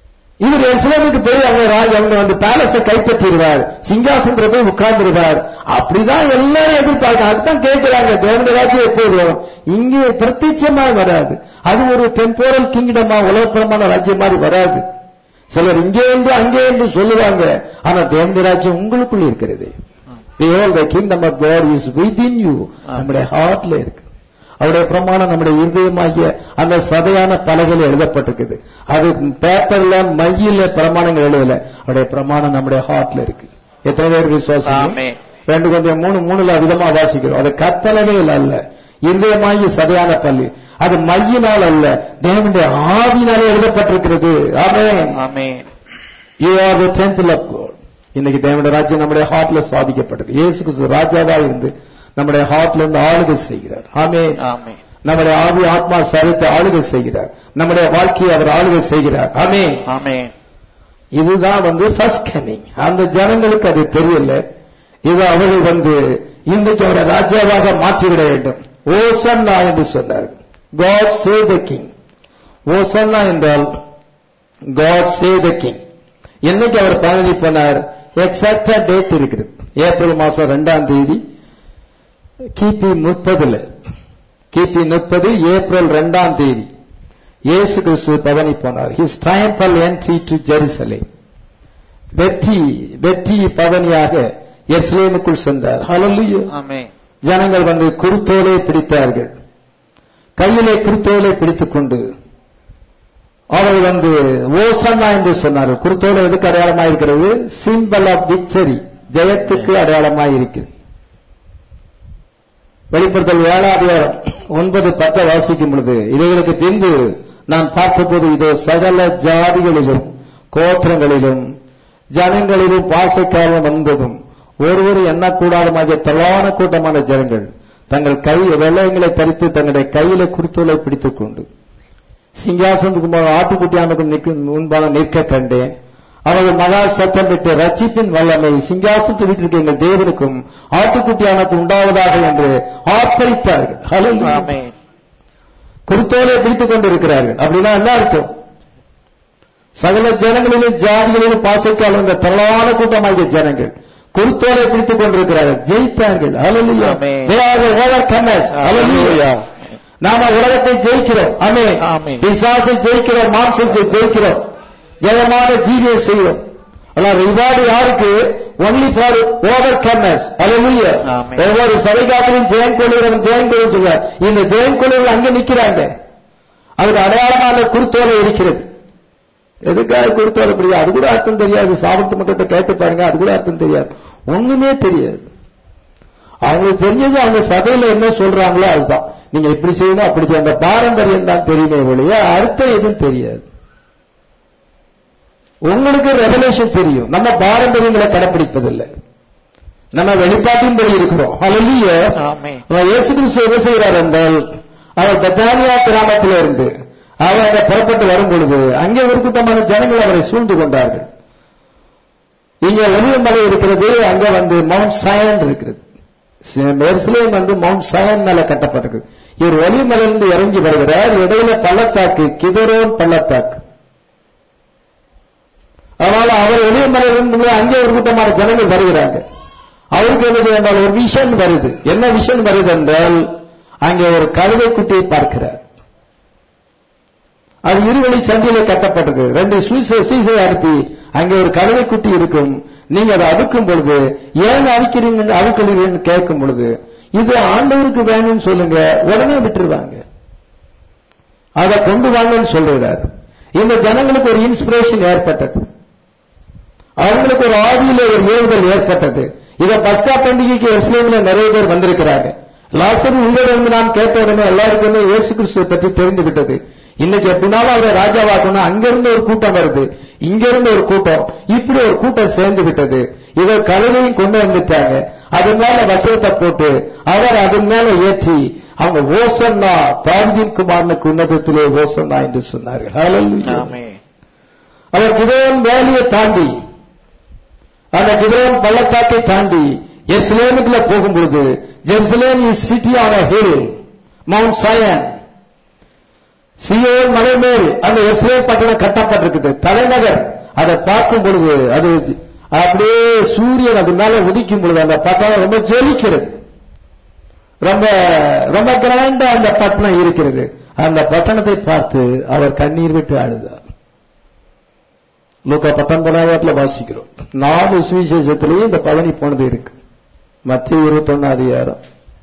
இவர் எருசலேமுக்கு போய் அவங்க ராஜ் அவங்க வந்து பேலஸை கைப்பற்றிடுவார் சிங்காசனத்துல போய் உட்கார்ந்துருவார் அப்படிதான் எல்லாரும் எதிர்பார்க்க அதுதான் கேட்கிறாங்க தேவனுடைய ராஜ்யம் எப்போது வரும் இங்கே பிரத்யட்சமா வராது அது ஒரு டெம்போரல் கிங்டமா உலகப்புறமான ராஜ்யம் மாதிரி வராது சிலர் இங்கே என்று அங்கே என்று சொல்லுவாங்க ஆனா தேவனுடைய ராஜ்யம் உங்களுக்குள்ள இருக்கிறது Behold, the kingdom of God is within you. நம்முடைய ஹார்ட்ல இருக்கு அவருடைய பிரமாணம் நம்முடைய இருதயமாகிய அந்த சதையான பலகையில் எழுதப்பட்டிருக்குது அது பேப்பர்ல மையில பிரமாணங்கள் எழுதல அவருடைய பிரமாணம் நம்முடைய ஹார்ட்ல இருக்கு எத்தனை பேர் விசுவாசம் ஆமென். ரெண்டு கொஞ்சம் மூணு மூணுல விதமா வாசிக்கிறோம் அது கற்பலகையில் அல்ல இருதயமாகிய சதையான பள்ளி அது மையினால் அல்ல தேவனுடைய ஆவினாலே எழுதப்பட்டிருக்கிறது ஆமென் ஆமென் you are the temple of God இன்னைக்கு தேவனுடைய ராஜ்யம் நம்முடைய ஹார்ட்ல சாதிக்கப்பட்டது இயேசு கிறிஸ்து ராஜாவா இருந்து நம்முடைய ஹார்ட்ல இருந்து ஆளுகை செய்கிறார் ஆமென் ஆமென் நம்முடைய ஆவி ஆத்மா சரித்து ஆளுகை செய்கிறார் நம்முடைய வாழ்க்கையை அவர் ஆளுகை செய்கிறார் ஆமென் ஆமென் இதுதான் வந்து ஃபர்ஸ்ட் கமிங் அந்த ஜனங்களுக்கு அது தெரியல இது அவர்கள் வந்து இன்றைக்கு அவரை ராஜாவாக மாற்றிவிட வேண்டும் ஓசன்னா என்று சொன்னார் காட் சே த கிங் ஓசன்னா என்றால் காட் சே த கிங் என்னைக்கு அவர் பதவி போனார் எக்ஸாக்டா டேட் இருக்குது ஏப்ரல் மாசம் ரெண்டாம் தேதி கிபி முப்பதுல கிபி முப்பது ஏப்ரல் ரெண்டாம் தேதி இயேசு கிறிஸ்து பவனி போனார் his triumphal entry to Jerusalem வெற்றி வெற்றி பவனியாக எருசலேமுக்குள் சென்றார் ஹalleluya ஆமென் ஜனங்கள் வந்து குருத்தோலை பிடித்தார்கள் கையிலே குருத்தோலை பிடித்துக் கொண்டு அவர் வந்து ஓசன்னா என்று சொன்னார் குருத்தோலை எதுக்கு அடையாளமாக இருக்கிறது சிம்பல் ஆஃப் விக்டரி ஜெயத்துக்கு அடையாளமாக இருக்கிறது வெளிப்படுத்தல் ஏழாம் அதிகாரம் ஒன்பது பத்தை வாசிக்கும் பொழுது இவைகளுக்கு பின்பு நான் பார்த்தபோது இதோ சகல ஜாதிகளிலும் கோத்திரங்களிலும் ஜனங்களிலும் பாசக்காலம் வந்ததும் ஒருவர் எண்ணக்கூடாதமாக தலான கூட்டமான ஜனங்கள் தங்கள் கை வெள்ளையங்களை தரித்து தங்களுடைய கையில குருத்தோலை பிடித்துக் கொண்டு சிங்காசனத்துக்கு முன் ஆட்டுக்குட்டியானுக்கும் நிற்கும் முன்பாக நிற்க கண்டேன் அவர்கள் மகா சத்தம் விட்டு ரட்சிப்பின் வல்லமை சிங்காசனத்தை வீட்டிற்கு எங்கள் தேவனுக்கும் ஆட்டுக்குட்டியானுக்கும் உண்டாவதாக என்று ஆர்ப்பரித்தார்கள் ஹalleluya. ஆமென் குருத்தோலை பிடித்துக் கொண்டிருக்கிறார்கள் அப்படின்னா என்ன அர்த்தம் சகல ஜனங்களிலும் ஜாதிகளிலும் பாசைக்கால் வந்த திரளான கூட்டமாகிய ஜனங்கள் குருத்தோலை பிடித்துக் கொண்டிருக்கிறார்கள் ஜெயித்தார்கள் ஹalleluya. ஆமென். They are the overcomers. Hallelujah. நாம உலகத்தை ஜெயிக்கிறோம் ஆமே ஆமென். பிசாசை ஜெயிக்கிறோம் மாம்சத்தை ஜெயிக்கிறோம் ஜெயமான ஜீவியை செய்கிறோம் ஆனால் ரிவார்டு யாருக்கு ஒன்லி ஃபார் ஓவர் கம்மர்ஸ் அலமுய ஆமென். ஒவ்வொரு சபைகாட்டிலும் ஜெயம் கொள்ளுகிறவன் ஜெயம் கொள்ளும் சொல்றார் இந்த ஜெயம் கொள்ளுகள் அங்க நிக்கிறாங்க அதுக்கு அடையாளமான குருத்தோலை இருக்கிறது எதுக்காக குருத்தோலை பிடிக்கும் அது கூட அர்த்தம் தெரியாது சாபத்து மக்கள்கிட்ட கேட்டு பாருங்க அது கூட அர்த்தம் தெரியாது ஒண்ணுமே தெரியாது அவங்களுக்கு தெரிஞ்சது அவங்க சபையில என்ன சொல்றாங்களோ அதுதான் நீங்க இப்படி செய்யணும் அப்படி செய்யணும் அந்த பாரம்பரியம் தான் தெரியுமே ஒழிய அர்த்தம் எதுவும் தெரியாது உங்களுக்கு ரெவலேஷன் தெரியும் நம்ம பாரம்பரியங்களை கடைப்பிடிப்பதில்லை நம்ம வெளிப்பாட்டின்படி இருக்கிறோம் ஹalleluya ஆமென் அவர் இயேசு கிறிஸ்து என்ன செய்கிறார் என்றால் அவர் பெத்தானியா கிராமத்தில் இருந்து அவர் அங்க புறப்பட்டு வரும் பொழுது அங்கே ஒரு கூட்டமான ஜனங்கள் அவரை சூழ்ந்து கொண்டார்கள் இங்க ஒலிவ மலை இருக்கிறது அங்க வந்து மவுண்ட் சயன் இருக்கிறது எருசலேம் வந்து மவுண்ட் சயன் மேல கட்டப்பட்டிருக்கு இவர் ஒலிமலையிலிருந்து இறங்கி வருகிறார் இடையில பள்ளத்தாக்கு கிதரோன் பள்ளத்தாக்கு அதனால அவர் ஒலிமலையிலிருந்து அங்கே ஒரு கூட்டமான ஜனங்கள் வருகிறாங்க அவருக்கு என்ன செய்ய ஒரு விஷன் வருது என்ன விஷன் வருது என்றால் அங்கே ஒரு கழுதை குட்டியை பார்க்கிறார் அது இருவழி சந்தியில கட்டப்பட்டது ரெண்டு சீசை அனுப்பி அங்கே ஒரு கழுதை குட்டி இருக்கும் நீங்க அதை அவுக்கும் பொழுது ஏன் அவிக்கிறீங்க அவுக்கிறீங்கன்னு கேட்கும் பொழுது இது ஆண்டவருக்கு வேணும்னு சொல்லுங்க உடனே விட்டுருவாங்க அதை கொண்டு வாங்கன்னு சொல்றார் இந்த ஜனங்களுக்கு ஒரு இன்ஸ்பிரேஷன் ஏற்பட்டது அவங்களுக்கு ஒரு ஆவியில ஒரு ஏவுதல் ஏற்பட்டது இத பஸ்கா பண்டிகைக்கு இஸ்லாமில நிறைய பேர் வந்திருக்கிறாங்க லாசரு உங்களிடம் நான் கேட்ட உடனே எல்லாருக்குமே இயேசு கிறிஸ்துவை பற்றி தெரிந்து விட்டது இன்னைக்கு எப்படினாலும் அவரை ராஜாவாக்கணும் அங்கிருந்து ஒரு கூட்டம் வருது இங்கிருந்து ஒரு கூட்டம் இப்படி ஒரு கூட்டம் சேர்ந்து விட்டது இதை கழுதையும் கொண்டு வந்துட்டாங்க அது மேல வசனத்தை போட்டு அவர் அதன் மேல ஏற்றி அவங்க ஓசன்னா தாவிதின் குமாரனுக்கு உன்னதத்திலே ஓசன்னா என்று சொன்னார்கள் ஹalleluya. ஆமென் அவர் கிதோன் வேலியை தாண்டி அந்த கிதோன் பள்ளத்தாக்கை தாண்டி எருசலேமுக்குள்ள போகும்பொழுது Jerusalem is city on hill mount Zion சியோன் மலை மேல் அந்த எருசலேம் பட்டணம் கட்டப்பட்டிருக்குது தலைநகர் அதை பார்க்கும் பொழுது அது அப்படியே சூரியன் அது மேல உதிக்கும் பொழுது அந்த பட்டணம் ரொம்ப ஜொலிக்கிறது ரொம்ப ரொம்ப கிராண்டா அந்த பட்டணம் இருக்கிறது அந்த பட்டணத்தை பார்த்து அவர் கண்ணீர் விட்டு அழுதார் லூக்கா பத்தொன்பதாயிரத்துல வாசிக்கிறோம் நாலு சுவிசேஷத்திலேயும் இந்த பழனி போனது இருக்கு மத்திய இருபத்தொன்னு அதிகாரம்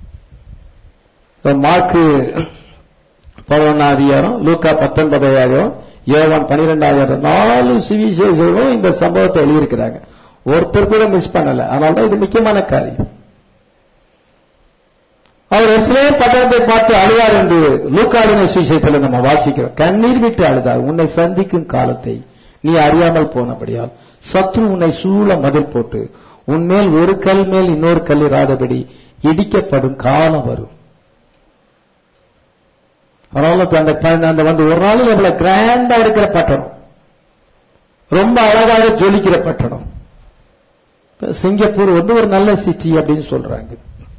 மார்க்கு பதினொன்னாம் அதிகாரம் லூக்கா பத்தொன்பதாயிரம் யோவான் பனிரெண்டாயிரம் நாலு சுவிசேஷங்களும் இந்த சம்பவத்தை எழுதியிருக்கிறாங்க ஒருத்தர் கூட மிஸ் பண்ணல அதனால தான் இது முக்கியமான காரியம் அவர் எஸ்லேம் பட்டணத்தை பார்த்து அழுவார் என்று லூக்காடின சுவிசேஷத்தில் நம்ம வாசிக்கிறோம் கண்ணீர் விட்டு அழுதார் உன்னை சந்திக்கும் காலத்தை நீ அறியாமல் போனபடியால் சத்ரு உன்னை சூழ மதில் போட்டு உன்மேல் ஒரு கல் மேல் இன்னொரு கல் இராதபடி இடிக்கப்படும் காலம் வரும் அதனால இப்ப அந்த ப- அந்த வந்து ஒரு நாள் இவ்வளவு கிராண்டா இருக்கிற பட்டணம் ரொம்ப அழகாக ஜொலிக்கிற பட்டணம் இப்ப சிங்கப்பூர் வந்து ஒரு நல்ல சிட்டி அப்படின்னு சொல்றாங்க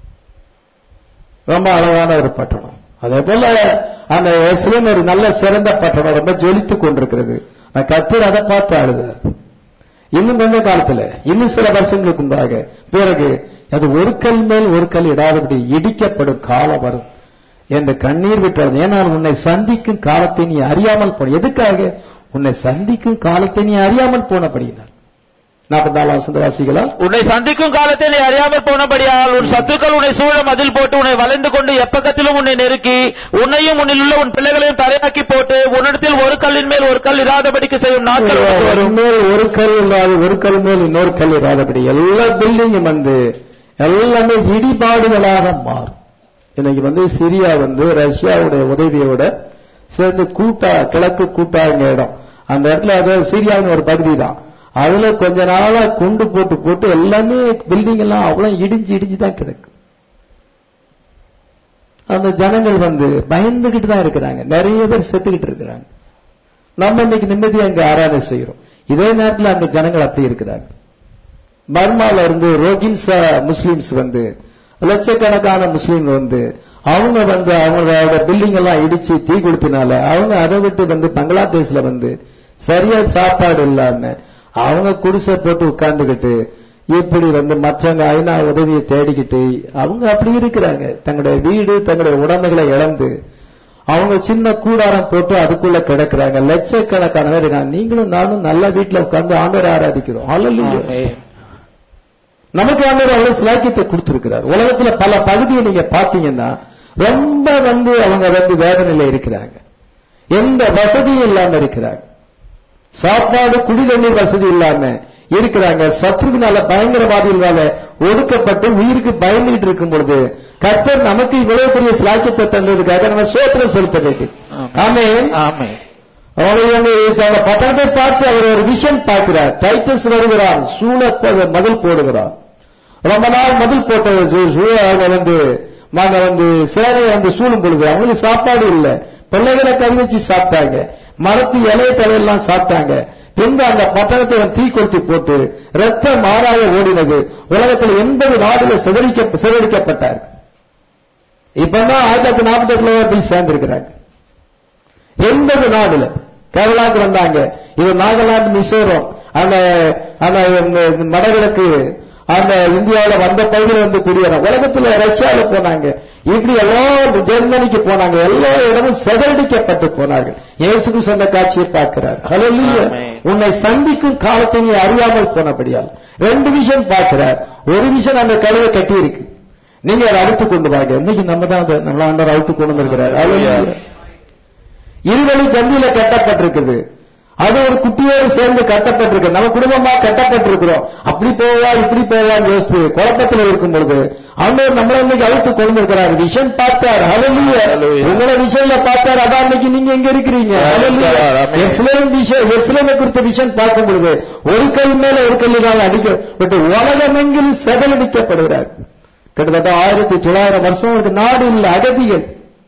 ரொம்ப அழகான ஒரு பட்டணம் அதே போல அந்த எஸ்லேம் ஒரு நல்ல சிறந்த பட்டணம் ரொம்ப ஜொலித்துக் கொண்டிருக்கிறது நான் கத்தர் அதை பார்த்து அழுதார் இன்னும் கொஞ்ச காலத்துல இன்னும் சில வருஷங்களுக்கு முன்பாக பிறகு அது ஒரு கல் மேல் ஒரு கல் இடாதபடி இடிக்கப்படும் காலம் வரும் என்று கண்ணீர் விட்டது ஏனால் உன்னை சந்திக்கும் காலத்தை நீ அறியாமல் போன எதுக்காக உன்னை சந்திக்கும் காலத்தை நீ அறியாமல் போனபடியினார் நாற்பத்தி நாலாம் வசந்த வாசிகளா உன்னை சந்திக்கும் காலத்தை நீ அறியாமல் போனபடியால் உன் சத்துக்கள் உன்னை சூழ மதில் போட்டு உன்னை வளைந்து கொண்டு எப்பக்கத்திலும் உன்னை நெருக்கி உன்னையும் உன்னில் உள்ள உன் பிள்ளைகளையும் தரையாக்கி போட்டு உன்னிடத்தில் ஒரு கல்லின் மேல் ஒரு கல் இராதபடிக்கு செய்யும் நாட்கள் உனக்கு ஒரு வரும் மேல் ஒரு கல் இல்லாத ஒரு கல் மேல் இன்னொரு கல் இராதபடி எல்லா பில்டிங்கும் வந்து எல்லாமே இடிபாடுகளாக மாறும் இன்னைக்கு வந்து சிரியா வந்து ரஷ்யாவுடைய உதவியோட சேர்ந்து கூட்டா கிழக்கு கூட்டாங்க இடம் அந்த இடத்துல அது சிரியாவின் ஒரு பகுதி தான் அதுல கொஞ்ச நாளா குண்டு போட்டு போட்டு எல்லாமே பில்டிங் எல்லாம் அவ்வளவு இடிஞ்சு இடிஞ்சு தான் கிடக்கு அந்த ஜனங்கள் வந்து பயந்துகிட்டு தான் இருக்கிறாங்க நிறைய பேர் செத்துக்கிட்டு இருக்கிறாங்க நம்ம இன்னைக்கு நிம்மதியா அங்க ஆராதனை செய்யறோம் இதே நேரத்தில் அங்க ஜனங்கள் அப்படி இருக்கிறாங்க பர்மால இருந்து ரோகின்சா முஸ்லிம்ஸ் வந்து லட்சக்கணக்கான முஸ்லீம் வந்து அவங்க வந்து அவங்களோட பில்டிங் எல்லாம் இடிச்சு தீ கொடுத்தனால அவங்க அதை விட்டு வந்து பங்களாதேஷ்ல வந்து சரியா சாப்பாடு இல்லாம அவங்க குடிசை போட்டு உட்கார்ந்துகிட்டு இப்படி வந்து மற்றவங்க ஐநா உதவியை தேடிக்கிட்டு அவங்க அப்படி இருக்கிறாங்க தங்களுடைய வீடு தங்களுடைய உடமைகளை இழந்து அவங்க சின்ன கூடாரம் போட்டு அதுக்குள்ள கிடக்குறாங்க லட்சக்கணக்கான பேர் இருக்காங்க நீங்களும் நானும் நல்ல வீட்டுல உட்கார்ந்து ஆண்டவரை ஆராதிக்கிறோம் அல்ல நமக்கு ஆண்டவர் அவ்வளவு சிலாக்கியத்தை கொடுத்திருக்கிறார் உலகத்துல பல பகுதியை நீங்க பாத்தீங்கன்னா ரொம்ப வந்து அவங்க வந்து வேதனையில இருக்கிறாங்க எந்த வசதியும் இல்லாம இருக்கிறாங்க சாப்பாடு குடி தண்ணீர் வசதி இல்லாம இருக்கிறாங்க சத்ருவினால பயங்கரவாதிகளால ஒடுக்கப்பட்டு உயிருக்கு பயந்துகிட்டு இருக்கும் பொழுது கர்த்தர் நமக்கு இவ்வளவு பெரிய சிலாக்கியத்தை தந்ததுக்காக நம்ம சோத்திரம் செலுத்த வேண்டும் ஆமே ஆமே அவனை அந்த பட்டணத்தை பார்த்து அவர் ஒரு விஷன் பார்க்கிறார் டைட்டஸ் வருகிறார் சூழ ப- மதில் போடுகிறார் ரொம்ப நாள் மதில் போட்ட சூ- சூழ அவங்க வந்து நாங்க வந்து சேவையை வந்து சூழும் பொழுது அவங்களுக்கு சாப்பாடு இல்ல பிள்ளைகளை கறி வச்சு சாப்பிட்டாங்க மரத்து இலைய தலையெல்லாம் சாப்பிட்டாங்க பின்பு அந்த பட்டணத்தை அவன் தீ கொளுத்தி போட்டு ரத்தம் மாறாக ஓடினது உலகத்தில் எண்பது நாடுல சிதறிக்க சிதறடிக்கப்பட்டார் இப்பதான் ஆயிரத்தி தொள்ளாயிரத்தி நாற்பத்தி எட்டுல போய் சேர்ந்திருக்கிறாங்க எண்பது நாடுல கேரளாக்கு வந்தாங்க இது நாகாலாந்து மிசோரம் அந்த அந்த இந்த வடகிழக்கு அந்த இந்தியாவுல வந்த பகுதியில் வந்து குடியேற உலகத்துல ரஷ்யால போனாங்க இப்படி எல்லாம் ஜெர்மனிக்கு போனாங்க எல்லா இடமும் செதறடிக்கப்பட்டு போனார்கள் இயேசுக்கு சொந்த காட்சியை பார்க்கிறார் ஹalleluya ஆமென். உன்னை சந்திக்கும் காலத்தை நீ அறியாமல் போனபடியால் ரெண்டு விஷயம் பார்க்கிறார் ஒரு விஷயம் அந்த கழுவை கட்டி இருக்கு நீங்க அதை அழுத்து கொண்டு வாங்க இன்னைக்கு நம்ம தான் அதை நம்மள ஆண்டவர் அழுத்து கொண்டு வந்திருக்கிறார் ஹalleluya இருவழி சந்தியில கட்டப்பட்டிருக்குது அது ஒரு குட்டியோடு சேர்ந்து கட்டப்பட்டிருக்கு நம்ம குடும்பமா கட்டப்பட்டிருக்கிறோம் அப்படி போவா இப்படி போவான்னு யோசிச்சு குழப்பத்தில் இருக்கும் பொழுது ஆண்டவர் நம்மள இன்னைக்கு அழுத்து கொண்டு இருக்கிறார் விஷன் பார்த்தார் ஹalleluya Hallelujah. உங்களை விஷன்ல பார்த்தார் அதான் இன்னைக்கு நீங்க எங்க இருக்கிறீங்க Hallelujah. Amen. எஸ்லேம் விஷயம் எஸ்லேமை குறித்த விஷன் பார்க்கும் பொழுது ஒரு கல் மேல ஒரு கல்லினால் அடிக்கப்பட்டு உலகமெங்கிலும் செதலடிக்கப்படுகிறார் கிட்டத்தட்ட ஆயிரத்தி தொள்ளாயிரம் வருஷம் இது நாடு இல்ல அகதிகள்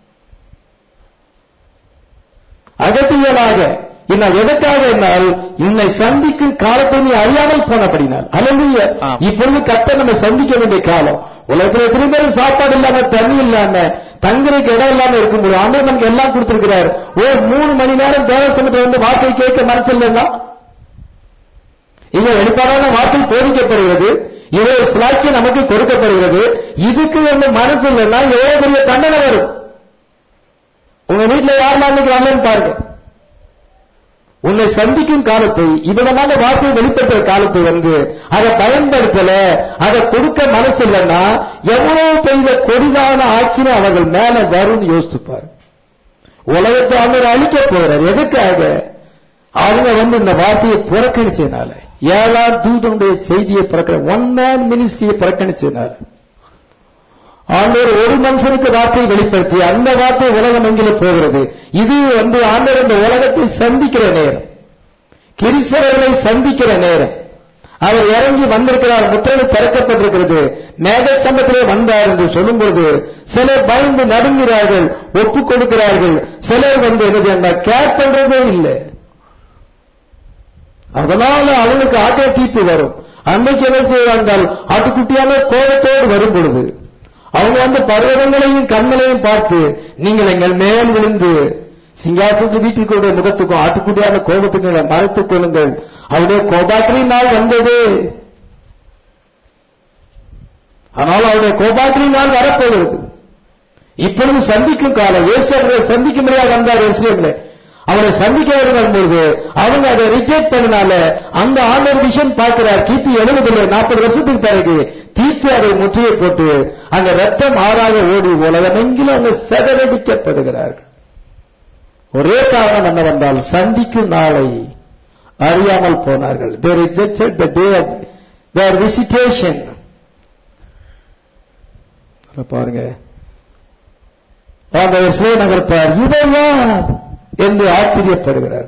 அகதிகளாக இன்னும் எதற்காக என்னால் உன்னை சந்திக்கும் காலத்தை நீ அறியாமல் போனபடினால் அல்ல ஆம். இப்பொழுது கத்த நம்ம சந்திக்க வேண்டிய காலம் உலகத்துல எத்தனை பேர் சாப்பாடு இல்லாம தண்ணி இல்லாம தங்குறதுக்கு இடம் இல்லாம இருக்கும்போது ஆண்டவர் நமக்கு எல்லாம் கொடுத்திருக்கிறார் ஓ மூணு மணி நேரம் தேவசமத்துல வந்து வார்த்தை கேட்க மனசு இல்லைன்னா இங்க வெளிப்பாடான வார்த்தை போதிக்கப்படுகிறது இது ஒரு சிலாக்கி நமக்கு கொடுக்கப்படுகிறது இதுக்கு வந்து மனசு இல்லைன்னா எவ்வளவு பெரிய தண்டனை வரும் உங்க வீட்டுல யாரெல்லாம் இன்னைக்கு வரலன்னு பாருங்க உன்னை சந்திக்கும் காலத்தை இவ்விதமான வார்த்தை வெளிப்பட்ட காலத்தை வந்து அதை பயன்படுத்தல அதை கொடுக்க மனசு இல்லைன்னா எவ்வளவு பெரிய கொடிதான ஆக்கின அவர்கள் மேல வரும்னு யோசிச்சுப்பாரு உலகத்தை அவர் அழிக்க போறார் எதுக்காக அவங்க வந்து இந்த வார்த்தையை புறக்கணிச்சதுனால ஏழாம் தூதனுடைய செய்தியை புறக்கணி ஒன் மேன் மினிஸ்ட்ரியை புறக்கணிச்சதுனால ஆண்டவர் ஒரு மனுஷனுக்கு வார்த்தையை வெளிப்படுத்தி அந்த வார்த்தை உலகம் எங்கிலும் போகிறது இது வந்து ஆண்டவர் இந்த உலகத்தை சந்திக்கிற நேரம் கிரிசவர்களை சந்திக்கிற நேரம் அவர் இறங்கி வந்திருக்கிறார் முத்திரை திறக்கப்பட்டிருக்கிறது மேக சம்பத்திலே வந்தார் என்று சொல்லும்போது சிலர் பயந்து நடுங்கிறார்கள் ஒப்புக் கொடுக்கிறார்கள் சிலர் வந்து என்ன செய்ய கேர் பண்றதே இல்லை அதனால அவங்களுக்கு ஆட்டோ தீப்பு வரும் அன்னைக்கு என்ன செய்வார்கள் ஆட்டுக்குட்டியான கோபத்தோடு வரும் பொழுது அவங்க வந்து பர்வதங்களையும் கண்களையும் பார்த்து நீங்கள் எங்கள் மேல் விழுந்து சிங்காசனத்து வீட்டுக்குடைய முகத்துக்கும் ஆட்டுக்குட்டியான கோபத்துக்கும் மறைத்துக் கொள்ளுங்கள் அவருடைய கோபாத்திரி நாள் வந்தது ஆனால் அவருடைய கோபாத்திரி நாள் வரப்போகிறது இப்பொழுது சந்திக்கும் காலம் இயேசுவை சந்திக்கும் முறையாக வந்தார் இஸ்ரேம்ல அவரை சந்திக்க வரும்போது அவங்க அதை ரிஜெக்ட் பண்ணனால அந்த ஆண்டவர் விஷயம் பார்க்கிறார் கிபி எழுபதுல நாற்பது வருஷத்துக்கு பிறகு தீர்த்து அதை முற்றியை போட்டு அங்க ரத்தம் ஆறாக ஓடி உலகமெங்கிலும் அவங்க செதறடிக்கப்படுகிறார்கள் ஒரே காரணம் என்னவென்றால் சந்திக்கும் நாளை அறியாமல் போனார்கள் they rejected the day of their visitation பாருங்க அந்த ஸ்ரீநகர் பார் இவன் என்று ஆச்சரியப்படுகிறார்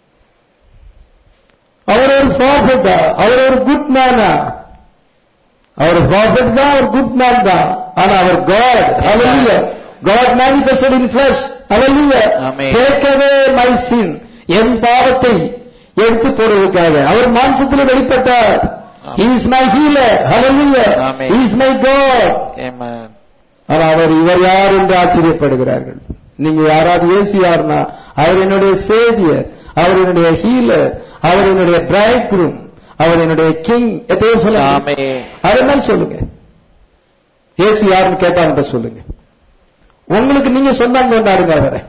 அவர் ஒரு ப்ராஃபிட்டா அவர் ஒரு குட் மேனா அவர் ப்ராஃபிட் தான் ஒரு குட் மேன் தான் ஆனா அவர் காட் ஹalleluya God manifested in flesh hallelujah Amen. take away my sin என் பாவத்தை எடுத்து போடுவதற்காக அவர் மாம்சத்தில் வெளிப்பட்டார் Amen. he is my healer hallelujah Amen. he is my God Amen. ஆனா அவர் இவர் யார் என்று ஆச்சரியப்படுகிறார்கள் நீங்க யாராவது இயேசு யாருன்னா அவர் என்னுடைய சேவியர் அவர் என்னுடைய ஹீலர் அவர் என்னுடைய பிரைட் அவர் என்னுடைய கிங் எத்தையோ சொல்லுங்க Amen. அதே மாதிரி சொல்லுங்க இயேசு யாருன்னு கேட்டாங்க சொல்லுங்க உங்களுக்கு நீங்க சொந்தம் கொண்டாடுங்க அவரை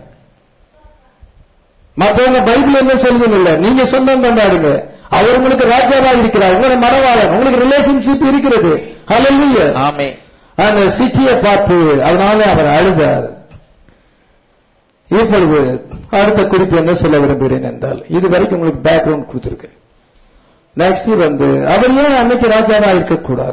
மற்றவங்க பைபிள் என்ன சொல்லுங்க இல்ல நீங்க சொந்தம் கொண்டாடுங்க அவர் உங்களுக்கு ராஜாவா இருக்கிறார் உங்களுடைய மனவாளன் உங்களுக்கு ரிலேஷன்ஷிப் இருக்கிறது ஹalleluya Amen. அந்த சிட்டியை பார்த்து அதனால அவர் அழுதார் இப்பொழுது அடுத்த குறிப்பு என்ன சொல்ல விரும்புகிறேன் என்றால் இது வரைக்கும் உங்களுக்கு பேக்ரவுண்ட் கொடுத்துருக்கு நெக்ஸ்ட் வந்து அவர் ஏன் அன்னைக்கு ராஜாவா இருக்கக்கூடாது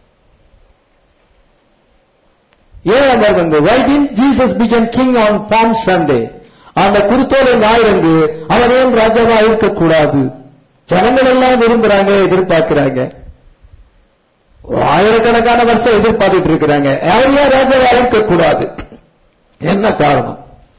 ஏன் அவர் வந்து why didn't Jesus began king on palm Sunday அந்த குருத்தோலை ஞாயிறங்கு அவர் ஏன் ராஜாவா இருக்கக்கூடாது ஜனங்கள் எல்லாம் விரும்புறாங்க எதிர்பார்க்கிறாங்க ஆயிரக்கணக்கான வருஷம் எதிர்பார்த்துட்டு இருக்கிறாங்க அவர் ஏன் ராஜாவா இருக்கக்கூடாது என்ன காரணம்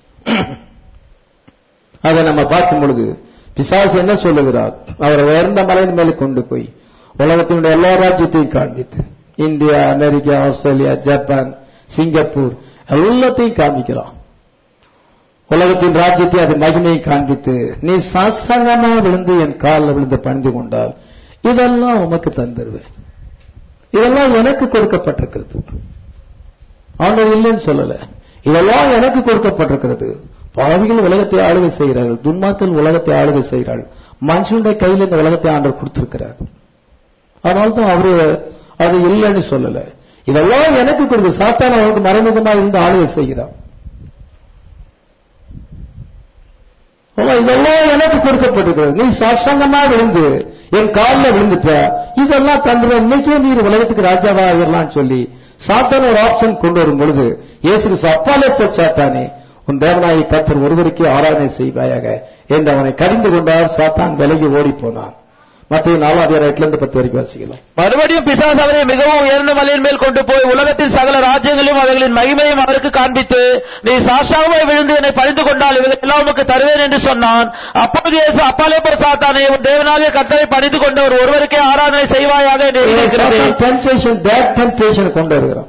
அதை நம்ம பார்க்கும் பொழுது பிசாசு என்ன சொல்லுகிறார் அவரை உயர்ந்த மலையின் மேலே கொண்டு போய் உலகத்தினுடைய எல்லா ராஜ்யத்தையும் காண்பித்து India America Australia Japan Singapore எல்லாத்தையும் காண்பிக்கிறான் உலகத்தின் ராஜ்யத்தை அது மகிமையை காண்பித்து நீ சாஸ்தாங்கமா விழுந்து என் காலில் விழுந்து பணிந்து கொண்டால் இதெல்லாம் உமக்கு தந்துருவேன் இதெல்லாம் எனக்கு கொடுக்கப்பட்டிருக்கிறது ஆண்டவர் இல்லைன்னு சொல்லல இதெல்லாம் எனக்கு கொடுக்கப்பட்டிருக்கிறது பாவிகள் உலகத்தை ஆளுகை செய்கிறார்கள் துன்மாக்கள் உலகத்தை ஆளுகை செய்கிறார்கள் மனுஷனுடைய கையில் இந்த உலகத்தை ஆண்டவர் கொடுத்திருக்கிறார் அதனால தான் அவரு அது இல்லைன்னு சொல்லல இதெல்லாம் எனக்கு கொடுத்து சாத்தான அவனுக்கு மறைமுகமா இருந்து ஆளுகை செய்கிறான் ஆமா, இதெல்லாம் எனக்கு கொடுக்கப்பட்டிருக்கிறது நீ சாஷ்டாங்கமா விழுந்து என் காலில் விழுந்துட்ட இதெல்லாம் தந்துட இன்னைக்கே நீர் உலகத்துக்கு ராஜாவா ஆகிடலாம் சொல்லி சாத்தான் ஒரு ஆப்ஷன் கொண்டு வரும் பொழுது இயேசுக்கு அப்பாலே போச்சாத்தானே உன் தேவனாயி கத்தர் ஒருவருக்கே ஆராதனை செய்வாயாக என்று அவனை கடிந்து கொண்டார் சாத்தான் விலகி ஓடி போனான் மத்திய நாலாம் எட்டுல இருந்து பத்து வரைக்கும் வாசிக்கலாம் மறுபடியும் பிசாசு அவரை மிகவும் உயர்ந்த மலையின் மேல் கொண்டு போய் உலகத்தின் சகல ராஜ்யங்களையும் அவைகளின் மகிமையும் அவருக்கு காண்பித்து நீ சாஷாவாய் விழுந்து என்னை பழிந்து கொண்டால் இவர்கள் எல்லாம் உமக்கு தருவேன் என்று சொன்னான் அப்பொழுது இயேசு அப்பாலே போர் சாத்தானே உன் தேவனாகிய கர்த்தரை பணிந்து கொண்டவர் ஒருவருக்கே ஆராதனை செய்வாயாக என்று எழுதியிருக்கிறது டெம்டேஷன் பேட் டெம்டேஷன் கொண்டு வருகிறான்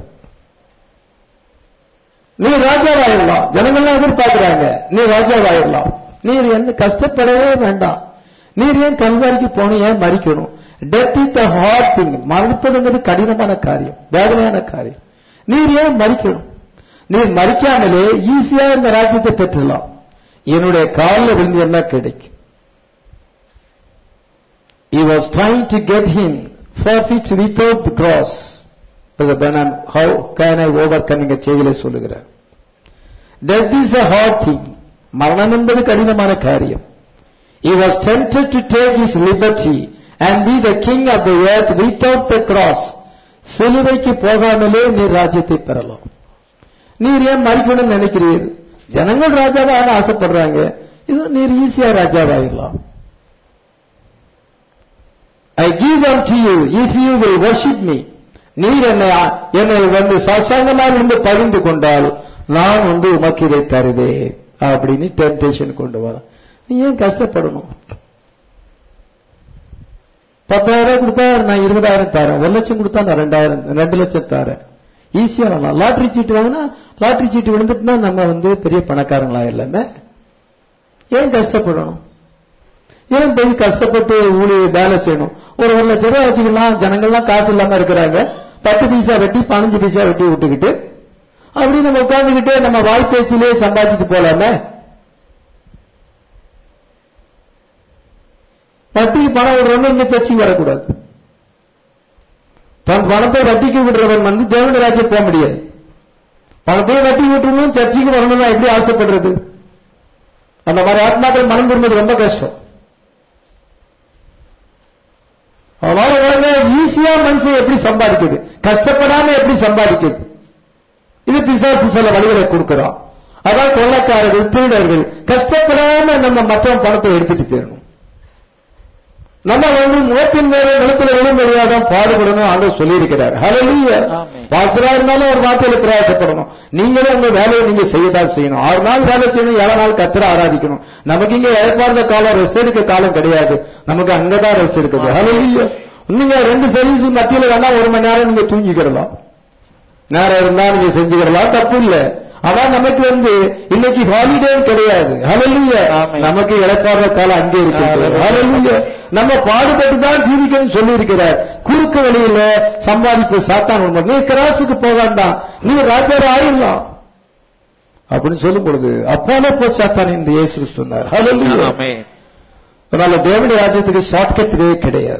நீ ராஜாவாயிடலாம் ஜனங்கள்லாம் எதிர்பார்க்கிறாங்க நீ ராஜாவாயிடலாம் நீர் என்ன கஷ்டப்படவே வேண்டாம் நீர் ஏன் கல்வாரிக்கு போகணும் ஏன் மறிக்கணும் death is the hard thing மறுப்பதுங்கிறது கடினமான காரியம் வேதனையான காரியம் நீர் ஏன் மறிக்கணும் நீர் மறிக்காமலே ஈஸியா இந்த ராஜ்யத்தை பெற்றுலாம் என்னுடைய காலில் விழுந்து என்ன கிடைக்கும் He was trying to get him forfeit without the cross. Brother Branham, how can I overcome என்ற செய்தியிலே சொல்லுகிறார் Death is a hard thing. மரணம் என்பது கடினமான காரியம் He was tempted to take his liberty and be the king of the earth without the cross. சிலுவைக்கு போகாமலே நீர் ராஜ்யத்தை பெறலாம் நீர் ஏன் மறிக்கணும்னு நினைக்கிறீர் ஜனங்கள் ராஜாவாக ஆசைப்படுறாங்க இது நீர் ஈஸியா ராஜாவாயிடலாம் I give unto you if you will worship me. நீர் என்னை என்னை வந்து சாசாங்கமாக இருந்து பகிர்ந்து கொண்டால் நான் வந்து உமக்கு இதை தருவேன் அப்படின்னு டெம்டேஷன் கொண்டு வர நீ ஏன் கஷ்டப்படணும் பத்தாயிரம் கொடுத்தா நான் இருபதாயிரம் தரேன் ஒரு லட்சம் கொடுத்தா நான் ரெண்டாயிரம் ரெண்டு லட்சம் தரேன் ஈஸியா வரலாம் லாட்டரி சீட்டு வாங்கினா லாட்டரி சீட்டு விழுந்துட்டுனா நம்ம வந்து பெரிய பணக்காரங்களா எல்லாமே ஏன் கஷ்டப்படணும் ஏன் போய் கஷ்டப்பட்டு ஊழிய வேலை செய்யணும் ஒரு ஒரு லட்சம் ரூபாய் வச்சுக்கலாம் ஜனங்கள்லாம் காசு இல்லாம இருக்கிறாங்க பத்து பைசா வெட்டி பதினஞ்சு பைசா வெட்டி விட்டுக்கிட்டு அப்படி நம்ம உட்கார்ந்துக்கிட்டு நம்ம வாய்ப்பேச்சிலே சம்பாதிச்சுட்டு போலாமே வட்டிக்கு பணம் விடுறவங்க இந்த சர்ச்சைக்கு வரக்கூடாது தன் பணத்தை வட்டிக்கு விடுறவன் வந்து தேவன ராஜ்யம் போக முடியாது பணத்தையும் வட்டி விட்டுறணும் சர்ச்சைக்கு வரணும்னா எப்படி ஆசைப்படுறது அந்த மாதிரி ஆத்மாக்கள் மனம் திரும்பது ரொம்ப கஷ்டம் அதனால உடனே ஈஸியா மனுஷன் எப்படி சம்பாதிக்குது கஷ்டப்படாம எப்படி சம்பாதிக்குது இது பிசாசு சில வழிகளை கொடுக்கிறோம் அதான் கொள்ளக்காரர்கள் திருடர்கள் கஷ்டப்படாம நம்ம மற்றவன் பணத்தை எடுத்துட்டு போயிடணும் நம்ம வந்து முகத்தின் மேல நிலத்துல விழும்படியாக தான் பாடுபடணும் ஆண்டு சொல்லியிருக்கிறார் ஹலலிய ஆமென். பாசரா இருந்தாலும் ஒரு வார்த்தையில பிரயாசப்படணும் நீங்களும் உங்க வேலையை நீங்க செய்யதான் செய்யணும் ஆறு நாள் வேலை செய்யணும் ஏழு நாள் கத்திர ஆராதிக்கணும் நமக்கு இங்க இழப்பார்ந்த காலம் ரெஸ்ட் எடுக்க காலம் கிடையாது நமக்கு அங்கதான் ரெஸ்ட் எடுக்குது ஹலலிய நீங்க ரெண்டு சர்வீஸ் மத்தியில வேணா ஒரு மணி நேரம் நீங்க தூங்கிக்கிடலாம் நேரம் இருந்தா நீங்க செஞ்சுக்கிடலாம் தப்பு இல்ல ஆனா நமக்கு வந்து இன்னைக்கு ஹாலிடே கிடையாது ஹalleluya ஆமென். நமக்கு இழப்பாத காலம் அங்கே இருக்கு Hallelujah. ஹalleluya நம்ம பாடுபட்டு தான் ஜீவிக்கணும்னு சொல்லி இருக்கிறார் குறுக்கு வழியில சம்பாதிப்பு சாத்தான் உண்மை நீ கிராஸுக்கு போக வேண்டாம் நீ ராஜாரா ஆயிடலாம் அப்படின்னு சொல்லும் பொழுது அப்பாலே போ சாத்தான் என்று இயேசு சொன்னார் ஹalleluya ஆமென் அதனால தேவனுடைய ராஜ்யத்துக்கு ஷார்ட்கட் வே கிடையாது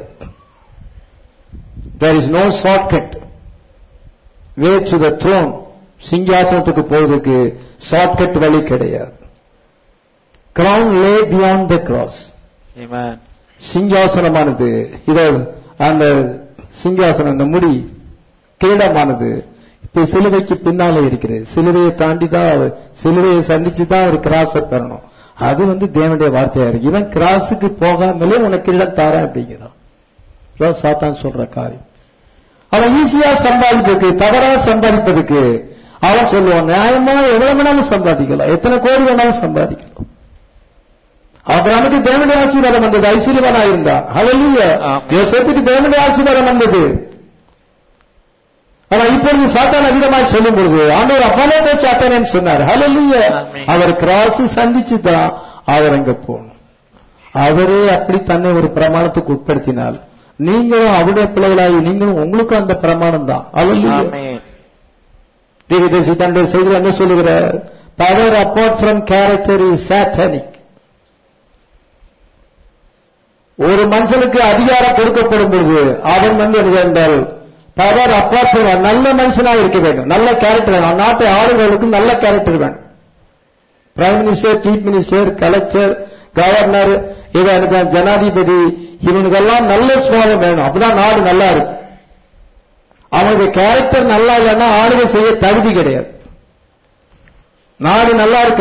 there is no shortcut way to the throne சிங்காசனத்துக்கு போவதற்கு ஷார்ட்கட் வழி கிடையாது crown lay beyond the cross Amen. சிங்காசனமானது இதோ அந்த சிங்காசனம் அந்த முடி கிரீடமானது இப்ப சிலுவைக்கு பின்னாலே இருக்கிறது சிலுவையை தாண்டி தான் அவர் சிலுவையை சந்திச்சு தான் அவர் கிராஸை பெறணும் அது வந்து தேவனுடைய வார்த்தையா இருக்கு இவன் கிராஸுக்கு போகாமலே உனக்கு கிரீடம் தாரேன் அப்படிங்கிறான் இதான் சாத்தான் சொல்ற காரியம் அவன் ஈஸியா சம்பாதிப்பதுக்கு தவறா சம்பாதிப்பதுக்கு அவன் சொல்லுவான் நியாயமா எவ்வளவு வேணாலும் சம்பாதிக்கலாம் எத்தனை கோடி வேணாலும் சம்பாதிக்கலாம் அபிராமுக்கு தேவனுடைய ஆசீர்வாதம் வந்தது ஐஸ்வர்யவனா இருந்தான் ஹalleluya ஆமென். யோசேப்புக்கு தேவனுடைய ஆசீர்வாதம் வந்தது ஆனா இப்பொழுது சாத்தான் அதிகமாய் சொல்லும் பொழுது ஆண்டவர் அப்பாலே போய் சாத்தானேன்னு சொன்னார் ஹalleluya ஆமென். அவர் கிராஸ் சந்திச்சு தான் அவர் அங்க போகணும் அவரே அப்படி தன்னை ஒரு பிரமாணத்துக்கு உட்படுத்தினால் நீங்களும் அவருடைய பிள்ளைகளாகி நீங்களும் உங்களுக்கும் அந்த பிரமாணம் தான் ஹalleluya ஆமென். தீர்க்கதரிசி தன்னுடைய செய்தியில் என்ன சொல்லுகிறார் power apart from character is satanic ஒரு மனுஷனுக்கு அதிகாரம் கொடுக்கப்படும் பொழுது அவன் வந்து என்ன என்றால் பவர் அப்பார்ட் ஃப்ரம் நல்ல மனுஷனா இருக்க வேண்டும் நல்ல கேரக்டர் வேணும் நாட்டு ஆளுநர்களுக்கு நல்ல கேரக்டர் வேணும் prime minister chief minister collector governor இவனுக்கு ஜனாதிபதி இவனுக்கெல்லாம் நல்ல சுவாபம் வேணும் அப்பதான் நாடு நல்லா இருக்கும் அவனுக்கு கேரக்டர் நல்லா இல்லைன்னா ஆளுகை செய்ய தகுதி கிடையாது நாடு நல்லா இருக்க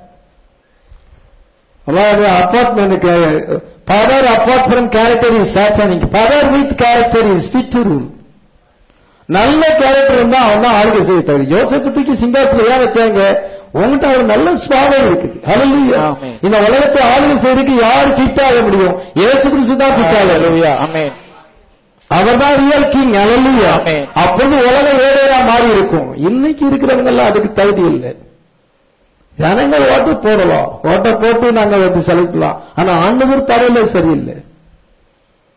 அதாவது அப்பார்ட்மெண்ட்டுக்கு power apart from character is satanic power with character is fit to rule நல்ல கேரக்டர் இருந்தா அவன் தான் ஆளுகை செய்ய தகுதி யோசப்பு தூக்கி சிங்காரத்துல ஏன் வச்சாங்க உங்ககிட்ட ஒரு நல்ல சுவாபம் இருக்குது ஹalleluya ஆமென். இந்த உலகத்தை ஆளுகை செய்யறதுக்கு யார் ஃபிட் ஆக முடியும் இயேசு கிறிஸ்து தான் ஃபிட் ஆக Hallelujah. Amen. அவர்தான் ரியல் கிங் அலல்லுயா ஆமென். அப்பொழுது உலகம் வேறையா மாறி இருக்கும் இன்னைக்கு இருக்கிறவங்க எல்லாம் அதுக்கு தகுதி இல்லை ஜனங்கள் ஓட்டு போடலாம் ஓட்டை போட்டு நாங்க வந்து செலுத்தலாம் ஆனா ஆண்டவர் தரையில சரியில்லை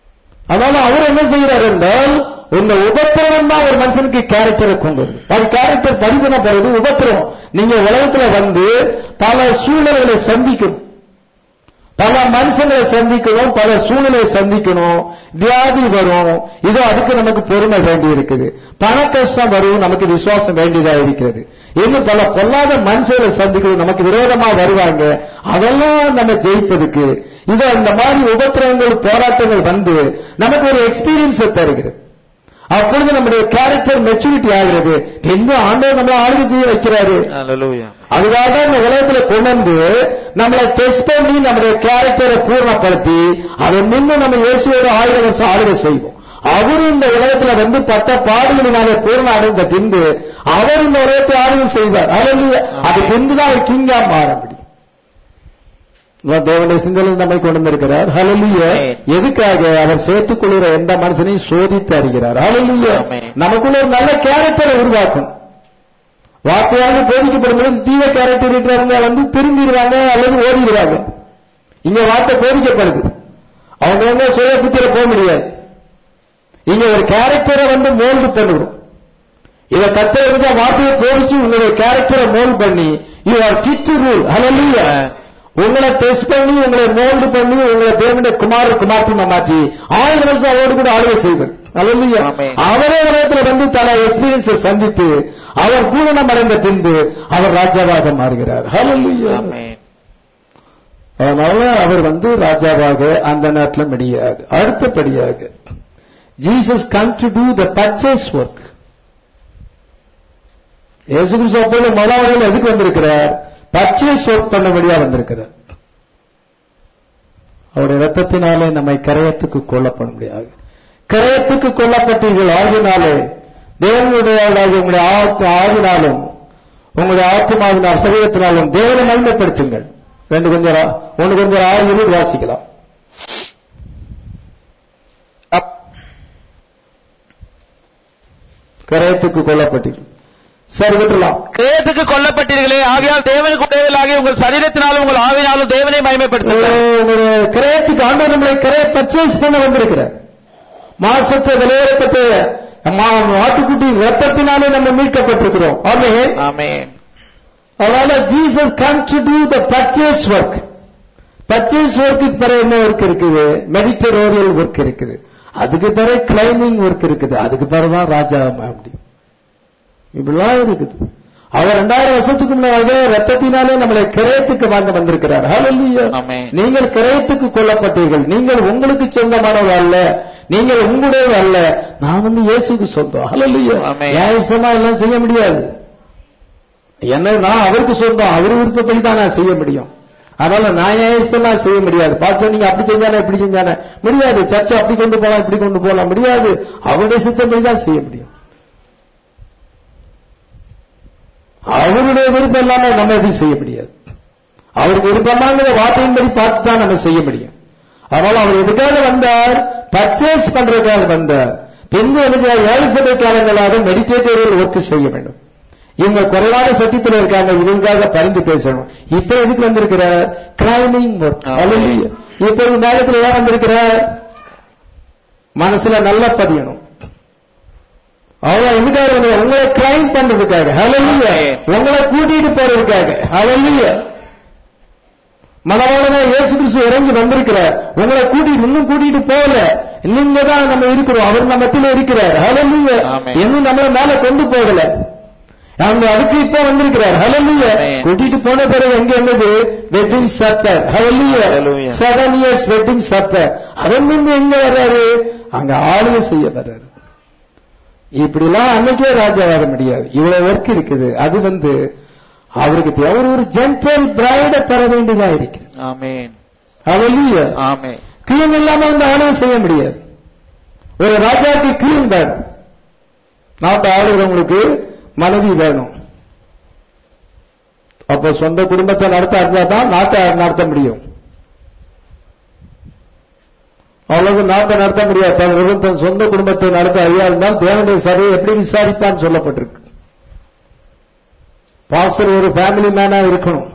அதனால அவர் என்ன செய்கிறார் என்றால் இந்த உபத்திரவம் தான் ஒரு மனுஷனுக்கு கேரக்டரை கொண்டு வரும் அது கேரக்டர் பரிபுணப்படுறது உபத்திரவம் நீங்க உலகத்துல வந்து பல சூழ்நிலைகளை சந்திக்கணும் பல மனுஷங்களை சந்திக்கணும் பல சூழ்நிலையை சந்திக்கணும் வியாதி வரும் இது அதுக்கு நமக்கு பொறுமை வேண்டி இருக்குது பண கஷ்டம் வரும் நமக்கு விசுவாசம் வேண்டியதா இருக்கிறது இன்னும் பல பொல்லாத மனுஷங்களை சந்திக்கணும் நமக்கு விரோதமா வருவாங்க அதெல்லாம் நம்ம ஜெயிப்பதுக்கு இது அந்த மாதிரி உபத்திரவங்கள் போராட்டங்கள் வந்து நமக்கு ஒரு எக்ஸ்பீரியன்ஸை தருகிறது அப்பொழுது நம்முடைய கேரக்டர் மெச்சூரிட்டி ஆகிறது இன்னும் ஆண்டவர் நம்மளை ஆளுகை செய்ய வைக்கிறாரு Hallelujah. அதுக்காக தான் இந்த உலகத்துல கொண்டு வந்து நம்மளை டெஸ்ட் பண்ணி நம்முடைய கேரக்டரை பூர்ணப்படுத்தி அதை நின்று நம்ம இயேசுவோட ஆயிரம் வருஷம் ஆளுகை செய்வோம் அவர் இந்த உலகத்துல வந்து பட்ட பாடுகளினாலே பூர்ண அடைந்த பின்பு அவர் இந்த உலகத்தை ஆளுகை செய்வார் அவர் அது பின்புதான் அவர் கிங்கா மாற முடியும் இதான் தேவனுடைய சிந்தனை நம்மை கொண்டு வந்திருக்கிறார் ஹalleluya Amen. எதுக்காக அவர் சேர்த்துக் கொள்கிற எந்த மனுஷனையும் சோதித்து அறிகிறார் ஹalleluya Amen. நமக்குள்ள ஒரு நல்ல கேரக்டரை உருவாக்கும் வார்த்தையாக போதிக்கப்படும் பொழுது தீய கேரக்டர் இருக்கிறவங்க வந்து திரும்பிடுவாங்க அல்லது ஓடிடுவாங்க இங்க வார்த்தை போதிக்கப்படுது அவங்க வந்து சுய புத்திர போக முடியாது இங்க ஒரு கேரக்டரை வந்து மோல்டு பண்ணுறோம் இத கத்துறதுக்கு வார்த்தையை போதிச்சு உங்களுடைய கேரக்டரை மோல்ட் பண்ணி யூ ஆர் ஃபிட் ரூல் ஹalleluya உங்களை டெஸ்ட் பண்ணி உங்களை மோல்டு பண்ணி உங்களை தேவனுடைய குமார குமார்த்திமா மாற்றி ஆயிரம் வருஷம் அவரோடு கூட ஆளுகை செய்வர் ஹalleluya Amen. அவரே உலகத்துல வந்து தன எக்ஸ்பீரியன்ஸை சந்தித்து அவர் பூரணம் அடைந்த பின்பு அவர் ராஜாவாக மாறுகிறார் ஹalleluya Amen. அதனால அவர் வந்து ராஜாவாக அந்த நேரத்தில் முடியாது அடுத்தபடியாக Jesus come to do the purchase work இயேசு கிறிஸ்து அப்போது முதலாவது எதுக்கு வந்திருக்கிறார் பர்ச்சேஸ் ஒர்க் பண்ணபடியா வந்திருக்கிறார் அவருடைய ரத்தத்தினாலே நம்மை கரையத்துக்கு கொல்லப்பட முடியாது கரையத்துக்கு கொல்லப்பட்டீர்கள் ஆகினாலே தேவனுடைய உங்களுடைய ஆத்து- ஆவினாலும் உங்களுடைய ஆத்மாவினால் சரீரத்தினாலும் தேவனை மகிமைப்படுத்துங்கள் ரெண்டு கொஞ்சம் ரா- ஒன்று கொஞ்சம் ஆயுள் வாசிக்கலாம் அப்- கரையத்துக்கு கொல்லப்பட்டீர்கள் சரி விட்டுலாம் கிரயத்துக்கு கொல்லப்பட்டீர்களே ஆகையால் தேவனுக்கு உடையவர்களாகிய உங்கள் சரீரத்தினாலும் உங்கள் ஆவினாலும் தேவனை மகிமைப்படுத்துங்கள் உங்களுடைய கிரயத்துக்கு ஆண்டு நம்மளை கிரைய பர்ச்சேஸ் பண்ண வந்திருக்கிறார் மாசத்தை விலையேறப்பட்ட ஆட்டுக்குட்டி ரத்தத்தினாலே நம்ம மீட்கப்பட்டிருக்கிறோம் ஆமென் ஆமென் அதனால Jesus come to do the purchase work purchase work பிறகு என்ன ஒர்க் இருக்குது மெடிட்டரேரியல் ஒர்க் இருக்குது அதுக்கு பிறகு கிளைமிங் ஒர்க் இருக்குது அதுக்கு பிறகுதான் ராஜா ஆக முடியும் இப்படிலாம் இருக்குது அவர் ரெண்டாயிரம் வருஷத்துக்கு முன்னாடி ரத்தத்தினாலே நம்மளை கிரயத்துக்கு வாங்க வந்திருக்கிறார் ஹalleluya ஆமென். நீங்கள் கிரயத்துக்கு கொல்லப்பட்டீர்கள் நீங்கள் உங்களுக்கு சொந்தமானவர் அல்ல நீங்கள் உங்களுடைய அல்ல நான் வந்து இயேசுக்கு சொந்தம் ஹalleluya ஆமென். நியாயசமா எல்லாம் செய்ய முடியாது என்ன நான் அவருக்கு சொந்தம் அவர் விருப்பப்படி தான் நான் செய்ய முடியும் அதனால நான் நியாயசமா செய்ய முடியாது பாஸ்டர் நீங்க அப்படி செஞ்சானே இப்படி செஞ்சானே முடியாது சர்ச்சை அப்படி கொண்டு போலாம் இப்படி கொண்டு போலாம் முடியாது அவருடைய சித்தப்படி தான் செய்ய முடியும் அவருடைய விருப்பம் இல்லாம நம்ம எதுவும் செய்ய முடியாது அவருக்கு விருப்பமாங்கிற வார்த்தையின்படி பார்த்து தான் நம்ம செய்ய முடியும் அதனால அவர் எதுக்காக வந்தார் பர்ச்சேஸ் பண்றதுக்காக வந்தார் பின்பு எனக்கு ஏழு சபைக்காரங்களாக மெடிடேட்டரியல் ஒர்க் செய்ய வேண்டும் இவங்க குறைவான சத்தியத்தில் இருக்காங்க இவங்களுக்காக பரிந்து பேசணும் இப்ப எதுக்கு வந்திருக்கிறார் கிளைமிங் ஒர்க் ஆமென். இப்ப இந்த நேரத்தில் ஏன் வந்திருக்கிறார் மனசுல நல்லா பதியணும் அவ்வளவு எதுக்காக வந்து உங்களை கிளைம் பண்றதுக்காக ஹalleluya ஆமென். உங்களை கூட்டிட்டு போறதுக்காக ஹalleluya மனவாளனா இயேசு கிறிஸ்து இறங்கி வந்திருக்கிறார் உங்களை கூட்டிட்டு இன்னும் கூட்டிட்டு போகல நீங்க தான் நம்ம இருக்கிறோம் அவர் நம்ம மத்தியில இருக்கிறார் ஹalleluya ஆமென். இன்னும் நம்மள மேல கொண்டு போகல அவங்க அதுக்கு இப்ப வந்திருக்கிறார் ஹalleluya ஆமென். கூட்டிட்டு போன பிறகு எங்க என்னது வெட்டிங் சப்பர் ஹalleluya Hallelujah. Seven years wedding supper அதன் முன்பு எங்க வர்றாரு அங்க ஆளுகை செய்ய வர்றாரு இப்படிலாம் அன்னைக்கே ராஜா வர முடியாது இவ்வளவு ஒர்க் இருக்குது அது வந்து அவருக்கு தேவை. அவர் ஒரு ஜென்டல் பிரைட பெற வேண்டியதா இருக்குது ஆமென் ஹalleluya ஆமென் கிளீன் இல்லாம வந்து ஆளுகை செய்ய முடியாது ஒரு ராஜாக்கு கிளீன் வேணும் நாட்டை ஆளுகிறவங்களுக்கு மனைவி வேணும் அப்ப சொந்த குடும்பத்தை நடத்த இருந்தா தான் நாட்டை நடத்த முடியும் அவ்வளவு நாட்டை நடத்த முடியாது தன் விருப்பம் தன் சொந்த குடும்பத்தை நடத்த ஐயா இருந்தால் தேவனுடைய சபையை எப்படி விசாரிப்பான்னு சொல்லப்பட்டிருக்கு பாஸ்டர் ஒரு ஃபேமிலி மேனா இருக்கணும்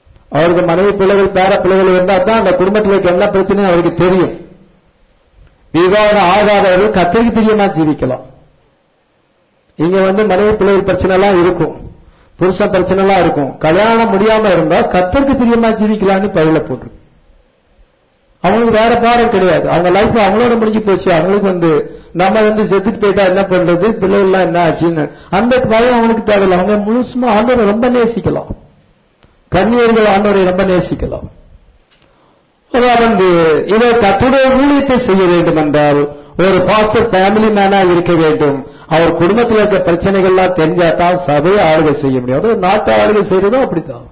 அவருக்கு மனைவி பிள்ளைகள் பேர பிள்ளைகள் இருந்தா தான் அந்த குடும்பத்தில் இருக்க என்ன பிரச்சனையும் அவருக்கு தெரியும் விவாகம் ஆகாதவர்கள் கத்திரிக்கு பிரியமா ஜீவிக்கலாம் இங்க வந்து மனைவி பிள்ளைகள் பிரச்சனை எல்லாம் இருக்கும் புருஷன் பிரச்சனை எல்லாம் இருக்கும் கல்யாணம் முடியாம இருந்தா கத்தருக்கு பிரியமா ஜீவிக்கலாம்னு பயில போட்டிருக்கு அவங்களுக்கு வேற பாடம் கிடையாது அவங்க லைஃப் அவங்களோட முடிஞ்சு போச்சு அவங்களுக்கு வந்து நம்ம வந்து செத்துட்டு போயிட்டா என்ன பண்றது பிள்ளைகள்லாம் என்ன ஆச்சுன்னு அந்த பயம் அவங்களுக்கு தேவையில்லை அவங்க முழுசுமா ஆண்டவரை ரொம்ப நேசிக்கலாம் கன்னியர்கள் ஆண்டவரை ரொம்ப நேசிக்கலாம் அதான் வந்து இவர் கத்துடைய ஊழியத்தை செய்ய வேண்டும் என்றால் ஒரு பாஸ்டர் ஃபேமிலி மேனா இருக்க வேண்டும் அவர் குடும்பத்தில் இருக்க பிரச்சனைகள்லாம் தெரிஞ்சா தான் சபையை ஆளுகை செய்ய முடியும் அது நாட்டை ஆளுகை செய்யறதும் அப்படித்தான்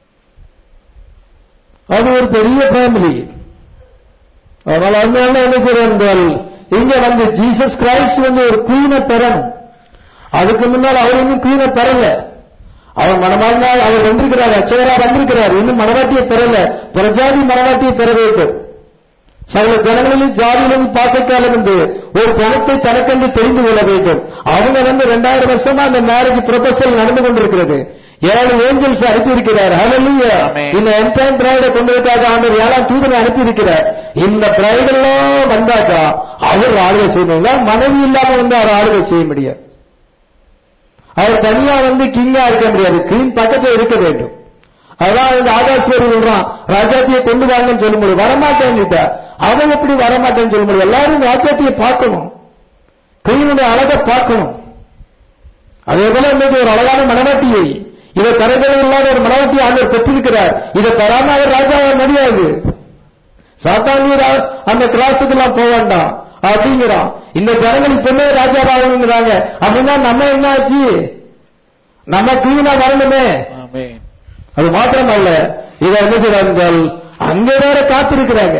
அது ஒரு பெரிய ஃபேமிலி அதனால அதனால என்ன செய்யறார்கள் இங்க வந்து ஜீசஸ் கிரைஸ்ட் வந்து ஒரு குயினை பெறணும் அதுக்கு முன்னால் அவர் இன்னும் குயினை பெறல அவர் மனமார்ந்தால் அவர் வந்திருக்கிறார் அச்சகரா வந்திருக்கிறார் இன்னும் மனவாட்டியை பெறல பிரஜாதி மனவாட்டியை பெற வேண்டும் சகல ஜனங்களிலும் ஜாதியிலும் பாசக்காலம் என்று ஒரு ஜனத்தை தனக்கென்று தெரிந்து கொள்ள வேண்டும் அவங்க வந்து ரெண்டாயிரம் வருஷமா அந்த மேரேஜ் ப்ரொபோசல் நடந்து கொண்டிருக்கிறது ஏழு ஏஞ்சல்ஸ் அனுப்பியிருக்கிறார் ஹalleluya Amen. இந்த என்டைம் பிரைட கொண்டிருக்காத ஆண்டவர் ஏழாம் தூதனை அனுப்பியிருக்கிறார் இந்த பிரைடெல்லாம் வந்தாக்கா அவர் ஆளுகை செய்யணும் மனைவி இல்லாம வந்து அவர் ஆளுகை செய்ய முடியாது அவர் தனியா வந்து கிங்கா இருக்க முடியாது கிங் பக்கத்துல இருக்க வேண்டும் அதான் இந்த ஆகாஸ்வரி சொல்றான் ராஜாத்தியை கொண்டு வாங்கன்னு சொல்ல முடியும் வரமாட்டேன்னுட்டா அவன் எப்படி வரமாட்டேன்னு சொல்ல முடியும் எல்லாரும் ராஜாத்தியை பார்க்கணும் கிரீனுடைய அழகை பார்க்கணும் அதே போல இன்னைக்கு ஒரு அழகான மனவாட்டியை இதை கரைகள் இல்லாத ஒரு மனவாட்டியை ஆண்டவர் பெற்றிருக்கிறார் இதை தராம அவர் ராஜாவ முடியாது சாத்தானியர் அந்த கிளாஸுக்கு எல்லாம் போக வேண்டாம் அப்படிங்கிறான் இந்த ஜனங்கள் இப்பவுமே ராஜாவாகணுங்கிறாங்க அப்படின்னா நம்ம என்ன ஆச்சு நம்ம கிளீனா வரணுமே ஆமென் அது மாத்திரம் அல்ல இதை என்ன செய்றார்கள் அங்க வேற காத்திருக்கிறாங்க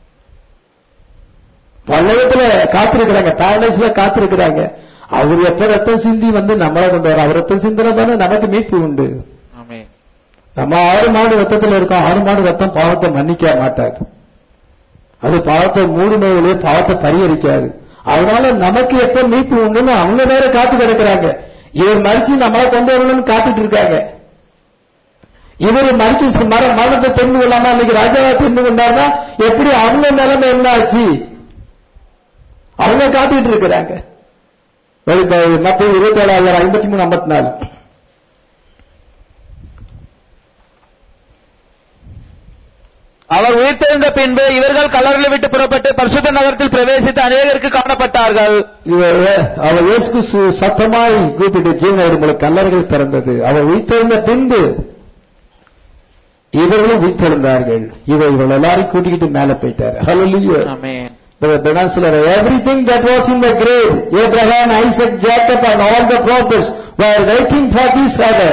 பல்லவத்துல காத்திருக்கிறாங்க பாரடைஸ்ல காத்திருக்கிறாங்க அவர் எப்ப ரத்தம் சிந்தி வந்து நம்மளை கொண்டு வர அவர் ரத்தம் சிந்தினா தானே நமக்கு மீட்பு உண்டு ஆமென் நம்ம ஆறு மாடு ரத்தத்துல இருக்கோம் ஆறு மாடு ரத்தம் பாவத்தை மன்னிக்க மாட்டாது அது பாவத்தை மூடுமையிலே பாவத்தை பரிகரிக்காது அதனால நமக்கு எப்ப மீட்பு உண்டுன்னு அவங்க வேற காத்து கிடக்குறாங்க இவர் மறிச்சு நம்மளை கொண்டு வரணும்னு காத்துட்டு இருக்காங்க இவர் மறிச்சு மர மரணத்தை தெரிந்து கொள்ளாம அன்னைக்கு ராஜாவா தெரிந்து கொண்டாருன்னா எப்படி அவங்க நிலைமை என்ன ஆச்சு அவங்க காத்துட்டு இருக்கிறாங்க மத்திய இருபத்தி ஏழாயிரம் ஐம்பத்தி மூணு ஐம்பத்தி நாலு அவர் உயிர்த்தெழுந்த பின்பு இவர்கள் கல்லறைகளை விட்டு புறப்பட்டு பரிசுத்த நகரத்தில் பிரவேசித்து அநேகருக்கு காணப்பட்டார்கள் இவர் அவர் இயேசு கிறிஸ்து சத்தமாய் கூப்பிட்டு ஜீவன் உங்களுக்கு கல்லறைகள் பிறந்தது அவர் உயிர்த்தெழுந்த பின்பு இவர்களும் உயிர்த்தெழுந்தார்கள் இவர் இவர்கள் எல்லாரையும் கூட்டிக்கிட்டு மேல போயிட்டார் ஹalleluya ஆமென் everything that was in the grave Abraham Isaac Jacob and all the prophets were waiting for this other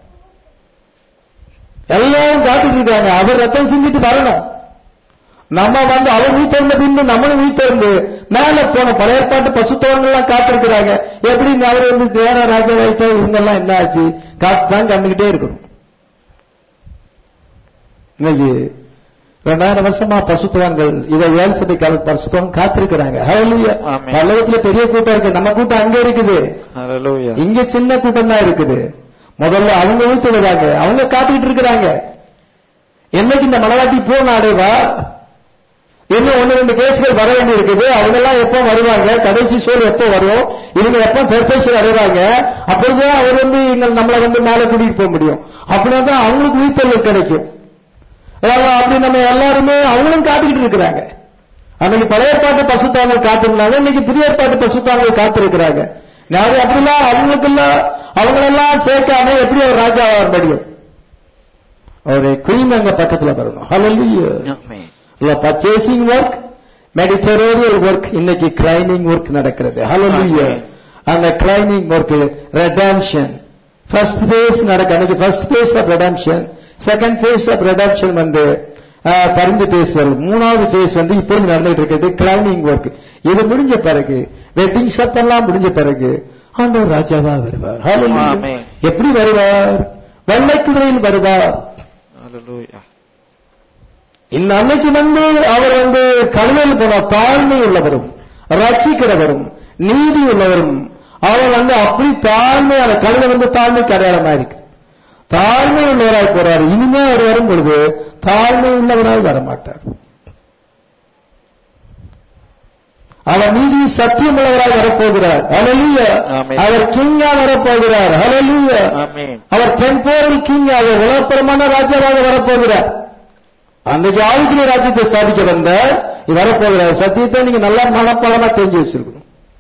எல்லாம் காத்துட்டு இருக்காங்க அவர் ரத்தம் சிந்திட்டு வரணும் நம்ம வந்து அவர் உயிர்த்தெழுந்த பின்பு நம்மளும் உயிர்த்தெழுந்து மேல போன பழைய ஏற்பாட்டு பசுத்தவங்கள் எல்லாம் காத்திருக்கிறாங்க எப்படி இந்த அவர் வந்து தேன ராஜாவாயிட்டோ இவங்க எல்லாம் என்ன ஆச்சு காத்து தான் கண்டுகிட்டே இருக்கணும் இன்னைக்கு ரெண்டாயிரம் வருஷமா பசுத்துவங்கள் இதை ஏழு சபை கால பசுத்துவம் காத்திருக்கிறாங்க ஹalleluya ஆமென். பல்லவத்துல பெரிய கூட்டம் இருக்கு நம்ம கூட்டம் அங்க இருக்குது ஹalleluya இங்க சின்ன கூட்டம் தான் இருக்குது முதல்ல அவங்க ஊத்து விடுறாங்க அவங்க காத்துக்கிட்டு இருக்கிறாங்க என்னைக்கு இந்த மனவாட்டி பூர்ண அடைவா இன்னும் ஒண்ணு ரெண்டு கேஸ்கள் வர வேண்டி இருக்குது அவங்க எல்லாம் எப்போ வருவாங்க கடைசி சோல் எப்போ வரும் இவங்க எப்போ பெர்ஃபெக்ஷன் அடைவாங்க அப்பொழுதுதான் அவர் வந்து எங்கள் நம்மளை வந்து மேல கூட்டிட்டு போக முடியும் அப்படின்னா தான் அவங்களுக்கு உயிர்த்தல் கிடைக்கும் அதாவது அப்படி நம்ம எல்லாருமே அவங்களும் காத்துக்கிட்டு இருக்கிறாங்க அன்னைக்கு பழைய பாட்டு பசுத்தாங்கள் காத்திருந்தாங்க இன்னைக்கு புதிய பாட்டு பசுத்தாங்கள் காத்திருக்கிறாங்க யாரு அப்படிலாம் அவங்களுக்கெல்லாம் அவங்களெல்லாம் சேர்க்காம எப்படி ஒரு ராஜா வர முடியும் ஒரு குயின் அங்க பக்கத்துல வரணும் ஹalleluya ஆமென் இல்ல பர்ச்சேசிங் ஒர்க் மெடிட்டரேரியல் ஒர்க் இன்னைக்கு கிளைனிங் ஒர்க் நடக்கிறது ஹalleluya Amen. அந்த claiming work redemption first phase நடக்க அன்னைக்கு first phase of redemption second phase of redemption வந்து அஹ், பரிந்து பேசுதல் மூணாவது ஃபேஸ் வந்து இப்பொழுது நடந்துட்டு இருக்கிறது கிளைனிங் ஒர்க் இது முடிஞ்ச பிறகு வெட்டிங் சத்தெல்லாம் முடிஞ்ச பிறகு ஆண்டவர் ராஜாவா வருவார் Hallelujah. Amen. எப்படி வருவார் வெள்ளை குதிரையில் வருவார் ஹalleluya இந்த அன்னைக்கு வந்து அவர் வந்து கல்வியில் போன தாழ்மை உள்ளவரும் ரட்சிக்கிறவரும் நீதி உள்ளவரும் அவர் வந்து அப்படி தாழ்மையான கல்வி வந்து தாழ்மைக்கு அடையாளமா இருக்கு தாழ்மை உள்ளவராய் போறாரு இனிமே அவர் வரும் பொழுது தாழ்மை உள்ளவராய் வரமாட்டார் அவர் நீதி சத்தியம் உள்ளவராய் வரப்போகிறார் ஹalleluya ஆமென். அவர் கிங்கா வரப்போகிறார் ஹalleluya ஆமென் அவர் டெம்போரல் கிங்காக உலகப்பரமான ராஜாவாக வரப்போகிறார் அன்றைக்கு ஆவிக்குரிய ராஜ்யத்தை சாதிக்க வந்த இவர் வரப்போகிறார் சத்தியத்தை நீங்க நல்லா மனப்பாடமா தெரிஞ்சு வச்சிருக்கணும்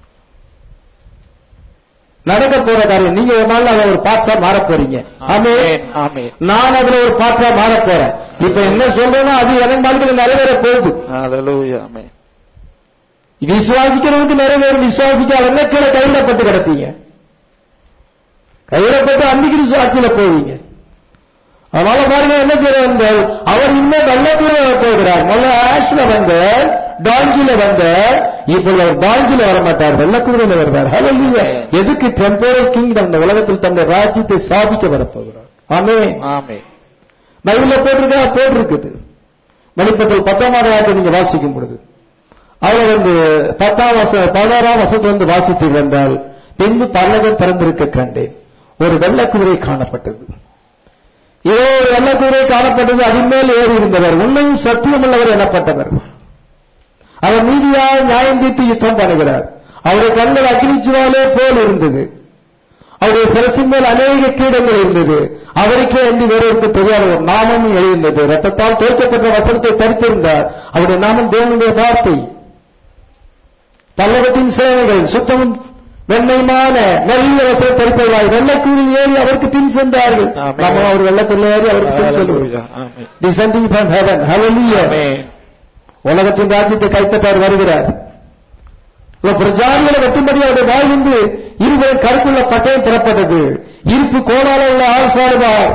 நடக்க போற காரியம் நீங்க ஒரு நாள் அதை ஒரு பாட்சா மாற போறீங்க ஆமென் ஆமென் நான் அதுல ஒரு பாட்டா மாற போறேன் இப்ப என்ன சொல்றேனோ அது எதன் வாழ்க்கையில் நிறைவேற போகுது ஹalleluya ஆமென் விசுவாசிக்கிறவனுக்கு நிறைவேறும் விசுவாசிக்காத கீழே கைவிடப்பட்டு கிடப்பீங்க கைவிடப்பட்டு அன்னைக்கு சாட்சியில போவீங்க அதனால பாருங்க என்ன செய்யறார் அவர் இன்னும் வெள்ளத்தூர போகிறார் முதல்ல ஆஷ்ல வந்த டாங்கில வந்த இப்பொழுது அவர் டாங்கில வரமாட்டார் வெள்ளக்குதிரையில வருவார் ஹalleluya எதுக்கு டெம்போரல் கிங்டம் இந்த உலகத்தில் தன்னுடைய ராஜ்யத்தை சாதிக்க வரப்போகிறார் ஆமே ஆமென் பைபிள்ல போட்டிருக்கா போட்டிருக்குது வெளிப்பட்டல் பத்தாம் ஆண்டு நீங்க வாசிக்கும் பொழுது அவர் வந்து பத்தாம் வச பதினாறாம் வசத்துல வந்து வாசித்து வந்தால் பின்பு பரலகம் திறந்திருக்க கண்டேன் ஒரு வெள்ளக்குதிரை காணப்பட்டது இதோ ஒரு வெள்ளக்குதிரை காணப்பட்டது அதன் மேல் ஏறி இருந்தவர் உண்மையும் சத்தியமுள்ளவர் எனப்பட்டவர் அவர் நீதியாய் நியாயம் தீர்த்து யுத்தம் பண்ணுகிறார் அவருடைய கண்கள் அக்னிச்சுவாலே போல் இருந்தது அவருடைய சிரசின் மேல் அநேக கீடங்கள் இருந்தது அவருக்கே என்று வேறொருக்கு தெரியாத ஒரு நாமமும் எழுந்தது ரத்தத்தால் தோற்கப்பட்ட வசனத்தை தரித்திருந்தார் அவருடைய நாமம் தேவனுடைய வார்த்தை பல்லவத்தின் சேவைகள் சுத்தமும் வெண்மையுமான நல்ல வசனம் தரித்தவர்களாய் வெள்ளக்கூரில் ஏறி அவருக்கு பின் சென்றார்கள் ஆமென். நம்ம அவர் வெள்ளக்கூரில் ஏறி அவருக்கு பின் செல்வோம் ஹalleluya ஆமென் descending from heaven hallelujah ஆமென் உலகத்தின் ராஜ்யத்தை கைப்பற்றார் வருகிறார் இவர் பிரஜாதிகளை வெட்டும்படி அவருடைய வாயிலிருந்து இருவரும் கருக்குள்ள பட்டயம் புறப்பட்டது இருப்பு கோணால உள்ள ஆசாடுவார்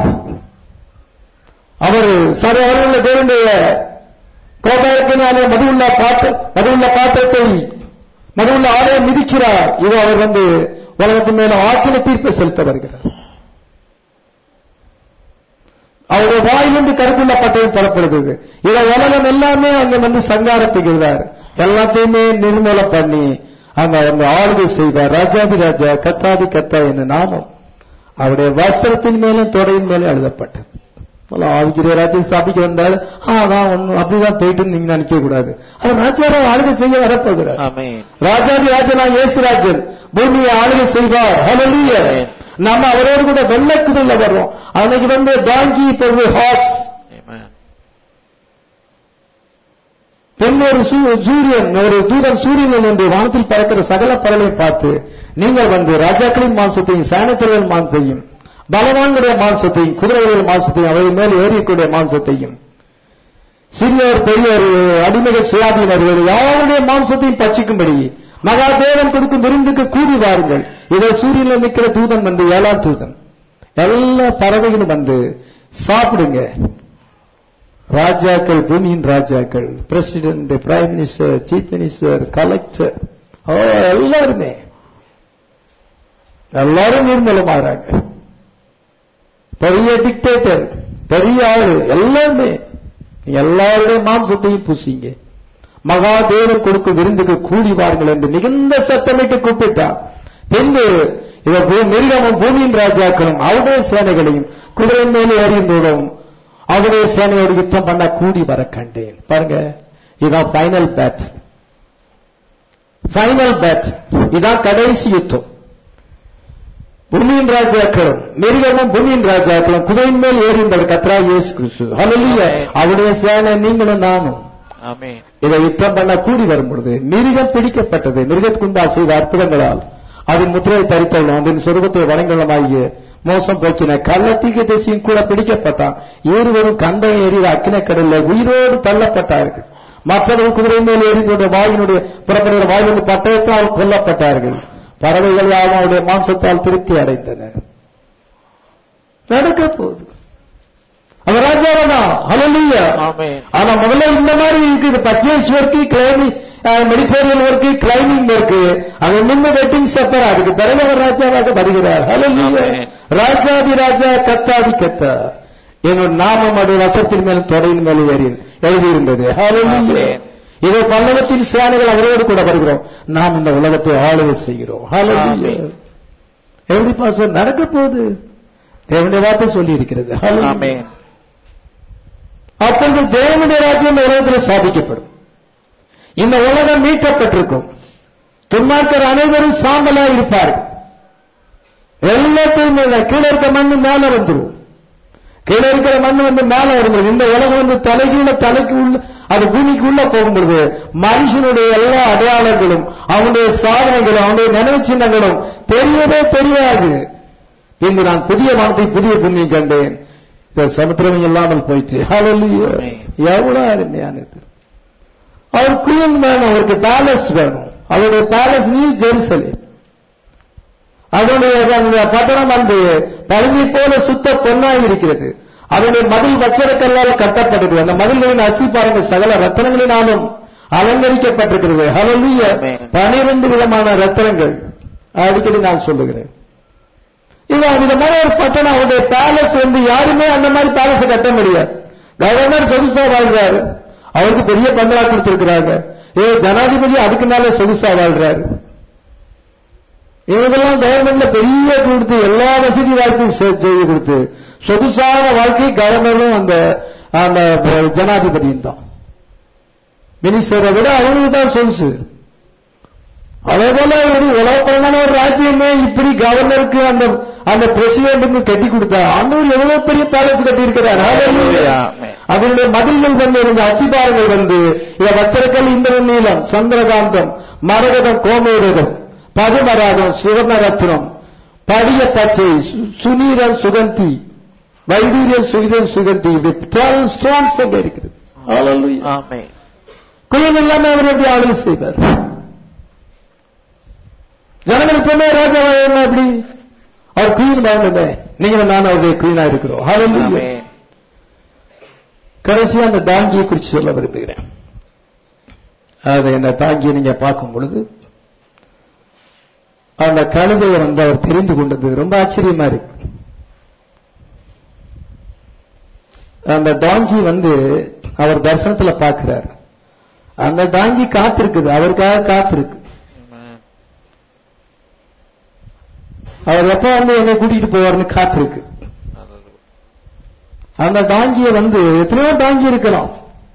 அவர் சரி அவர்களுள்ள தேவனுடைய கோபாயத்தினால மதுவுள்ள பாத்த மதுவுள்ள பாத்திரத்தை மதுவுள்ள ஆலயம் மிதிக்கிறார் இது அவர் வந்து உலகத்தின் மேல ஆக்கின தீர்ப்பை செலுத்த வருகிறார் அவருடைய வாயிலிருந்து கருக்குள்ள பட்டயம் புறப்படுது இதை உலகம் எல்லாமே அங்க வந்து சங்காரத்துகிறார் எல்லாத்தையுமே நிர்மூலம் பண்ணி அங்க அவங்க ஆளுகை செய்வார் ராஜாதி ராஜா கத்தாதி கத்தா என்ன நாமம் அவருடைய வஸ்திரத்தின் மேலும் தொடையின் மேலும் எழுதப்பட்டது முதல்ல ஆவிக்குரிய ராஜ்யம் ஸ்தாபிக்க வந்தால் அதான் ஒண்ணும் அப்படிதான் போயிட்டு நீங்க நினைக்க கூடாது அவர் ராஜாவை ஆளுகை செய்ய வரப்போகிறார் ஆமென் ராஜாதி ராஜனா இயேசுராஜன் பூமியை ஆளுகை செய்வார் ஹalleluya நம்ம அவரோடு கூட வெள்ளைக்குதிரையில வர்றோம் அன்னைக்கு வந்து டாங்கி இப்பொழுது ஹார்ஸ் ஆமென் பெண் ஒரு சூ- சூரியன் ஒரு தூதன் சூரியனில் என்று வானத்தில் பறக்கிற சகல பறவை பார்த்து நீங்கள் வந்து ராஜாக்களின் மாம்சத்தையும் சேனத்திரிகள் மாம்சத்தையும் பலவான்களுடைய மாம்சத்தையும் குதிரைகளின் மாம்சத்தையும் அவை மேல் ஏறியக்கூடிய மாம்சத்தையும் சிறியோர் பெரியோர் அடிமைகள் சுயாதீனர்கள் யாருடைய மாம்சத்தையும் பட்சிக்கும்படி மகாதேவன் கொடுக்கும் விருந்துக்கு கூடி வாருங்கள் இதை சூரியனில் நிற்கிற தூதன் வந்து ஏழாம் தூதன் எல்லா பறவைகளும் வந்து சாப்பிடுங்க ராஜாக்கள் பூமியின் ராஜாக்கள் president prime minister chief minister collector எல்லாருமே எல்லாரும் நிர்மூலமாகறாங்க பெரிய டிக்டேட்டர் பெரிய ஆளு எல்லாருமே நீங்க எல்லாருடைய மாம்சத்தையும் பூசிங்க மகாதேவன் கொடுக்கும் விருந்துக்கு கூடி வாருங்கள் என்று மிகுந்த சத்தமிட்டு கூப்பிட்டார் பின்பு இவர் பூ- மிருகமும் பூமியின் ராஜாக்களும் அவருடைய சேனைகளையும் குதிரை மேலே அறிந்தோடும் அவருடைய சேனையோடு யுத்தம் பண்ண கூடி வர கண்டேன் பாருங்க இதான் ஃபைனல் பேட் ஃபைனல் பேட் இதான் கடைசி யுத்தம் பூமியின் ராஜாக்களும் மிருகமும் பூமியின் ராஜாக்களும் குதிரையின் மேல் ஏறிந்தவர் கத்ரா இயேசு கிறிஸ்து ஹalleluya அவருடைய சேனை நீங்களும் நானும் ஆமென் இதை யுத்தம் பண்ண கூடி வரும் பொழுது மிருகம் பிடிக்கப்பட்டது மிருகத்துக்குண்டா செய்த அற்புதங்களால் அதன் முத்திரையை தரித்தவளும் அதன் சொருபத்தை வணங்கலமாகிய மோசம் போக்கின கள்ளத்தீக தேசியும் கூட பிடிக்கப்பட்டான் இருவரும் கண்டை ஏறி அக்கினக்கடல்ல உயிரோடு தள்ளப்பட்டார்கள் மற்றவர்கள் குதிரை மேல் ஏறிக்கொண்ட வாயினுடைய புறப்படுகிற வாயினுடைய பட்டயத்தால் கொல்லப்பட்டார்கள் பறவைகள் யாவும் அவருடைய மாம்சத்தால் திருப்தி அடைந்தன நடக்க போகுது அவர் ராஜாவனா ஹalleluya ஆமென் ஆனா முதல்ல இந்த மாதிரி இருக்குது purchase work claiming mediatorial work claiming work அது நின்று வெட்டிங் செப்பர் அதுக்கு பிறகு அவர் ராஜாவாக வருகிறார் ஹalleluya ஆமென். ராஜாதி ராஜா கத்தாதி கத்தா என்னோட நாமம் அது வசத்தின் மேல் தொடையின் மேல் ஏறி எழுதியிருந்தது ஹalleluya ஆமென். இதோ பல்லவத்தின் சேனைகள் அவரோடு கூட வருகிறோம் நாம் இந்த உலகத்தை ஆளுகை செய்கிறோம் ஹalleluya ஆமென். எப்படி பாசம் நடக்க போகுது தேவனுடைய வார்த்தை சொல்லி இருக்கிறது ஹalleluya ஆமென் அப்பொழுது தேவனுடைய ராஜ்யம் இந்த உலகத்தில் ஸ்தாபிக்கப்படும் இந்த உலகம் மீட்கப்பட்டிருக்கும் துன்மார்க்கர் அனைவரும் சாம்பலா இருப்பார்கள் எல்லாத்தையும் இல்ல. கீழே இருக்க மண்ணு மேல வந்துரும் கீழே இருக்கிற மண்ணு வந்து மேல வந்துடும் இந்த உலகம் வந்து தலைகீழ தலைக்கு உள்ள அது பூமிக்கு உள்ள போகும்பொழுது மனுஷனுடைய எல்லா அடையாளங்களும் அவனுடைய சாதனைகளும் அவனுடைய நினைவு சின்னங்களும் தெரியவே தெரியாது பின்பு நான் புதிய வானத்தை புதிய பூமியை கண்டேன் இந்த சமுத்திரம் இல்லாமல் போயிட்டு ஹalleluya. எவ்வளவு அருமையானது அவர் குயின் வேணும் அவருக்கு பேலஸ் வேணும் அவருடைய பேலஸ் நியூ ஜெருசலேம் அதனுடைய அந்த பட்டணம் வந்து பழுதி போல சுத்த பொன்னாய் இருக்கிறது அதனுடைய மதில் வச்சரக்கல்லால் கட்டப்பட்டிருக்கு அந்த மதில்களின் அசி பாருங்க சகல ரத்தனங்களினாலும் அலங்கரிக்கப்பட்டிருக்கிறது ஹalleluya Amen. பனிரெண்டு விதமான ரத்தனங்கள் அடிக்கடி நான் சொல்லுகிறேன் இவன் விதமான ஒரு பட்டணம் அவருடைய பேலஸ் வந்து யாருமே அந்த மாதிரி பேலஸ் கட்ட முடியாது கவர்னர் சொகுசா வாழ்றாரு அவருக்கு பெரிய பங்களா கொடுத்திருக்கிறாங்க ஏ ஜனாதிபதி அதுக்கு மேல சொகுசா வாழ்றாரு இவங்கெல்லாம் கவர்மெண்ட்ல பெரிய கொடுத்து எல்லா வசதி வாய்ப்பும் செ- செய்து கொடுத்து சொகுசான வாழ்க்கை கவர்னரும் அந்த அந்த ஜனாதிபதியும் தான் மினிஸ்டரை விட அவங்களுக்கு தான் சொகுசு அதே போல ஒரு உலகப்பரமான ஒரு ராஜ்யமே இப்படி கவர்னருக்கு அந்த அந்த பிரசிடென்ட்டுக்கு கட்டி கொடுத்தா ஆண்டவர் எவ்வளவு பெரிய பேலஸ் கட்டி இருக்கிறார் Hallelujah. அதனுடைய மதில்கள் வந்து இந்த அசிபாரங்கள் வந்து இத வச்சரக்கல் இந்திர நீலம் சந்திரகாந்தம் மரகதம் கோமேரகம் பதுமராகம் சுவர்ணரத்னம் படிய பச்சை சு- சுனீரம் சுகந்தி வைடூரியம் சுகிதம் சுகந்தி இப்படி டுவெல் ஸ்டோன்ஸ் அங்க இருக்குது Hallelujah. ஆமென் குயின் இல்லாம அவர் எப்படி ஆளுகை செய்வார் ஜனங்கள் எப்பவுமே ராஜா என்ன எப்படி அவர் குயின் வாங்கணுமே நீங்க நான் அவருடைய குயினா இருக்கிறோம் Hallelujah. ஆமென் கடைசியா அந்த தாங்கியை குறித்து சொல்ல விரும்புகிறேன் அது என்ன தாங்கியை நீங்க பார்க்கும் பொழுது அந்த கழுதையை வந்து அவர் தெரிந்து கொண்டது ரொம்ப ஆச்சரியமா இருக்கு அந்த டாங்கி வந்து அவர் தரிசனத்துல பார்க்கிறார் அந்த டாங்கி காத்திருக்குது அவருக்காக காத்திருக்கு ஆமென். அவர் எப்ப வந்து என்னை கூட்டிட்டு போவார்னு காத்திருக்கு அந்த டாங்கியை வந்து எத்தனையோ டாங்கி இருக்கலாம்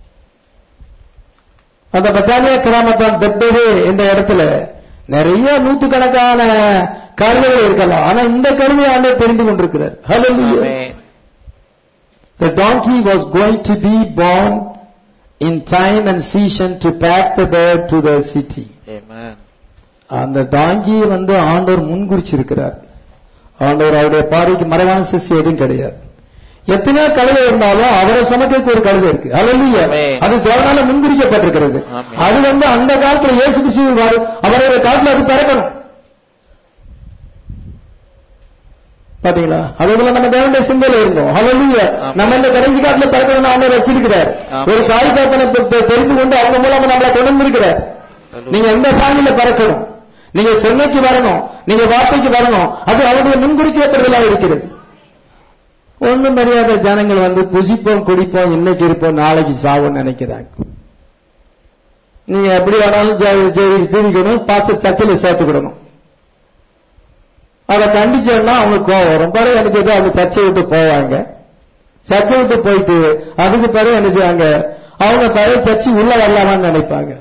அந்த பட்டாலியா கிராமத்தான் பெப்பேரே என்ற இடத்துல நிறைய நூத்துக்கணக்கான கழுதைகள் இருக்கலாம் ஆனா இந்த கழுதை ஆண்டே தெரிந்து கொண்டிருக்கிறார் Hallelujah. Amen. The donkey was going to be born in time and season to pack the bird to the city. ஆமென். அந்த டாங்கியை வந்து ஆண்டவர் முன்குறிச்சிருக்கிறார் ஆண்டவர் அவருடைய பார்வைக்கு மறைவான சிசி எதுவும் கிடையாது எத்தனையோ கழுதை இருந்தாலும் அவரை சுமக்கிறதுக்கு ஒரு கழுதை இருக்கு Hallelujah. ஆமென். அது தேவனால முன்குறிக்கப்பட்டிருக்கிறது ஆமென். அது வந்து அந்த காலத்துல இயேசு கிறிஸ்து வரு- அவருடைய காலத்துல அது பிறக்கணும் பாத்தீங்களா அதுபோல நம்ம தேவனுடைய சிந்தையில இருந்தோம் Hallelujah. ஆமென். நம்ம இந்த கடைசி காலத்துல பிறக்கணும்னு ஆண்டவர் வச்சிருக்கிறார் ஆமென். ஒரு தாய் தகப்பனை பெ- பெ- தெரிந்து கொண்டு அவங்க மூலமா நம்மளை கொண்டு வந்திருக்கிறார் நீங்க எந்த பாணியில பறக்கணும் நீங்க சென்னைக்கு வரணும் நீங்க வார்த்தைக்கு வரணும் அது அவருடைய முன்குறிக்கப்படுதலாக இருக்கிறது ஒண்ணும் மரியாதை ஜனங்கள் வந்து புசிப்போம் குடிப்போம் இன்னைக்கு இருப்போம் நாளைக்கு சாவோம் நினைக்கிறாங்க நீங்க எப்படி வேணாலும் ஜெ- ஜெ- ஜீவிக்கணும் பாச சர்ச்சையில சேர்த்துக்கிடணும் அதை கண்டிச்சோம்னா அவங்களுக்கு கோவம் வரும் பிறகு என்ன செய்து அவங்க சர்ச்சை விட்டு போவாங்க சர்ச்சை விட்டு போயிட்டு அதுக்கு பிறகு என்ன செய்வாங்க அவங்க பிறகு சர்ச்சை உள்ள வரலாமான்னு நினைப்பாங்க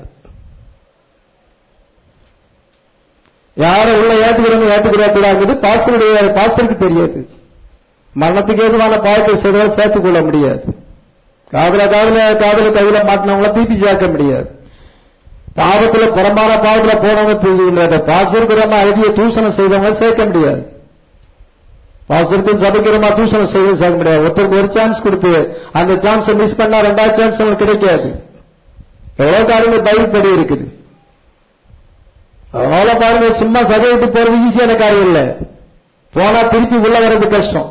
யாரை உள்ள ஏத்துக்கிறவங்க ஏத்துக்கிறாங்கிறது பாஸ்டருடைய பாஸ்டருக்கு தெரியாது மரணத்துக்கு ஏதுவான பாவத்தை செய்தால் சேர்த்துக் கொள்ள முடியாது காதல காதல காதல கையில மாட்டினவங்கள தீப்பி சேர்க்க முடியாது பாவத்துல புறம்பான பாவத்துல போனவங்க தூக்கி பாசருக்கிறமா எழுதிய தூசணம் செய்தவங்க சேர்க்க முடியாது பாசருக்கும் சபைக்கிறமா தூசணம் செய்து சேர்க்க முடியாது ஒருத்தருக்கு ஒரு சான்ஸ் கொடுத்து அந்த சான்ஸை மிஸ் பண்ணா ரெண்டாவது சான்ஸ் அவங்களுக்கு கிடைக்காது எவ்வளவு காரியங்கள் பைபிள் படி இருக்குது அதனால பாருங்க சும்மா சபை விட்டு போறது ஈஸியான காரியம் இல்ல போனா திருப்பி உள்ள வர்றது கஷ்டம்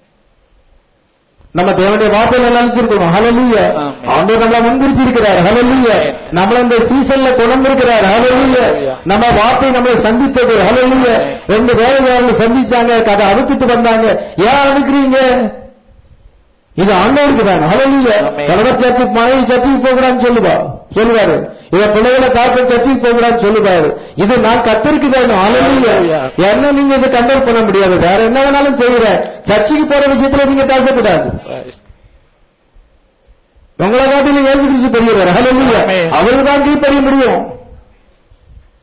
நம்ம தேவனுடைய வார்த்தையில நினைச்சிருக்கணும் ஹalleluya ஆமென். ஆண்டவர் நம்மள முன்குறிச்சிருக்கிறார் ஹalleluya நம்மள இந்த சீசன்ல கொண்டு இருக்கிறார் ஹalleluya Hallelujah. நம்ம வார்த்தை நம்மளை சந்தித்தது ஹalleluya ஆமென். ரெண்டு வேலைக்காரங்க சந்திச்சாங்க அதை அறுத்துட்டு வந்தாங்க ஏன் அனுக்கிறீங்க இது ஆண்டவருக்கு தான் ஹalleluya ஆமென். கணவர் சர்ச்சு மனைவி சர்ச்சுக்கு போகக்கூடாதுன்னு சொல்லுவா சொல்லுவாரு இத பிள்ளைகளை காக்க சர்ச்சுக்கு போகக்கூடாதுன்னு சொல்லுவாரு இது நான் கத்திருக்கு வேணும் ஹalleluya Hallelujah. என்ன நீங்க இதை கண்ட்ரோல் பண்ண முடியாது வேற என்ன வேணாலும் செய்யற சர்ச்சுக்கு போற விஷயத்துல நீங்க பேசக்கூடாது உங்களை காட்டிலும் இயேசு கிறிஸ்து பெரியவர் ஹalleluya ஆமென். அவருக்கு தான் கீழ்ப்படிய முடியும்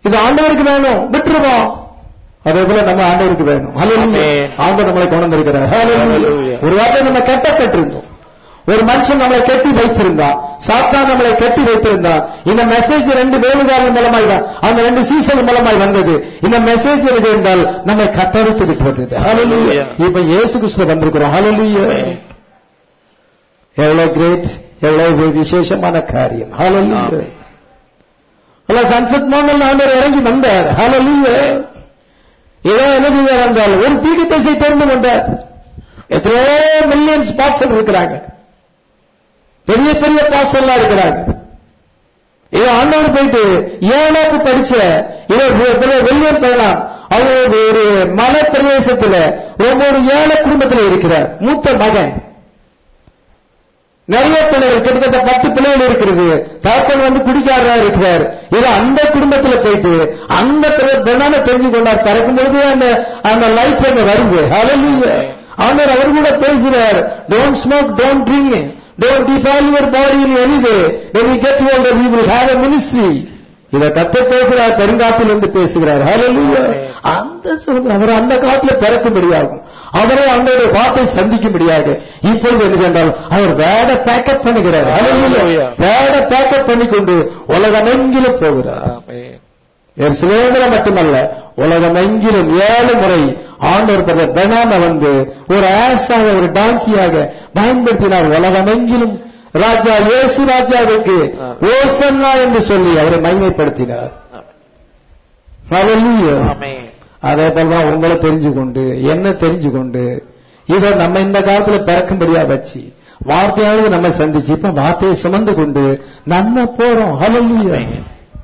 இது ஆண்டவருக்கு வேணும் விட்டுருவோம் அதே போல நம்ம ஆண்டவருக்கு வேணும் ஹalleluya. Amen. ஆண்டவர் நம்மளை கொண்டு வந்திருக்கிறார் ஹalleluya. Hallelujah. ஒரு வார்த்தை நம்ம கட்டப்பட்டிருந்தோம் ஒரு மனுஷன் நம்மளை கட்டி வைத்திருந்தான் சாத்தா நம்மளை கட்டி வைத்திருந்தான் இந்த மெசேஜ் ரெண்டு வேலுகாரன் மூலமாய் தான் அந்த ரெண்டு சீசன் மூலமாய் வந்தது இந்த மெசேஜ் இருந்தால் நம்மை கட்டவித்து விட்டு வந்தது ஹalleluya. Hallelujah. இப்ப இயேசு கிறிஸ்து வந்திருக்கிறோம் ஹalleluya. Amen. எவ்வளவு கிரேட் எவ்வளவு விசேஷமான காரியம் ஹalleluya. Amen. அல்ல சன்செட் மோனல் ஆண்டவர் இறங்கி வந்தார் ஹalleluya. இதோ என்ன செய்தார் என்றால் ஒரு தீக்கு திசை தெரிந்து கொண்டார் எத்தனையோ மில்லியன்ஸ் பாசல் இருக்கிறாங்க பெரிய பெரிய பாசல்லாம் இருக்கிறாங்க இது ஆண்டவர் போயிட்டு ஏழாக்கு படிச்ச இவர் வெள்ளியம் பயணம் அவர் ஒரு மலை பிரதேசத்துல ரொம்ப ஒரு ஏழை குடும்பத்தில் இருக்கிறார் மூத்த மகன் நிறைய பிள்ளைகள் கிட்டத்தட்ட பத்து பிள்ளைகள் இருக்கிறது தகப்பன் வந்து குடிக்காரரா இருக்கிறார் இது அந்த குடும்பத்துல போயிட்டு அந்த பெண்ணான தெரிஞ்சு கொண்டார் திறக்கும் பொழுது அந்த அந்த லைஃப் அங்க வருது ஹalleluya அவர் அவர் கூட பேசுறார் don't smoke don't drink don't defile your body in any way when you get older you will have a ministry இத கத்த பேசுறார் பெருங்காட்டில் இருந்து பேசுகிறார் ஹalleluya அந்த சொல்லுங்க அவர் அந்த காட்டுல பிறக்கும்படியாகும் அவரை அவங்களுடைய வார்த்தை சந்திக்கும்படியாக இப்பொழுது என்ன சென்றால் அவர் வேட பேக்கப் பண்ணுகிறார் ஹalleluya Hallelujah. வேட பேக்கப் பண்ணிக்கொண்டு உலகமெங்கிலும் போகிறார் Amen. சுதந்திரம் மட்டுமல்ல உலகமெங்கிலும் ஏழு முறை ஆண்டவர் பிரதர் பெனாம வந்து ஒரு ஆஷாக ஒரு டாங்கியாக பயன்படுத்தினார் உலகமெங்கிலும் ராஜா இயேசு ராஜாவுக்கு ஓசன்னா என்று சொல்லி அவரை மைமைப்படுத்தினார் Hallelujah. Amen. அதே போலதான் உங்களை தெரிஞ்சு கொண்டு என்ன தெரிஞ்சு கொண்டு இதை நம்ம இந்த காலத்துல பிறக்கும்படியா வச்சு வார்த்தையாவது நம்ம சந்திச்சு இப்ப வார்த்தையை சுமந்து கொண்டு நம்ம போறோம் Hallelujah. Amen.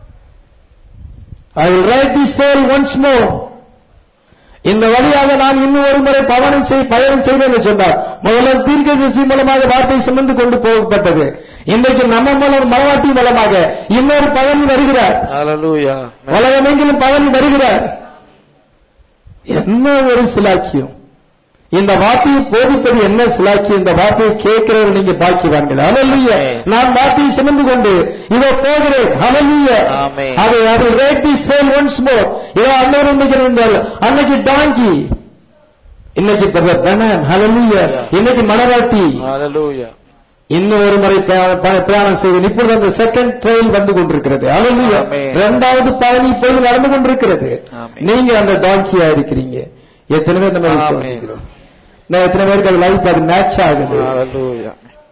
I will write this tale once more. இந்த வழியாக நான் இன்னும் ஒரு முறை பவனம் செய் பயணம் செய்வேன் என்று சொன்னார் முதல்ல தீர்க்கதரிசி மூலமாக வார்த்தை சுமந்து கொண்டு போகப்பட்டது இன்றைக்கு நம்ம மூலம் மலவாட்டி மூலமாக இன்னொரு பவனி வருகிறார் Hallelujah. உலகமெங்கிலும் பவனி வருகிறார் என்ன ஒரு சிலாக்கியம் இந்த வார்த்தையை போதிப்பது என்ன சிலாக்கியம் இந்த வார்த்தையை கேட்கிறவர் நீங்க பாக்கிவான்கள் ஹalleluya நான் வார்த்தையை சுமந்து கொண்டு இதோ போகிறேன் ஹalleluya Amen. அதை அது ride the sail once more இதோ அன்னைக்கு நினைக்கிறார்கள் அன்னைக்கு டாங்கி இன்னைக்கு பிரதர் பெனான் ஹalleluya இன்னைக்கு மணவாட்டி Hallelujah. இன்னும் ஒரு முறை பிரயா- ப- பிரயாணம் செய்து இப்பொழுது அந்த செகண்ட் ட்ரெயில் வந்து கொண்டிருக்கிறது ஹalleluya Amen. இரண்டாவது பயணி இப்பொழுது நடந்து கொண்டிருக்கிறது Amen. நீங்க அந்த டாங்கியா இருக்கிறீங்க எத்தனை பேர் நம்ம Amen. விசுவாசிக்கிறோம் நான் எத்தனை பேருக்கு அது லைஃப் அது மேட்ச் ஆகுது Hallelujah.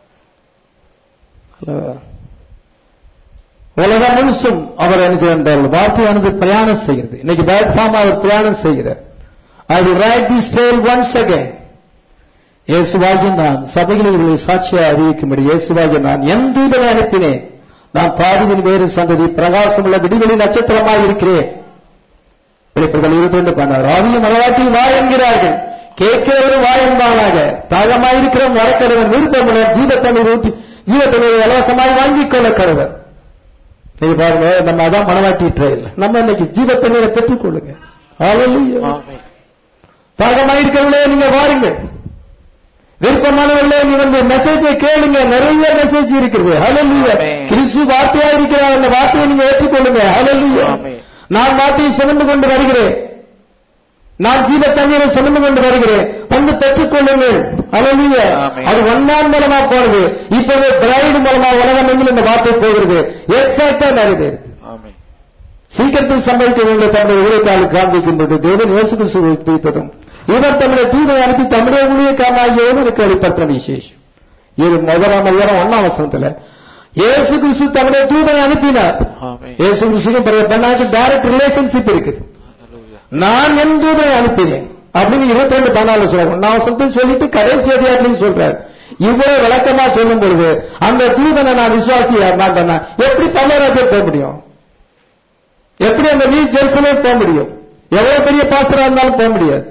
Hello. உலகம் முழுசும் அவர் என்ன செய்கின்றார் வார்த்தையானது பிரயாணம் செய்கிறது இன்னைக்கு பிளாட்ஃபார்ம் அவர் பிரயாணம் செய்கிறார் I will ride the sail once again இயேசுவாகிய நான் சபைகளில் இவர்களை சாட்சியாக அறிவிக்கும்படி இயேசுவாகிய நான் என் தூதனை அனுப்பினேன் நான் பாதியின் வேறு சந்ததி பிரகாசமுள்ள விடுதலை நட்சத்திரமாக இருக்கிறேன் வெளிப்படுத்தல் இருபத்தி ரெண்டு பண்ணார் ஆவியும் மலவாட்டியும் வா என்கிறார்கள் கேட்கிறவரும் வா என்பானாக தாகமாயிருக்கிறவன் வரக்கடவன் விருப்பமுடன் ஜீவத்தண்ணீர் ஊட்டி ஜீவத்தண்ணீர் இலவசமாய் வாங்கிக் கொள்ள கடவர் நீங்க பாருங்க நம்ம அதான் மனவாட்டி ட்ரையல் நம்ம இன்னைக்கு ஜீவத்தண்ணீரை பெற்றுக் கொள்ளுங்க Hallelujah. Amen. தாகமாயிருக்கிறவர்களே நீங்க வாருங்கள் விருப்பமானவர்களே நீ வந்து மெசேஜை கேளுங்க நிறைய மெசேஜ் இருக்கிறது ஹalleluya Amen. கிறிஸ்து வார்த்தையா இருக்கிறார் அந்த வார்த்தையை நீங்க ஏற்றுக்கொள்ளுங்க ஹalleluya Amen. நான் வார்த்தையை சுமந்து கொண்டு வருகிறேன் நான் ஜீவ தண்ணீரை சுமந்து கொண்டு வருகிறேன் வந்து பெற்றுக் கொள்ளுங்கள் ஹalleluya Amen. அது ஒன்னாம் மூலமா போறது இப்போது பிரைடு மூலமா உலகம் எங்கிலும் இந்த வார்த்தை போகிறது எக்ஸாக்டா நிறைவேறுது Amen. சீக்கிரத்தில் சம்பவிக்கவில்லை தம்முடைய ஊழியக்காலுக்கு காண்பிக்கின்றது தேவன் இயேசு கிறிஸ்துவை வைத்ததும் இவர் தம்முடைய தூதை அனுப்பி தம்முடைய ஊழியக்காரனாகிய இவனுக்கு வெளிப்படுத்தின விசேஷம் இது முதலாம் அதிகாரம் ஒன்னாம் வசனத்துல இயேசு கிறிஸ்து தம்முடைய தூதை அனுப்பினார் Amen. இயேசு கிறிஸ்துக்கும் பிறகு பெண்ணாச்சு டைரக்ட் ரிலேஷன்ஷிப் இருக்குது Hallelujah. நான் என் தூதை அனுப்பினேன் அப்படின்னு இருபத்தி ரெண்டு பதினாலு சொல்றாரு ஒன்னாம் வசனத்தில் சொல்லிட்டு கடைசி அதிகாரத்திலையும் சொல்றாரு இவ்வளவு விளக்கமா சொல்லும் பொழுது அந்த தூதனை நான் விசுவாசியா மாட்டேன்னா எப்படி பல்லராஜர் போக முடியும் எப்படி அந்த நீ ஜெருசலேம் போக முடியும் எவ்வளவு பெரிய பாசரா இருந்தாலும் போக முடியாது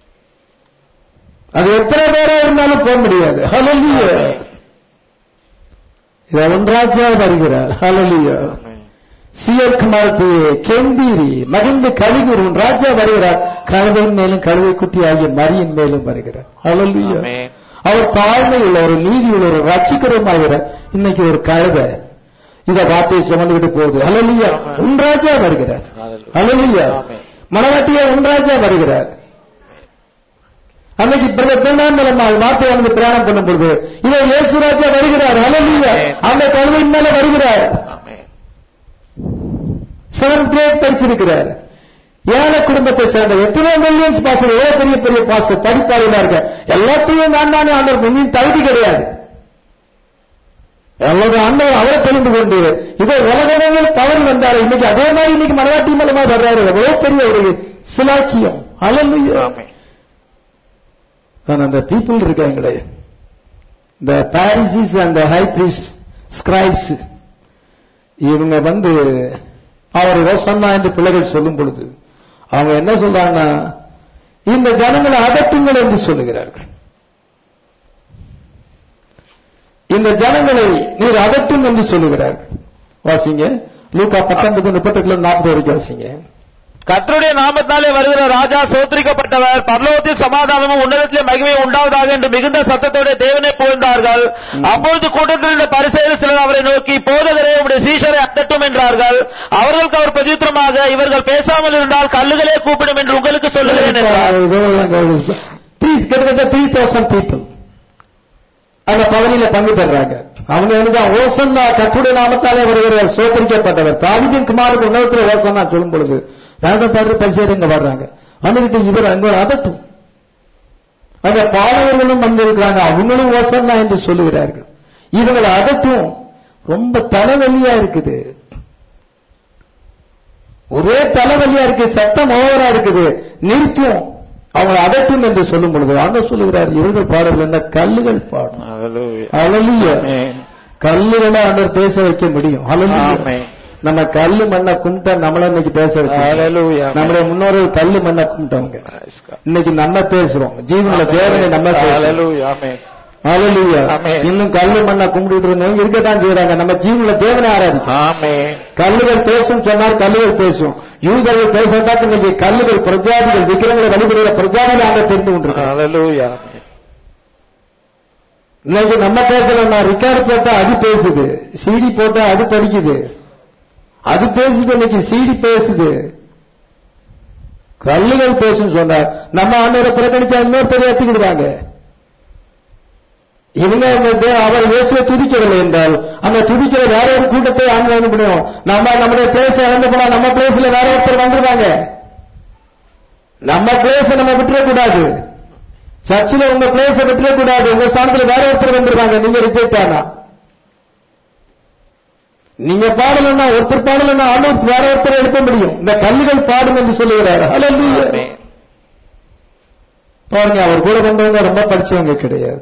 அது எத்தனை பேரா இருந்தாலும் போக முடியாது ஹalleluya இது ஒன்றாச்சா வருகிறார் ஹalleluya Amen. சியர் குமாரத்தையே கெந்தீரி மகிழ்ந்து கழிவுறும் ராஜா வருகிறார் கழுதையின் மேலும் கழுதை குட்டி ஆகிய மரியின் மேலும் வருகிறார் ஹalleluya Amen. அவர் தாழ்மை உள்ள ஒரு நீதி உள்ள ஒரு ரட்சிகரமாகிற இன்னைக்கு ஒரு கழுதை இந்த வார்த்தையை சுமந்துகிட்டு போகுது ஹalleluya உன் ராஜா வருகிறார் ஹalleluya ஆமென். மனவாட்டியா உன் ராஜா வருகிறார் அன்னைக்கு பிரதர் பெண்ணான் மூலமா வார்த்தை வந்து பிரயாணம் பண்ணும் பொழுது இதோ இயேசு ராஜா வருகிறார் ஹalleluya அந்த கல்வியின் மேல வருகிறார் ஆமென். செவன்த் கிரேட் படிச்சிருக்கிறார் ஏழை குடும்பத்தை சேர்ந்த எத்தனை மில்லியன்ஸ் பாசம் எவ்வளவு பெரிய பெரிய பாசம் படிப்பாளிகளா இருக்க எல்லாத்தையும் நான் தானே ஆண்டவர் முன்னின் தகுதி கிடையாது எவ்வளவு ஆண்டவர் அவரை தெரிந்து கொண்டு இதோ உலகங்கள் தவறு வந்தாரு இன்னைக்கு அதே மாதிரி இன்னைக்கு மனவாட்டி மூலமா வர்றாரு எவ்வளவு பெரிய ஒரு சிலாக்கியம் அல்ல ஆமென். ஆனா அந்த பீப்புள் இருக்காங்களே இந்த Pharisees and high priests scribes இவங்க வந்து அவர் ரோசன்னா என்று பிள்ளைகள் சொல்லும் பொழுது அவங்க என்ன சொல்றாங்கன்னா இந்த ஜனங்களை அகற்றுங்கள் என்று சொல்லுகிறார்கள் இந்த ஜனங்களை நீர் அகற்றும் என்று சொல்லுகிறார்கள் வாசிங்க லூக்கா பத்தொன்பது முப்பத்தெட்டுல நாற்பது வரைக்கும் வாசிங்க கர்த்தருடைய நாமத்தினாலே வருகிற ராஜா சோத்திரிக்கப்பட்டவர் பரலோகத்தில் சமாதானமும் உன்னதத்திலே மகிமை உண்டாவதாக என்று மிகுந்த சத்தத்தோட தேவனை புகழ்ந்தார்கள் அப்பொழுது கூட்டத்தில் இருந்த பரிசெயர் சிலர் அவரை நோக்கி போதகரே உடைய சீஷரை அத்தட்டும் என்றார்கள் அவர்களுக்கு அவர் பிரதித்திரமாக இவர்கள் பேசாமல் இருந்தால் கல்லுகளே கூப்பிடும் என்று உங்களுக்கு சொல்லுகிறேன் என்றார் த்ரீ கிட்டத்தட்ட த்ரீ தௌசண்ட் பீப்புள் அந்த பகுதியில பங்கு பெறாங்க அவங்க என்னதான் ஓசன்னா கத்துடைய நாமத்தாலே வருகிற சோதரிக்கப்பட்டவர் தாவிதின் குமாருக்கு உணவத்தில் ஓசன்னா சொல்லும் பொழுது ராஜபாடு பரிசேர் இங்க வர்றாங்க வந்துகிட்டு இவர் அங்க அதட்டும் அந்த பாடகர்களும் வந்திருக்கிறாங்க அவங்களும் ஓசன்னா என்று சொல்லுகிறார்கள் இவங்களை அதட்டும் ரொம்ப தலைவலியா இருக்குது ஒரே தலைவலியா இருக்கு சத்தம் ஓவரா இருக்குது நிறுத்தும் அவங்களை அதட்டும் என்று சொல்லும் பொழுது ஆண்ட சொல்லுகிறார் இவர்கள் பாடல் என்ன கல்லுகள் பாடும் அழலிய கல்லுகளை ஆண்டவர் பேச வைக்க முடியும் ஹalleluya. ஆமென். நம்ம கல்லு மண்ணை கும்பிட்டா நம்மள இன்னைக்கு பேச வச்சு நம்முடைய முன்னோர்கள் கல்லு மண்ணை கும்பிட்டவங்க இன்னைக்கு நம்ம பேசுறோம் ஜீவனில தேவனை நம்ம பேசுறோம் ஹalleluya. ஆமென். இன்னும் கல்லு மண்ணை கும்பிட்டு இருந்தவங்க இருக்கத்தான் செய்யறாங்க நம்ம ஜீவனில தேவனை ஆராதிக்கும் கல்லுகள் பேசும் சொன்னார் கல்லுகள் பேசும் யூதர்கள் பேசுறதாக்கு இன்னைக்கு கல்லுகள் பிரஜாதிகள் விக்கிரங்களை வழிபடுகிற பிரஜாதிகள் ஆக தெரிந்து கொண்டிருக்காங்க இன்னைக்கு நம்ம பேசலன்னா ரெக்கார்டு போட்டா அது பேசுது சிடி போட்டா அது படிக்குது அது பேசுது இன்னைக்கு சிடி பேசுது கல்லுகள் பேசும் சொன்னார் நம்ம ஆண்டவரை புறக்கணிச்சா இன்னொருத்தர் ஏத்துக்கிடுவாங்க இவங்க அந்த தே- அவர் இயேசுவை துதிக்கவில்லை என்றால் அந்த துதிக்கிற வேற ஒரு கூட்டத்தை ஆண்டு அனுப்பணும் நம்ம நம்முடைய பிளேஸ் இழந்து போனா நம்ம பிளேஸ்ல வேற ஒருத்தர் வந்துருவாங்க நம்ம பிளேஸ் நம்ம விட்டுறக்கூடாது சர்ச்சில் உங்க பிளேஸ விட்டுறக்கூடாது உங்க ஸ்தானத்துல வேற ஒருத்தர் வந்துருவாங்க நீங்க ரிஜெக்ட் ஆனா நீங்க பாடலன்னா ஒருத்தர் பாடலன்னா ஆண்டவர் வேற ஒருத்தர் எடுக்க முடியும் இந்த கல்லுகள் பாடும் என்று சொல்லுகிறார் ஹalleluya. பாருங்க அவர் கூட வந்தவங்க ரொம்ப படிச்சவங்க கிடையாது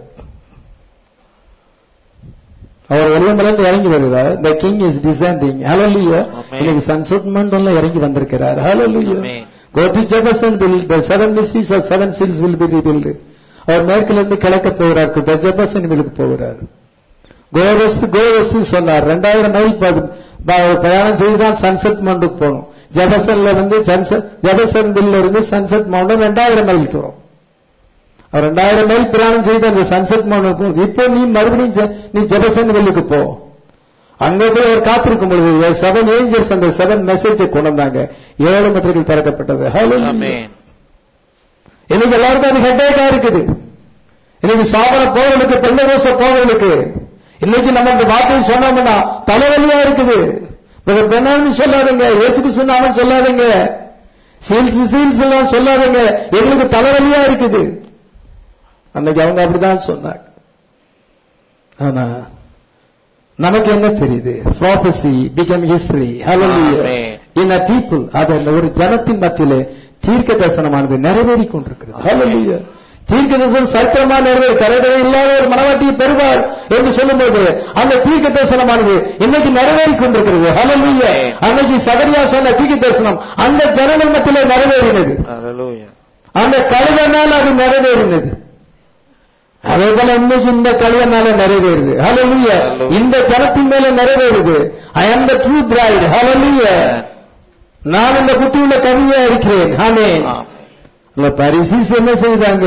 அவர் வெளியமிருந்து இறங்கி வருகிறார் the king is descending hallelujah Amen. இன்னைக்கு சன்செட் மண்டல இறங்கி வந்திருக்கிறார் hallelujah Amen. go to Jefferson will the seven mysteries of seven seals will be revealed அவர் மேற்குல இருந்து கிழக்க போகிறார் to ஜெபசன் விலுக்கு போகிறார் கோவஸ்ட் கோவஸ்ட் சொன்னார் ரெண்டாயிரம் மைல் ப- ப- பிரயாணம் செய்து தான் சன்செட் மவுண்டுக்கு போகணும் ஜெபசன்ல இருந்து சன்செட் ஜெபசன் பில்ல இருந்து சன்செட் மவுண்ட் ரெண்டாயிரம் மைல் தூரம் அவர் ரெண்டாயிரம் மைல் பிரயாணம் செய்து அந்த சன்செட் மவுண்ட் போகுது இப்போ நீ மறுபடியும் ஜெ- நீ ஜெபசன் வில்லுக்கு போ அங்க போய் அவர் காத்திருக்கும் பொழுது செவன் ஏஞ்சல்ஸ் அந்த செவன் மெசேஜை கொண்டு வந்தாங்க ஏழு மற்றர்கள் திறக்கப்பட்டது Hallelujah. இன்னைக்கு எல்லாருக்கும் அது ஹெட்டேக்கா இருக்குது இன்னைக்கு சாபன போவர்களுக்கு பெண்ணரோச போவர்களுக்கு இன்னைக்கு நம்ம இந்த வார்த்தையை சொன்னோம்னா தலைவலியா இருக்குது பெண்ணான்னு சொல்லாதீங்க இயேசுக்கு சொன்னாமன்னு சொல்லாதீங்க சீல்ஸ் சீல்ஸ் எல்லாம் சொல்லாதீங்க எங்களுக்கு தலைவலியா இருக்குது அன்னைக்கு அவங்க அப்படிதான் சொன்னாங்க ஆனா நமக்கு என்ன தெரியுது ப்ராபசி பிகம் ஹிஸ்டரி ஹalleluya Amen. in a people அது அந்த ஒரு ஜனத்தின் மத்தியிலே தீர்க்க தரிசனமானது நிறைவேறி கொண்டிருக்கிறது ஹalleluya தீர்க்க தரிசனம் சத்தியமா நிறைவேறி கரைதலை இல்லாத ஒரு மனவாட்டியை பெறுவார் என்று சொல்லும்போது அந்த தீர்க்க தரிசனமானது இன்னைக்கு நிறைவேறி கொண்டிருக்கிறது ஹalleluya Amen. அன்னைக்கு சகரியா சொன்ன தீர்க்க தரிசனம் அந்த ஜனங்கள் மத்தியிலே நிறைவேறினது அந்த கழுதனால் அது நிறைவேறினது அதே போல இன்னைக்கு இந்த கழுதனால நிறைவேறுது ஹalleluya Hallelujah. இந்த ஜனத்தின் மேல நிறைவேறுது ஐ am the true bride hallelujah நான் இந்த குட்டியுள்ள கவியா இருக்கிறேன் ஆமென் இல்ல பரிசீஸ் என்ன செய்தாங்க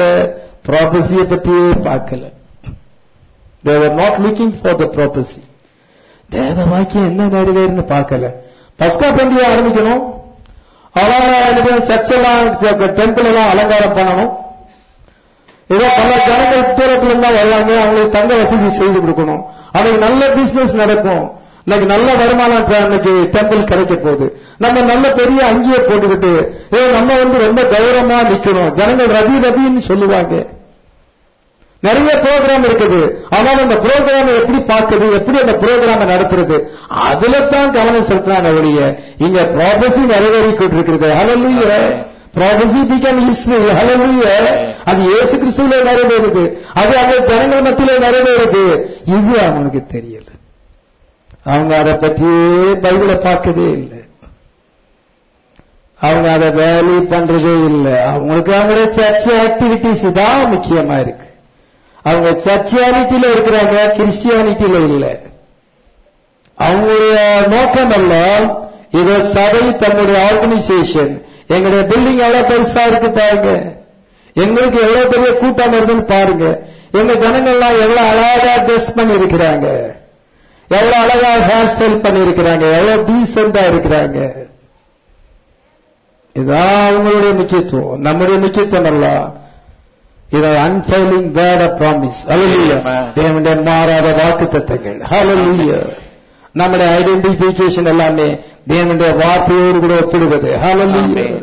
ப்ராபசியை பற்றியே பார்க்கல they were not looking for the prophecy வேத வாக்கியம் என்ன நிறைவேறுன்னு பார்க்கல பஸ்கா பண்டிகை ஆரம்பிக்கணும் அலங்காரம் சர்ச்செல்லாம் டெம்பிள் எல்லாம் அலங்காரம் பண்ணணும் ஏதோ பல ஜனங்கள் தூரத்துல இருந்தா வர்றாங்க அவங்களுக்கு தங்க வசதி செய்து கொடுக்கணும் அவங்களுக்கு நல்ல பிசினஸ் நடக்கும் இன்னைக்கு நல்ல வருமானம் ச- இன்னைக்கு டெம்பிள் கிடைக்க போகுது நம்ம நல்ல பெரிய அங்கியை போட்டுக்கிட்டு ஏ நம்ம வந்து ரொம்ப கௌரவமா நிக்கணும் ஜனங்கள் ரவி ரவின்னு சொல்லுவாங்க நிறைய ப்ரோக்ராம் இருக்குது ஆனால் அந்த ப்ரோக்ராம் எப்படி பார்க்குது எப்படி அந்த ப்ரோக்ராம் நடத்துறது அதுல தான் கவனம் செலுத்துறாங்க ஒழிய இங்க ப்ராபசி நிறைவேறி கொண்டிருக்கிறது ஹalleluya ப்ராபசி பிகம் ஹிஸ்டரி ஹalleluya அது இயேசு கிறிஸ்துவிலே நிறைவேறுது அது அந்த ஜனங்கள் மத்தியிலே நிறைவேறுது இது அவனுக்கு தெரியல அவங்க அதை பற்றியே பைபிளை பார்க்கவே இல்லை அவங்க அதை வேல்யூ பண்றதே இல்லை அவங்களுக்கு அவங்களுடைய சர்ச் ஆக்டிவிட்டிஸ் தான் முக்கியமா இருக்கு அவங்க சர்ச்சியானிட்டியில இருக்கிறாங்க கிறிஸ்டியானிட்டியில இல்ல அவங்களுடைய நோக்கம் எல்லாம் இது சபை தன்னுடைய ஆர்கனைசேஷன் எங்களுடைய பில்டிங் எவ்வளவு பெருசா இருக்கு பாருங்க எங்களுக்கு எவ்வளவு பெரிய கூட்டம் வருதுன்னு பாருங்க எங்க ஜனங்கள்லாம் எவ்வளவு அழகா ட்ரெஸ் பண்ணி இருக்கிறாங்க எவ்வளவு அழகா ஹேர் ஸ்டைல் பண்ணி இருக்கிறாங்க எவ்வளவு டீசெண்டா இருக்கிறாங்க இதான் அவங்களுடைய முக்கியத்துவம் நம்முடைய முக்கியத்துவம் அல்ல இதை அன்ஃபைலிங் வேர்ட் ஆஃப் ப்ராமிஸ் ஹalleluya Amen. தேவனுடைய மாறாத வாக்குத்தத்தங்கள் ஹalleluya நம்முடைய ஐடென்டிஃபிகேஷன் எல்லாமே தேவனுடைய வார்த்தையோடு கூட ஒப்பிடுவது ஹalleluya Amen.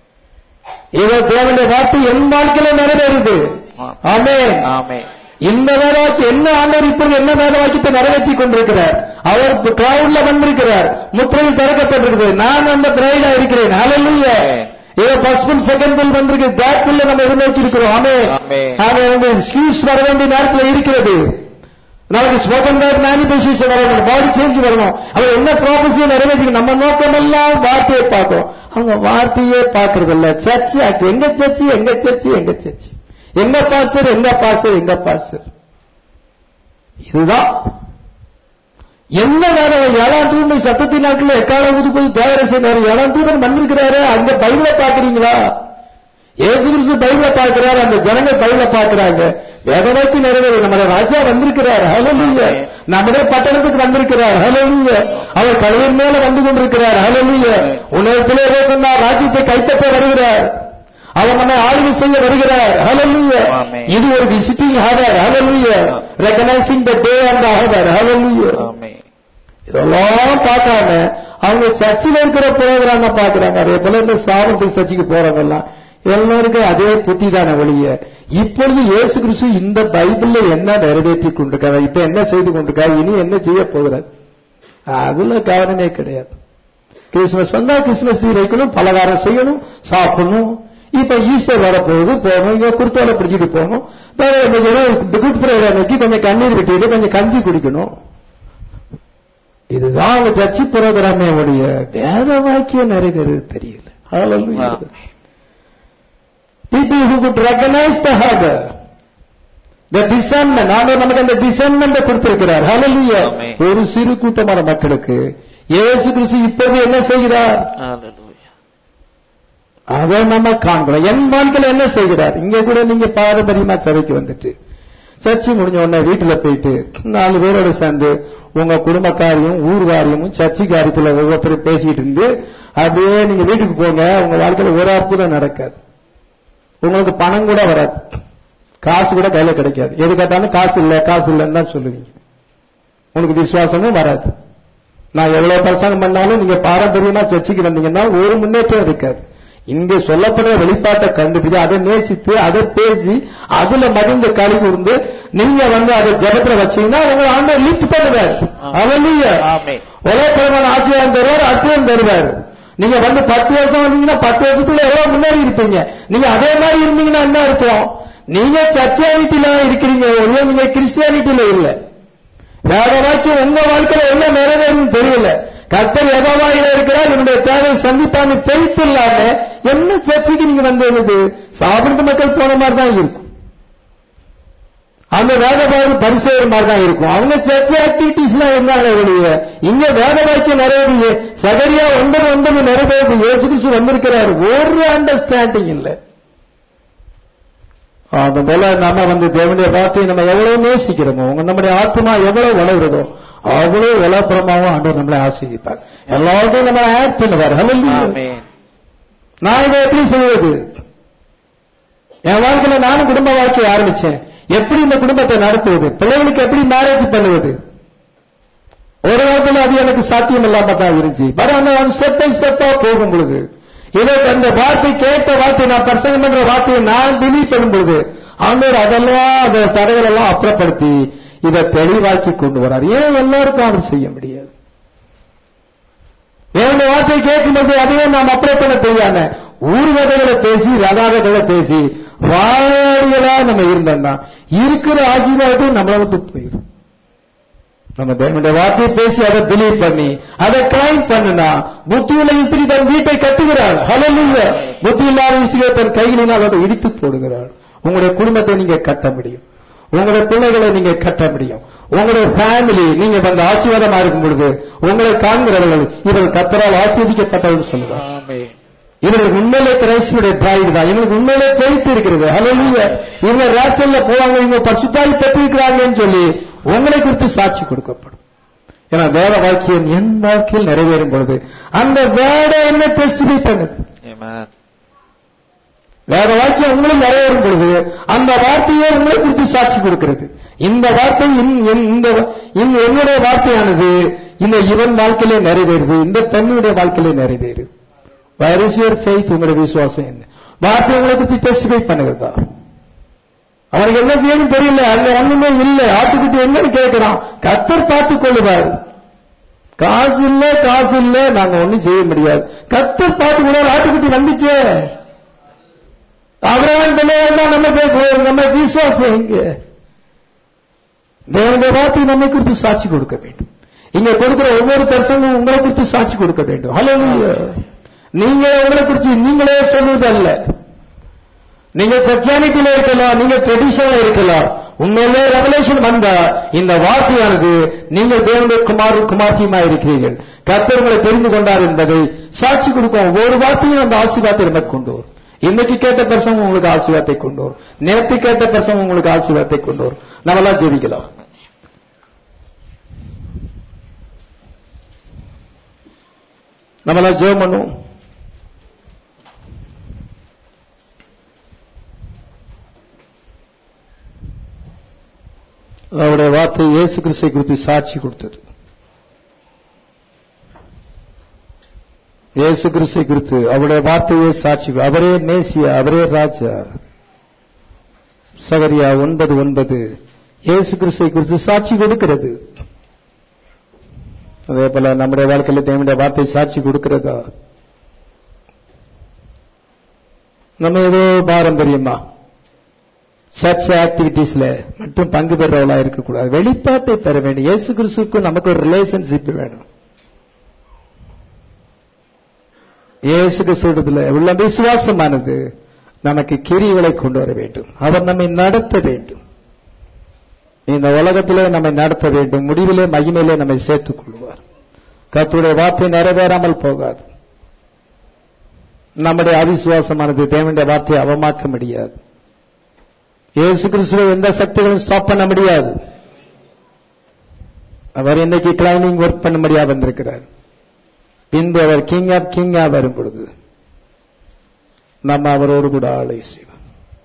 இதோ தேவனுடைய வார்த்தை என் வாழ்க்கையில நிறைவேறுது ஆமென் ஆமென் இந்த வேதவாக்கி என்ன ஆண்டவர் இப்பொழுது என்ன வேதவாக்கியத்தை நிறைவேற்றி கொண்டிருக்கிறார் அவர் கிரௌட்ல வந்திருக்கிறார் முத்திரையில் திறக்கப்பட்டிருக்கிறது நான் அந்த பிரைடா இருக்கிறேன் ஹalleluya ஏதோ ஃபர்ஸ்ட் பில் செகண்ட் பில் வந்திருக்கு தேட் பில்ல நம்ம எதிர்நோக்கி இருக்கிறோம் ஆமே Amen. ஆமே எக்ஸ்கியூஸ் வர வேண்டிய நேரத்தில் இருக்கிறது நமக்கு ஸ்போக்கன் வேர்ட் மேனிபெஸ்டேஷன் வரணும் பாடி சேஞ்ச் வரணும் அவர் என்ன ப்ராபஸியை நிறைவேற்றி நம்ம நோக்கமெல்லாம் வார்த்தையை பார்க்கிறோம் அவங்க வார்த்தையே பார்க்கறது இல்ல சர்ச்சு ஆக்ட் எங்க சர்ச்சு எங்க சர்ச்சு எங்க சர்ச்சு எங்க பாஸ்டர் எங்க பாஸ்டர் எங்க பாஸ்டர் இதுதான் என்ன வேணும் ஏழாம் தூய்மை சத்தத்தின் நாட்கள் எக்கால ஊதுபோது தேவரை செய்தாரு ஏழாம் தூதன் வந்திருக்கிறாரு அந்த பைபிளை பாக்குறீங்களா ஏசு கிறிஸ்து பைபிளை பார்க்கிறாரு அந்த ஜனங்கள் பைபிளை பார்க்கிறாங்க வேதவாக்கி நிறைவேறு நம்முடைய ராஜா வந்திருக்கிறார் ஹalleluya நம்முடைய பட்டணத்துக்கு வந்திருக்கிறார் ஹalleluya அவர் கழுவின் மேல வந்து கொண்டிருக்கிறார் ஹalleluya உலகத்திலே சொன்னார் ராஜ்யத்தை கைப்பற்ற வருகிறார் அவர் நம்மை ஆளுகை செய்ய வருகிறார் ஹalleluya Amen. இது ஒரு விசிட்டிங் ஹவர் ஹalleluya recognising the day and hour ஹalleluya ஆமென் இதெல்லாம் பார்க்காம அவங்க சர்ச்சில் இருக்கிற ப்ரோக்ராம பாக்குறாங்க அதே போல இந்த சாமந்தி சர்ச்சுக்கு போறவங்க எல்லாம் எல்லாருக்கும் அதே புத்தி தானே ஒழிய இப்பொழுது இயேசு கிறிஸ்து இந்த பைபிள்ல என்ன நிறைவேற்றி கொண்டிருக்காரு இப்ப என்ன செய்து கொண்டிருக்காரு இனி என்ன செய்ய போகிறார் அதுல கவனமே கிடையாது கிறிஸ்துமஸ் வந்தா கிறிஸ்துமஸ் ட்ரீ வைக்கணும் பலகாரம் செய்யணும் சாப்பிடணும் இப்ப ஈஸ்டர் வரப்போகுது போகணும் இங்க குர்த்தோலை பிடிச்சிட்டு போகணும் வேற இன்னைக்கு குட் ஃப்ரைடே அன்னைக்கு கொஞ்சம் கண்ணீர் விட்டுட்டு கொஞ்சம் கஞ்சி குடிக்கணும் இதுதான் அவங்க சர்ச்சி ப்ரோக்ராமே உடைய வேத வாக்கியம் நிறைவேறது தெரியல Hallelujah. Amen. people who could recognize the harbor the discernment ஆண்டவர் நமக்கு அந்த discernment கொடுத்திருக்கிறார் Hallelujah. Amen. ஒரு சிறு கூட்டமான மக்களுக்கு இயேசு கிறிஸ்து இப்போது என்ன செய்கிறார் ஹalleluya அதை நம்ம காண்கிறோம் என் வாழ்க்கையில என்ன செய்கிறார் இங்க கூட நீங்க பாரம்பரியமா சபைக்கு வந்துட்டு சர்ச்சை முடிஞ்ச உடனே வீட்டுல போயிட்டு நாலு பேரோட சேர்ந்து உங்க குடும்பக்காரியும் ஊர் காரியமும் சர்ச்சை காரியத்துல ஒவ்வொருத்தரும் பேசிட்டு இருந்து அப்படியே நீங்க வீட்டுக்கு போங்க உங்க வாழ்க்கையில ஒரு அற்புதம் நடக்காது உங்களுக்கு பணம் கூட வராது காசு கூட கையில கிடைக்காது எது கேட்டாலும் காசு இல்ல காசு இல்லைன்னு தான் சொல்லுவீங்க உனக்கு விசுவாசமும் வராது நான் எவ்வளவு பிரசங்கம் பண்ணாலும் நீங்க பாரம்பரியமா சர்ச்சைக்கு வந்தீங்கன்னா ஒரு முன்னேற்றம் இருக்காது இங்க சொல்லப்படுற வெளிப்பாட்டை கண்டுபிடிச்சு அதை நேசித்து அதை பேசி அதுல மகிழ்ந்து களி கூர்ந்து நீங்க வந்து அதை ஜபத்துல வச்சீங்கன்னா உங்க ஆண்டவர் லீட் பண்ணுவார் அவனிய ஆமென் உலகப்பிரமான ஆசீர்வாதம் தருவார் அற்புதம் தருவார் நீங்க வந்து பத்து வருஷம் வந்தீங்கன்னா பத்து வருஷத்துல எவ்வளவு முன்னேறி இருப்பீங்க நீங்க அதே மாதிரி இருந்தீங்கன்னா என்ன அர்த்தம் நீங்க சர்ச்சியானிட்டியில இருக்கிறீங்க ஒரே நீங்க கிறிஸ்டியானிட்டியில இல்ல வேற வாக்கியம் உங்க வாழ்க்கையில என்ன நிறைவேறும் தெரியல கர்த்தர் எதவாயில இருக்கிறார் என்னுடைய தேவை சந்திப்பான்னு தெரித்து இல்லாம என்ன சர்ச்சைக்கு நீங்க வந்தது சாப்பிட்டு மக்கள் போன மாதிரி தான் இருக்கும் அந்த வேதபாடு பரிசேர் மாதிரி தான் இருக்கும் அவங்க சர்ச் ஆக்டிவிட்டிஸ் எல்லாம் இருந்தாங்க வெளியே இங்க வேத வாக்கியம் நிறைவேறிய சகரியா ஒன்பது ஒன்பது நிறைவேறது இயேசு கிறிஸ்து வந்திருக்கிறார் ஒரு அண்டர்ஸ்டாண்டிங் இல்ல அது போல நம்ம வந்து தேவனுடைய வார்த்தையை நம்ம எவ்வளவு நேசிக்கிறோமோ உங்க நம்முடைய ஆத்மா எவ்வளவு வளருதோ அவ்வளவு வளப்புறமாவும் ஆண்டவர் நம்மளை ஆசீர்விப்பார் எல்லாத்தையும் நம்மளை ஆட் பண்ணுவார் ஹalleluya ஆமென் நான் இதை எப்படி செய்வது என் வாழ்க்கையில நானும் குடும்ப வாழ்க்கையை ஆரம்பிச்சேன் எப்படி இந்த குடும்பத்தை நடத்துவது பிள்ளைகளுக்கு எப்படி மேரேஜ் பண்ணுவது ஒரு காலத்துல அது எனக்கு சாத்தியம் இல்லாம தான் இருந்துச்சு பட் அந்த ஸ்டெப் பை ஸ்டெப்பா போகும் பொழுது இதை அந்த வார்த்தை கேட்ட வார்த்தை நான் பிரசங்கம் பண்ற வார்த்தையை நான் பிலீவ் பண்ணும் பொழுது ஆண்டவர் அதெல்லாம் அந்த தடைகள் எல்லாம் அப்புறப்படுத்தி இதை தெளிவாக்கி கொண்டு வரார் ஏன் எல்லாருக்கும் அவர் செய்ய முடியாது என்னுடைய வார்த்தை கேட்கும்போது அதையே நாம் அப்ளை பண்ண தெரியாம ஊர்வதைகளை பேசி ரதாகங்களை பேசி வாடிகளா நம்ம இருந்தோம்னா இருக்கிற ஆசீர்வாதத்தையும் நம்மளை விட்டு போயிடும் நம்ம தேவனுடைய வார்த்தையை பேசி அதை பிலீவ் பண்ணி அதை கிளைம் பண்ணுனா புத்தியுள்ள ஸ்திரீ தன் வீட்டை கட்டுகிறாள் ஹalleluya புத்தி இல்லாத ஸ்திரீ தன் கைகளினால் அதை இடித்து போடுகிறாள் உங்களுடைய குடும்பத்தை நீங்க கட்ட முடியும் உங்களுடைய பிள்ளைகளை நீங்க கட்ட முடியும் உங்களுடைய ஃபேமிலி நீங்க வந்து ஆசீர்வாதமா இருக்கும் பொழுது உங்களை காண்கிறவர்கள் இவர்கள் கத்தரால் ஆசீர்வதிக்கப்பட்டவர்கள் சொல்லுவார் ஆமென் இவர்கள் உண்மையிலே கிரைஸ்துடைய பிராய்டு தான் இவங்களுக்கு உண்மையிலே பெய்த்து இருக்கிறது ஹalleluya இவங்க ராச்சல்ல போவாங்க இவங்க பரிசுத்தாய் பெற்றிருக்கிறாங்கன்னு சொல்லி உங்களை குறித்து சாட்சி கொடுக்கப்படும் ஏன்னா வேத வாக்கியம் என் வாழ்க்கையில் நிறைவேறும் பொழுது அந்த வேட என்ன டெஸ்டிஃபை பண்ணுது ஆமென் வேற வாக்கியம் உங்களுக்கு நிறைவேறும் பொழுது அந்த வார்த்தையே உங்களை குறித்து சாட்சி கொடுக்கிறது இந்த வார்த்தை இன்- இன்- இந்த இன் என்னுடைய வார்த்தையானது இந்த இவன் வாழ்க்கையிலே நிறைவேறுது இந்த பெண்ணுடைய வாழ்க்கையிலே நிறைவேறுது வேர் இஸ் யுவர் ஃபெய்த் உங்களுடைய விசுவாசம் என்ன வார்த்தை உங்களை குறித்து டெஸ்டிஃபை பண்ணுகிறதா அவனுக்கு என்ன செய்யணும் தெரியல அங்க ஒண்ணுமே இல்லை ஆட்டுக்குட்டி என்னன்னு கேட்கிறான் கத்தர் பார்த்துக் கொள்ளுவார் காசு இல்ல காசு இல்ல நாங்க ஒண்ணும் செய்ய முடியாது கத்தர் பார்த்து கூட ஆட்டுக்குட்டி வந்துச்சே அபிரகாம் பிள்ளைகள் நம்ம பே- நம்ம விசுவாசம் எங்க தேவனுடைய வார்த்தை நம்மை குறித்து சாட்சி கொடுக்க வேண்டும் இங்க கொடுக்கிற ஒவ்வொரு பர்சனும் உங்களை குறித்து சாட்சி கொடுக்க வேண்டும் ஹலோ நீங்க உங்களை குறித்து நீங்களே சொல்வது அல்ல நீங்க சச்சியானிட்டியில இருக்கலாம் நீங்க ட்ரெடிஷன்ல இருக்கலாம் உண்மையிலே ரெவலேஷன் வந்தா இந்த வார்த்தையானது நீங்கள் தேவனுடைய குமார் குமார்த்தியமா இருக்கிறீர்கள் கர்த்தர் உங்களை தெரிந்து கொண்டார் என்பதை சாட்சி கொடுக்கும் ஒவ்வொரு வார்த்தையும் அந்த ஆசீர்வாதத்தை நமக்கு கொண்டு வரும் இன்னைக்கு கேட்ட பிரசவம் உங்களுக்கு ஆசீர்வாதத்தை கொண்டு வரும் நேற்று கேட்ட பிரசவம் உங்களுக்கு ஆசீர்வாதத்தை கொண்டு வரும் நம்மளாம் ஜெபிக்கலாம் நம்மளாம் ஜெபம் பண்ணுவோம் அவருடைய வார்த்தை இயேசு கிறிஸ்தை குறித்து சாட்சி கொடுத்தது இயேசு கிறிஸ்தை குறித்து அவருடைய வார்த்தையே சாட்சி அவரே மேசியா அவரே ராஜா சகரியா ஒன்பது ஒன்பது இயேசு கிறிஸ்தை குறித்து சாட்சி கொடுக்கிறது அதே போல நம்முடைய வாழ்க்கையில் தேவனுடைய வார்த்தை சாட்சி கொடுக்கிறதா நம்ம ஏதோ பாரம்பரியமா சர்ச் ஆக்டிவிட்டீஸ்ல மட்டும் பங்கு பெறவளா இருக்கக்கூடாது வெளிப்பாட்டை பெற வேண்டும் இயேசு கிறிஸ்துக்கும் நமக்கு ஒரு ரிலேஷன்ஷிப் வேணும் இயேசு கிறிஸ்துவத்துல உள்ள விசுவாசமானது நமக்கு கிரிகளை கொண்டு வர வேண்டும் அவர் நம்மை நடத்த வேண்டும் இந்த உலகத்திலே நம்மை நடத்த வேண்டும் முடிவிலே மகிமையிலே நம்மை சேர்த்துக் கொள்வார் கர்த்தருடைய வார்த்தை நிறைவேறாமல் போகாது நம்முடைய அவிசுவாசமானது தேவனுடைய வார்த்தையை அவமாக்க முடியாது இயேசு கிறிஸ்துவை எந்த சக்திகளும் ஸ்டாப் பண்ண முடியாது அவர் இன்னைக்கு கிளைனிங் ஒர்க் பண்ண முடியாது வந்திருக்கிறார் பின்பு அவர் கிங் ஆப் கிங்கா வரும் பொழுது நம்ம அவரோடு கூட ஆளை செய்வோம்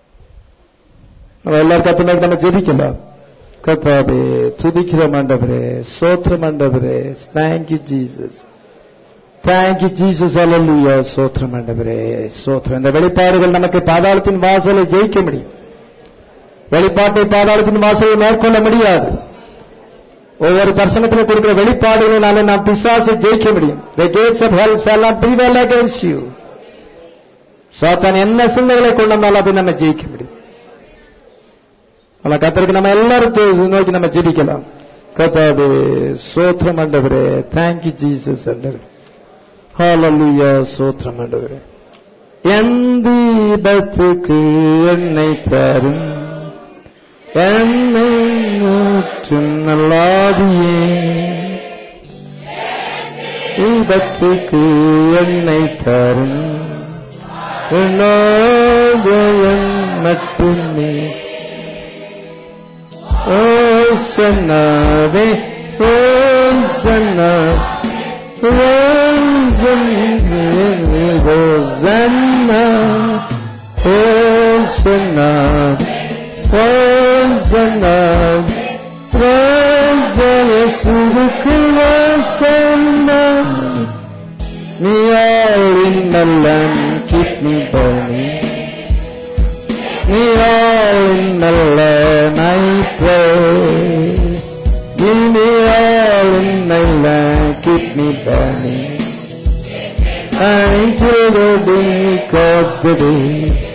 நம்ம எல்லாரும் கத்துனாக்கு நம்ம ஜெபிக்கலாம் கத்தாவே துதிக்கிறோம் ஆண்டவரே சோத்திரம் ஆண்டவரே தேங்க்யூ ஜீசஸ் தேங்க்யூ ஜீசஸ் அல்லூயா சோத்திரம் ஆண்டவரே சோத்திரம் இந்த வெளிப்பாடுகள் நமக்கு பாதாளத்தின் வாசலை ஜெயிக்க முடியும் வெளிப்பாட்டை பாதாளத்தின் வாசலை மேற்கொள்ள முடியாது ஒவ்வொரு தர்சனத்திலும் கொடுக்கிற வெளிப்பாடுகளினால நாம் பிசாசை ஜெயிக்க முடியும் the gates of hell shall not prevail against you சாத்தான் என்ன சிந்தனைகளை கொண்டு வந்தாலும் அதை நம்ம ஜெயிக்க முடியும் ஆனா கத்தருக்கு நம்ம எல்லாரும் தோ- நோக்கி நம்ம ஜெபிக்கலாம் கத்தாது சோத்திரம் ஆண்டவரே தேங்க்யூ ஜீசஸ் ஆண்டவர் ஹalleluya சோத்திரம் ஆண்டவரே என் தீபத்துக்கு எண்ணெய் தரும் என்னை ஊற்றும் நல்லாதியே தீபத்துக்கு எண்ணெய் தரும் உன்னோதயம் மட்டுமே ஓ சொன்னாவே ஓ Hosanna, Hosanna, Hosanna, Hosanna, Raja Yesuவுக்கு Hosanna. நீயாளின் Nallan keep me burning. நீயாளின் Nallan I pray. நீயாளின் Nallan keep me burning. Until the day of the day.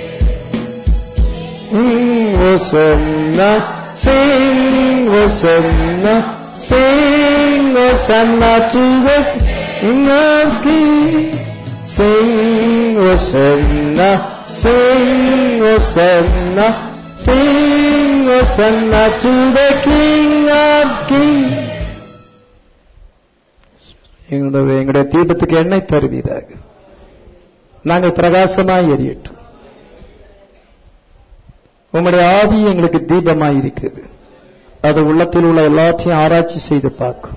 Sing, Hosanna, sing, Hosanna, sing, Hosanna to the King of Kings. Sing, Hosanna, sing, Hosanna, sing, Hosanna to the King of Kings. எங்களுடைய எங்களுடைய தீபத்துக்கு எண்ணெய் தருவீராக நாங்கள் பிரகாசமாய் எரியட்டும் உம்முடைய ஆவி எங்களுக்கு தீபமாய் இருக்கிறது அது உள்ளத்தில் உள்ள எல்லாத்தையும் ஆராய்ச்சி செய்து பார்க்கும்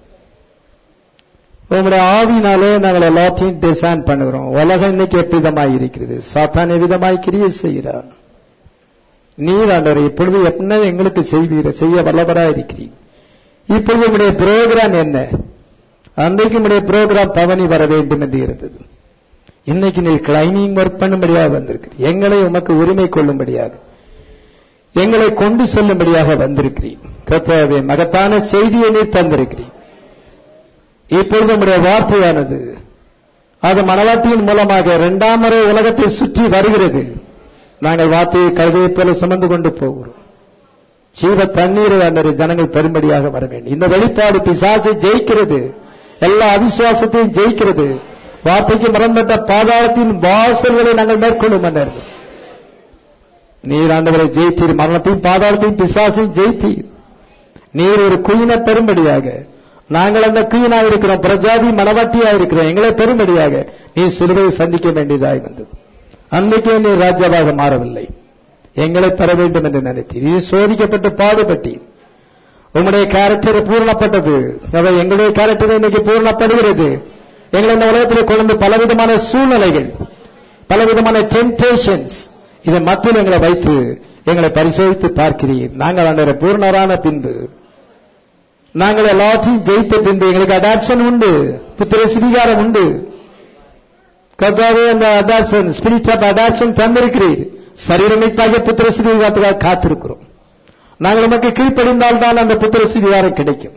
உங்களுடைய ஆவினாலே நாங்கள் எல்லாத்தையும் டிசைன் பண்ணுகிறோம் உலகம் இன்னைக்கு எவ்விதமாய் இருக்கிறது சாத்தான் எவ்விதமாய் கிரியை செய்கிறான் நீர் ஆண்டவர் இப்பொழுது என்ன எங்களுக்கு செய்வீர செய்ய வல்லவரா இருக்கிறீர் இப்பொழுது உங்களுடைய புரோகிராம் என்ன அன்றைக்கு உங்களுடைய புரோகிராம் பவனி வர வேண்டும் என்று இருந்தது இன்னைக்கு நீர் கிளைனிங் ஒர்க் பண்ணும்படியாக வந்திருக்கிறீர் எங்களை உமக்கு உரிமை கொள்ளும்படியாக எங்களை கொண்டு செல்லும்படியாக வந்திருக்கிறீர் கர்த்தாவே மகத்தான செய்தியை நீர் தந்திருக்கிறீர் இப்பொழுது உங்களுடைய வார்த்தையானது அது மனவாட்டியின் மூலமாக இரண்டாம் முறை உலகத்தை சுற்றி வருகிறது நாங்கள் வார்த்தையை கழுதையை போல சுமந்து கொண்டு போகிறோம் ஜீவ தண்ணீரை அந்த ஜனங்கள் பெரும்படியாக வர வேண்டும் இந்த வெளிப்பாடு பிசாசை ஜெயிக்கிறது எல்லா அவிசுவாசத்தையும் ஜெயிக்கிறது வார்த்தைக்கு மறந்துட்ட பாதாளத்தின் வாசல்களை நாங்கள் மேற்கொள்ளும் மன்னர் நீர் ஆண்டவரை ஜெயித்தீர் மரணத்தையும் பாதாளத்தையும் பிசாசையும் ஜெயித்தீர் நீர் ஒரு குயினை பெரும்படியாக நாங்கள் அந்த குயினாக இருக்கிறோம் பிரஜாதி மனவாட்டியாக இருக்கிறோம் எங்களை பெரும்படியாக நீ சிலுவையை சந்திக்க வேண்டியதாய் வந்தது அன்றைக்கே நீ ராஜாவாக மாறவில்லை எங்களை பெற வேண்டும் என்று நினைத்தீர் நீ சோதிக்கப்பட்டு பாடுபட்டீர் உங்களுடைய கேரக்டர் பூர்ணப்பட்டது அவை எங்களுடைய கேரக்டர் இன்னைக்கு பூர்ணப்படுகிறது எங்களை இந்த உலகத்தில் கொண்டு பலவிதமான சூழ்நிலைகள் பலவிதமான டெம்டேஷன்ஸ் இதை மத்தியில் எங்களை வைத்து எங்களை பரிசோதித்து பார்க்கிறீர் நாங்கள் அந்த பூர்ணரான பின்பு நாங்கள் எல்லாத்தையும் ஜெயித்த பின்பு எங்களுக்கு அடாப்ஷன் உண்டு புத்திர சுவீகாரம் உண்டு கர்த்தாவே அந்த அடாப்ஷன் ஸ்பிரிட் ஆஃப் அடாப்ஷன் தந்திருக்கிறீர் சரீரமைத்தாக புத்திர சுவீகாரத்துக்காக காத்திருக்கிறோம் நாங்கள் நமக்கு கீழ்ப்படிந்தால் தான் அந்த புத்திர சுவீகாரம் கிடைக்கும்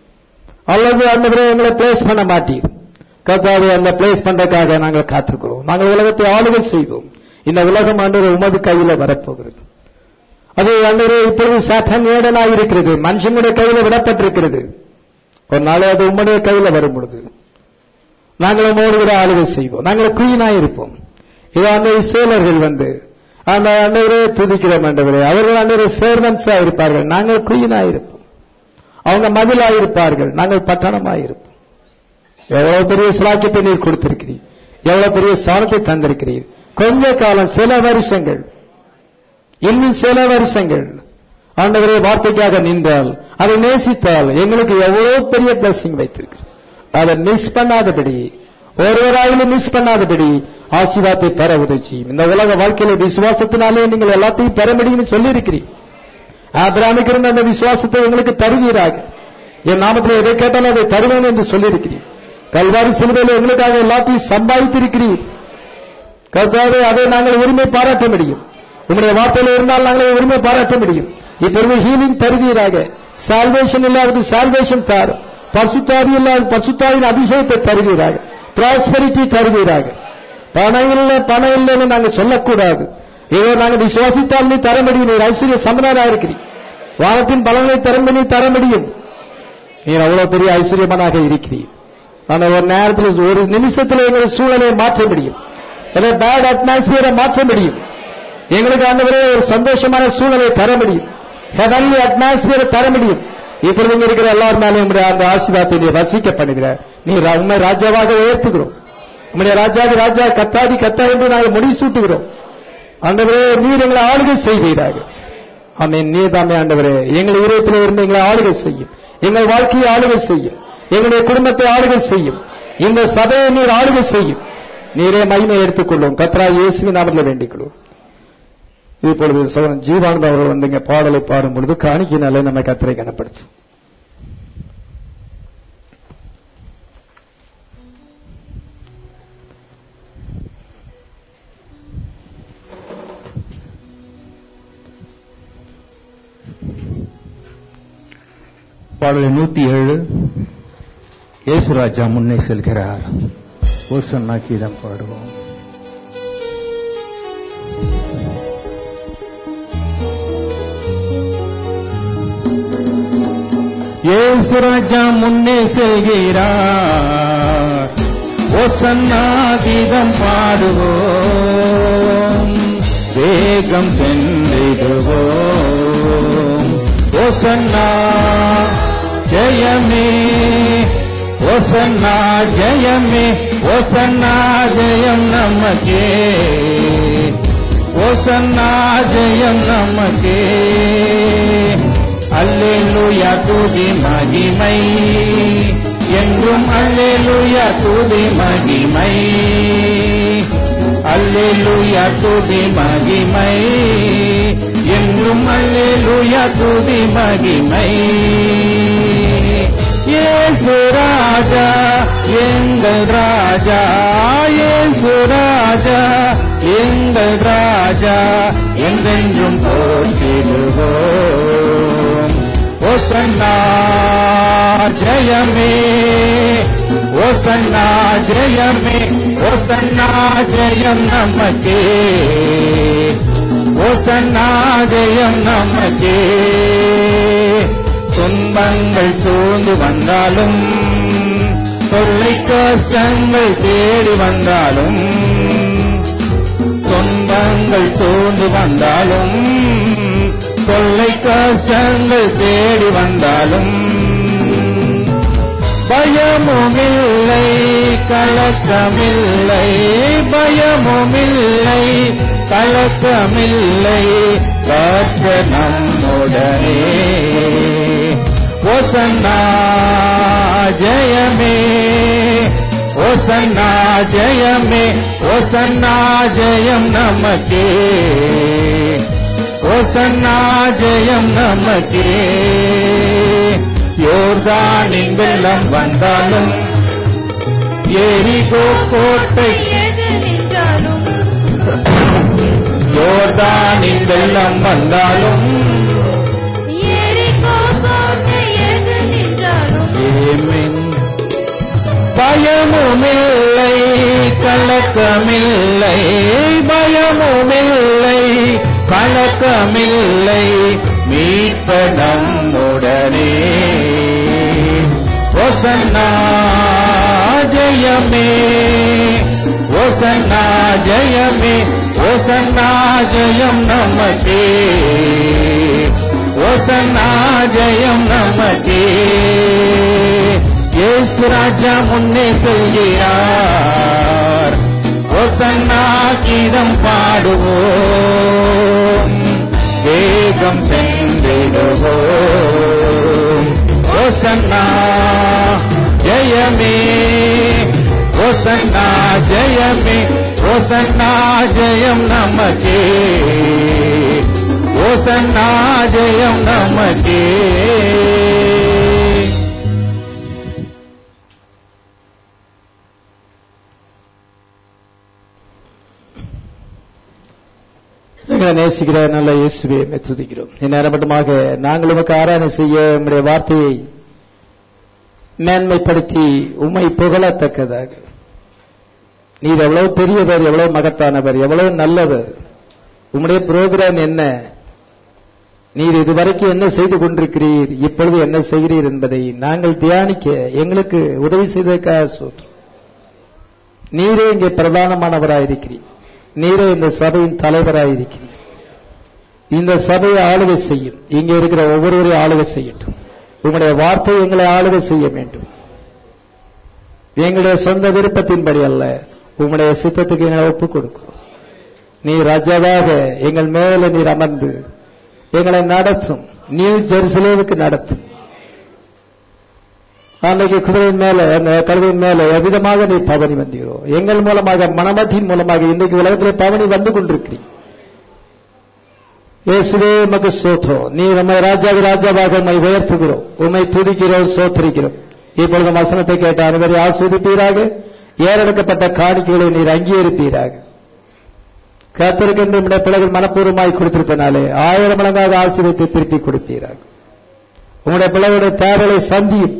அல்லது அந்த எங்களை பிளேஸ் பண்ண மாட்டீர் கர்த்தாவே அந்த பிளேஸ் பண்றதுக்காக நாங்கள் காத்திருக்கிறோம் நாங்கள் உலகத்தை ஆளுகை செய்வோம் இந்த உலகம் ஆண்டு உமது கையில வரப்போகிறது அது ஆண்டவரே இப்பொழுது சாத்தான் ஏடனாக இருக்கிறது மனுஷனுடைய கையில விடப்பட்டிருக்கிறது ஒரு நாளை அது உம்முடைய கையில வரும் பொழுது நாங்கள் உமோடு கூட ஆளுகை செய்வோம் நாங்கள் குயினாய் இருப்போம் இது அந்த இஸ்ரேலர்கள் வந்து அந்த ஆண்டவரே துதிக்கிறோம் ஆண்டவரே அவர்கள் ஆண்டவரே சேர்வன்ஸா இருப்பார்கள் நாங்கள் குயினாய் இருப்போம் அவங்க மதிலாய் இருப்பார்கள் நாங்கள் பட்டணமாய் இருப்போம் எவ்வளவு பெரிய சிலாக்கியத்தை நீர் கொடுத்திருக்கிறீர் எவ்வளவு பெரிய சாணத்தை தந்திருக்கிறீர் கொஞ்ச காலம் சில வருஷங்கள் இன்னும் சில வருஷங்கள் ஆண்டவரே வார்த்தைக்காக நின்றால் அதை நேசித்தால் எங்களுக்கு எவ்வளவு பெரிய பிளஸிங் வைத்திருக்கு அதை மிஸ் பண்ணாதபடி ஒருவராயிலும் மிஸ் பண்ணாதபடி ஆசீர்வாதத்தை பெற உதவி இந்த உலக வாழ்க்கையில விசுவாசத்தினாலே நீங்கள் எல்லாத்தையும் பெற முடியும்னு சொல்லியிருக்கிறீர் ஆபிராமுக்கு இருந்த அந்த விசுவாசத்தை உங்களுக்கு தருவீராக என் நாமத்தில் எதை கேட்டாலும் அதை தருவேன் என்று சொல்லியிருக்கிறீர் கல்வாரி சிலுவையில் எங்களுக்காக எல்லாத்தையும் சம்பாதித்திருக்கிறீர் கர்த்தாவே அதை நாங்கள் உரிமை பாராட்ட முடியும் உங்களுடைய வார்த்தையில் இருந்தால் நாங்கள் உரிமை பாராட்ட முடியும் இப்பொழுது ஹீலிங் தருவீராக சால்வேஷன் இல்லாதது சால்வேஷன் தார் பசுத்தாவி இல்லாத பசுத்தாவின் அபிஷேகத்தை தருவீராக ப்ராஸ்பரிட்டி தருவீராக பணம் இல்லை பணம் இல்லைன்னு நாங்கள் சொல்லக்கூடாது ஏதோ நாங்கள் விசுவாசித்தால் நீ தர முடியும் நீ ஐஸ்வர்ய சமனாரா இருக்கிறீர் வானத்தின் பலனை திறந்து நீ தர முடியும் நீர் அவ்வளவு பெரிய ஐஸ்வர்யமனாக இருக்கிறீர் ஆனால் ஒரு நேரத்தில் ஒரு நிமிஷத்தில் எங்கள் சூழலை மாற்ற முடியும் பேட் அட்மாஸ்பியரை மாற்ற முடியும் எங்களுக்கு ஆண்டவரே ஒரு சந்தோஷமான சூழலை தர முடியும் ஹெவன்லி அட்மாஸ்பியரை தர முடியும் இப்பொழுது இங்க இருக்கிற எல்லார் மேலும் உங்களுடைய அந்த ஆசீர்வாதத்தை நீ வசிக்க பண்ணுகிறார் நீ உண்மை ராஜாவாக உயர்த்துகிறோம் உங்களுடைய ராஜாவி ராஜா கத்தாடி கத்தா என்று நாங்கள் முடி சூட்டுகிறோம் ஆண்டவரே நீர் எங்களை ஆளுகை செய்வீராக ஆமீன் நீர் தாமே ஆண்டவரே எங்கள் இதயத்தில் இருந்து எங்களை ஆளுகை செய்யும் எங்கள் வாழ்க்கையை ஆளுகை செய்யும் எங்களுடைய குடும்பத்தை ஆளுகை செய்யும் இந்த சபையை நீர் ஆளுகை செய்யும் நீரே மகிமை எடுத்துக்கொள்ளும் கத்ரா இயேசுவின் நாமத்தில் வேண்டிக் கொள்ளும் இப்பொழுது சோழன் ஜீவானந்த அவர்கள் வந்து இங்க பாடலை பாடும் பொழுது காணிக்கினாலே நம்ம கத்தரை கனப்படுத்தும் பாடல் நூத்தி ஏழு இயேசுராஜா முன்னே செல்கிறார் ஓசன்னா கீதம் பாடுவோம் இயேசுராஜா முன்னே செல்கிறார் ஓசன்னா கீதம் பாடுவோம் வேகம் சென்றிடுவோம் ஓசன்னா ஜெயமே ஓசன்னா ஜெயமே ஓசன்னா ஜெயம் நமக்கே ஓசன்னா ஜெயம் நமக்கே அல்லேலூயா துதி மகிமை என்றும் அல்லேலூயா துதி மகிமை அல்லேலூயா துதி மகிமை என்றும் அல்லேலூயா துதி மகிமை இயேசு ராஜா எங்கள் ராஜா இயேசு ராஜா எங்கள் ராஜா என்றென்றும் போற்றிடுவோம் ஓசன்னா ஜெயமே ஓசன்னா ஜெயமே ஓசன்னா ஜெயம் நமக்கே ஓசன்னா ஜெயம் நமக்கே துன்பங்கள் சூழ்ந்து வந்தாலும் தொல்லை கஷ்டங்கள் தேடி வந்தாலும் துன்பங்கள் சூழ்ந்து வந்தாலும் தொல்லை கஷ்டங்கள் தேடி வந்தாலும் பயமுமில்லை கலக்கமில்லை பயமுமில்லை கலக்கமில்லை கற்ற நம்முடனே ஓசன்னா ஜெயமே ஓசன்னா ஜெயமே ஓசன்னா ஜெயம் நமக்கே ஓசன்னா ஜெயம் நமக்கே யோர்தானின் வெள்ளம் வந்தாலும் எரிகோ கோட்டை எது நின்றாலும் யோர்தானின் வெள்ளம் வந்தாலும் எரிகோ கோட்டை எது நின்றாலும் ஏமென் பயமுமில்லை கலக்கமில்லை பயமுமில்லை கலக்கமில்லை மீட்ப நம்முடனே ஓசன்னா ஜெயமே ஓசன்னா ஜெயமே ஓசன்னா ஜெயம் நமக்கே ஓசன்னா ஜெயம் நமக்கே இயேசு ராஜா முன்னே செல்கிறார் ஓசன்னா கீதம் பாடுவோம் வேகம் சென்றிடுவோம் ஓசன்னா ஜெயமே ஓசன்னா ஜெயமே ஓசன்னா ஜெயம் நமக்கே ஓசன்னா ஜெயம் நமக்கே எங்களை நேசிக்கிற நல்ல இயேசுவே உம்மை துதிக்கிறோம் இந்நேரமட்டமாக நாங்கள் உமக்கு ஆராதனை செய்ய உம்முடைய வார்த்தையை மேன்மைப்படுத்தி உம்மை புகழத்தக்கதாக நீர் எவ்வளவு பெரியவர் எவ்வளவு மகத்தானவர் எவ்வளவு நல்லவர் உம்முடைய புரோகிராம் என்ன நீர் இதுவரைக்கும் என்ன செய்து கொண்டிருக்கிறீர் இப்பொழுது என்ன செய்கிறீர் என்பதை நாங்கள் தியானிக்க எங்களுக்கு உதவி செய்ததற்காக சொல்றோம் நீரே இங்கே பிரதானமானவராயிருக்கிறீர் நீரே இந்த சபையின் தலைவராயிருக்கிறீர் இந்த சபையை ஆளுகை செய்யும் இங்கே இருக்கிற ஒவ்வொருவரையும் ஆளுகை செய்யட்டும் உங்களுடைய வார்த்தை எங்களை ஆளுகை செய்ய வேண்டும் எங்களுடைய சொந்த விருப்பத்தின்படி அல்ல உங்களுடைய சித்தத்துக்கு எங்களை ஒப்புக் கொடுக்கிறோம் நீ ராஜாவாக எங்கள் மேல நீர் அமர்ந்து எங்களை நடத்தும் நியூ ஜெருசலேமுக்கு நடத்தும் அன்னைக்கு குதிரையின் மேல அந்த கழுதையின் மேல எவ்விதமாக நீ பவனி வந்தீரோ எங்கள் மூலமாக மனமத்தின் மூலமாக இன்றைக்கு உலகத்திலே பவனி வந்து கொண்டிருக்கிறீர் இயேசுவே உமக்கு சோத்திரம் நீ நம்மை ராஜாவி ராஜாவாக உம்மை உயர்த்துகிறோம் உம்மை துதிக்கிறோம் சோத்தரிக்கிறோம் இப்பொழுது வசனத்தை கேட்ட அனைவரை ஆஸ்வதிப்பீராக ஏறெடுக்கப்பட்ட காணிக்கைகளை நீர் அங்கீகரிப்பீராக கத்திருக்கின்ற நம்முடைய பிள்ளைகள் மனப்பூர்வமாய் கொடுத்திருப்பனாலே ஆயிரம் மடங்காக ஆசீர்வதித்து திருப்பி கொடுப்பீராக உங்களுடைய பிள்ளைகளுடைய தேவைகளை சந்தியும்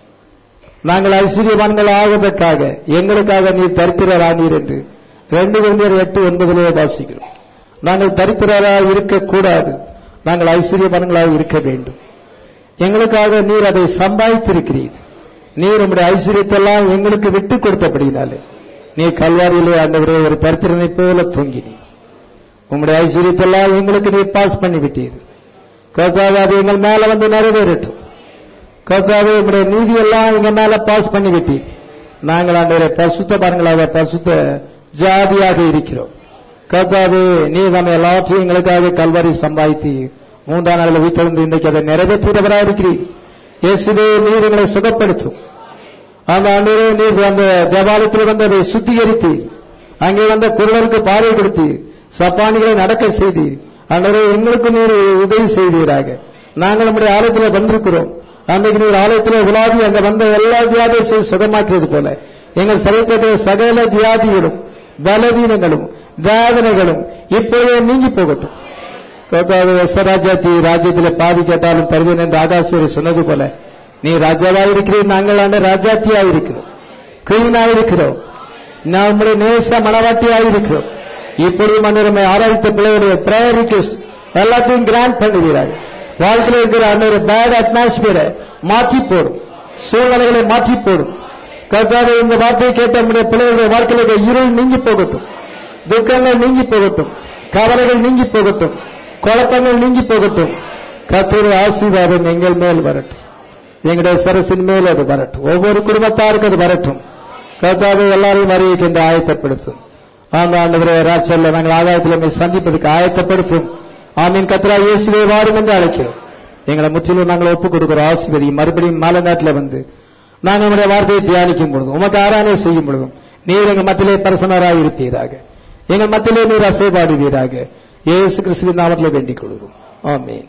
நாங்கள் ஐஸ்வர்யவான்கள் ஆவதற்காக எங்களுக்காக நீர் தரித்திரரானீர் என்று ரெண்டு குழந்தையர் எட்டு ஒன்பதிலே வாசிக்கிறோம் நாங்கள் தரித்திரராக இருக்கக்கூடாது நாங்கள் ஐஸ்வர்யவான்களாக இருக்க வேண்டும் எங்களுக்காக நீர் அதை சம்பாதித்திருக்கிறீர் நீர் உங்களுடைய ஐஸ்வர்யத்தெல்லாம் எங்களுக்கு விட்டு கொடுத்தபடினாலே நீர் கல்வாரியிலே ஆண்டவரே ஒரு தரித்திரனை போல தூங்கினீர் உங்களுடைய ஐஸ்வர்யத்தெல்லாம் எங்களுக்கு நீர் பாஸ் பண்ணி விட்டீர் கர்த்தாவே அது எங்கள் மேல வந்து நிறைவேறட்டும் கர்த்தாவே உங்களுடைய நீதி எல்லாம் எங்க மேல பாஸ் பண்ணி விட்டீர் நாங்கள் ஆண்டவரை பசுத்த பாருங்களாக பசுத்த ஜாதியாக இருக்கிறோம் கர்த்தாவே நீ நம்ம எல்லாத்தையும் எங்களுக்காக கல்வாரி சம்பாதித்து மூன்றாம் நாளில் வீட்டிலிருந்து இன்றைக்கு அதை நிறைவேற்றுகிறவராக இருக்கிறீர் இயேசுவே நீர் எங்களை சுகப்படுத்தும் அந்த ஆண்டவரே நீர் அந்த தேவாலயத்தில் வந்து அதை சுத்திகரித்தீர் அங்கே வந்த குரலருக்கு பார்வை கொடுத்தீர் சப்பானிகளை நடக்க செய்தீர் ஆண்டவரே எங்களுக்கு நீர் உதவி செய்வீராக நாங்கள் நம்முடைய ஆலயத்தில் வந்திருக்கிறோம் அன்றைக்கு நீர் ஆலயத்தில் உலாவி அங்க வந்த எல்லா வியாதியும் சுகமாக்கியது போல எங்கள் சரீரத்தில் சகல வியாதிகளும் பலவீனங்களும் வேதனைகளும் இப்போதே நீங்கி போகட்டும் கர்த்தாவே எஸ்ராஜாத்தி ராஜ்யத்தில் பாதி கேட்டாலும் தருவேன் என்று ஆகாஸ்வரி சொன்னது போல நீ ராஜாவா இருக்கிறீர் நாங்கள் ஆண்ட ராஜாத்தியா இருக்கிறோம் குயினா இருக்கிறோம் நம்முடைய நேச மனவாட்டியா இருக்கிறோம் இப்பொழுது மன்னரமை ஆராய்த்த பிள்ளைகளுடைய ப்ரையாரிட்டிஸ் எல்லாத்தையும் கிராண்ட் பண்ணுகிறார்கள் வாழ்க்கையில் இருக்கிற அந்த ஒரு பேட் அட்மாஸ்பியரை மாற்றி போடும் சூழ்நிலைகளை மாற்றி போடும் கர்த்தாவே இந்த வார்த்தையை கேட்ட நம்முடைய பிள்ளைகளுடைய வாழ்க்கையில் இருக்கிற இருள் நீங்கி போகட்டும் துக்கங்கள் நீங்கி போகட்டும் கவலைகள் நீங்கி போகட்டும் குழப்பங்கள் நீங்கி போகட்டும் கர்த்தருடைய ஆசீர்வாதம் எங்கள் மேல் வரட்டும் எங்களுடைய சரசின் மேல் அது வரட்டும் ஒவ்வொரு குடும்பத்தாருக்கு அது வரட்டும் கர்த்தாவை எல்லாரையும் அறிவிக்கின்ற ஆயத்தப்படுத்தும் ஆந்த ஆண்டவரே ராட்சல்ல நாங்கள் ஆதாயத்தில் நம்மை சந்திப்பதற்கு ஆயத்தப்படுத்தும் ஆமீன் கத்ரா இயேசுவை வாரும் என்று அழைக்கிறோம் எங்களை முற்றிலும் நாங்கள் ஒப்புக் கொடுக்கிறோம் ஆசிர்வதி மறுபடியும் மாலை நாட்டில் வந்து நாங்கள் நம்முடைய வார்த்தையை தியானிக்கும் பொழுதும் உமக்கு ஆராதனை செய்யும் பொழுதும் நீர் எங்கள் மத்தியிலே பரிசனராக இருப்பீராக எங்கள் மத்தியிலே நீர் அசைபாடுவீராக இயேசு கிறிஸ்துவின் நாமத்தில் வேண்டிக் கொள்கிறோம் ஆமீன்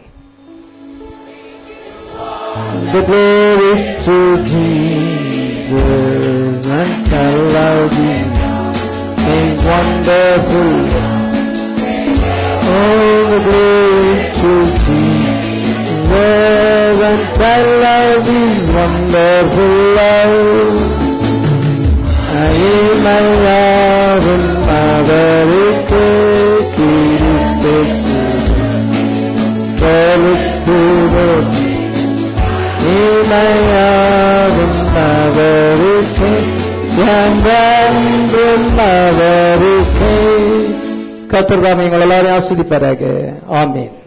The glory to Jesus and Calvary is wonderful. Oh, the glory to Jesus and Calvary's wonderful love. I my love and மதருக்கு கிறிஸ்து செலுத்துவோம் இமையாகும் மதருக்கு என்றென்றும் மதருக்கு கத்திரதாம எங்கள் எல்லாரையும் ஆஸ்வதிப்பாராக ஆமீன்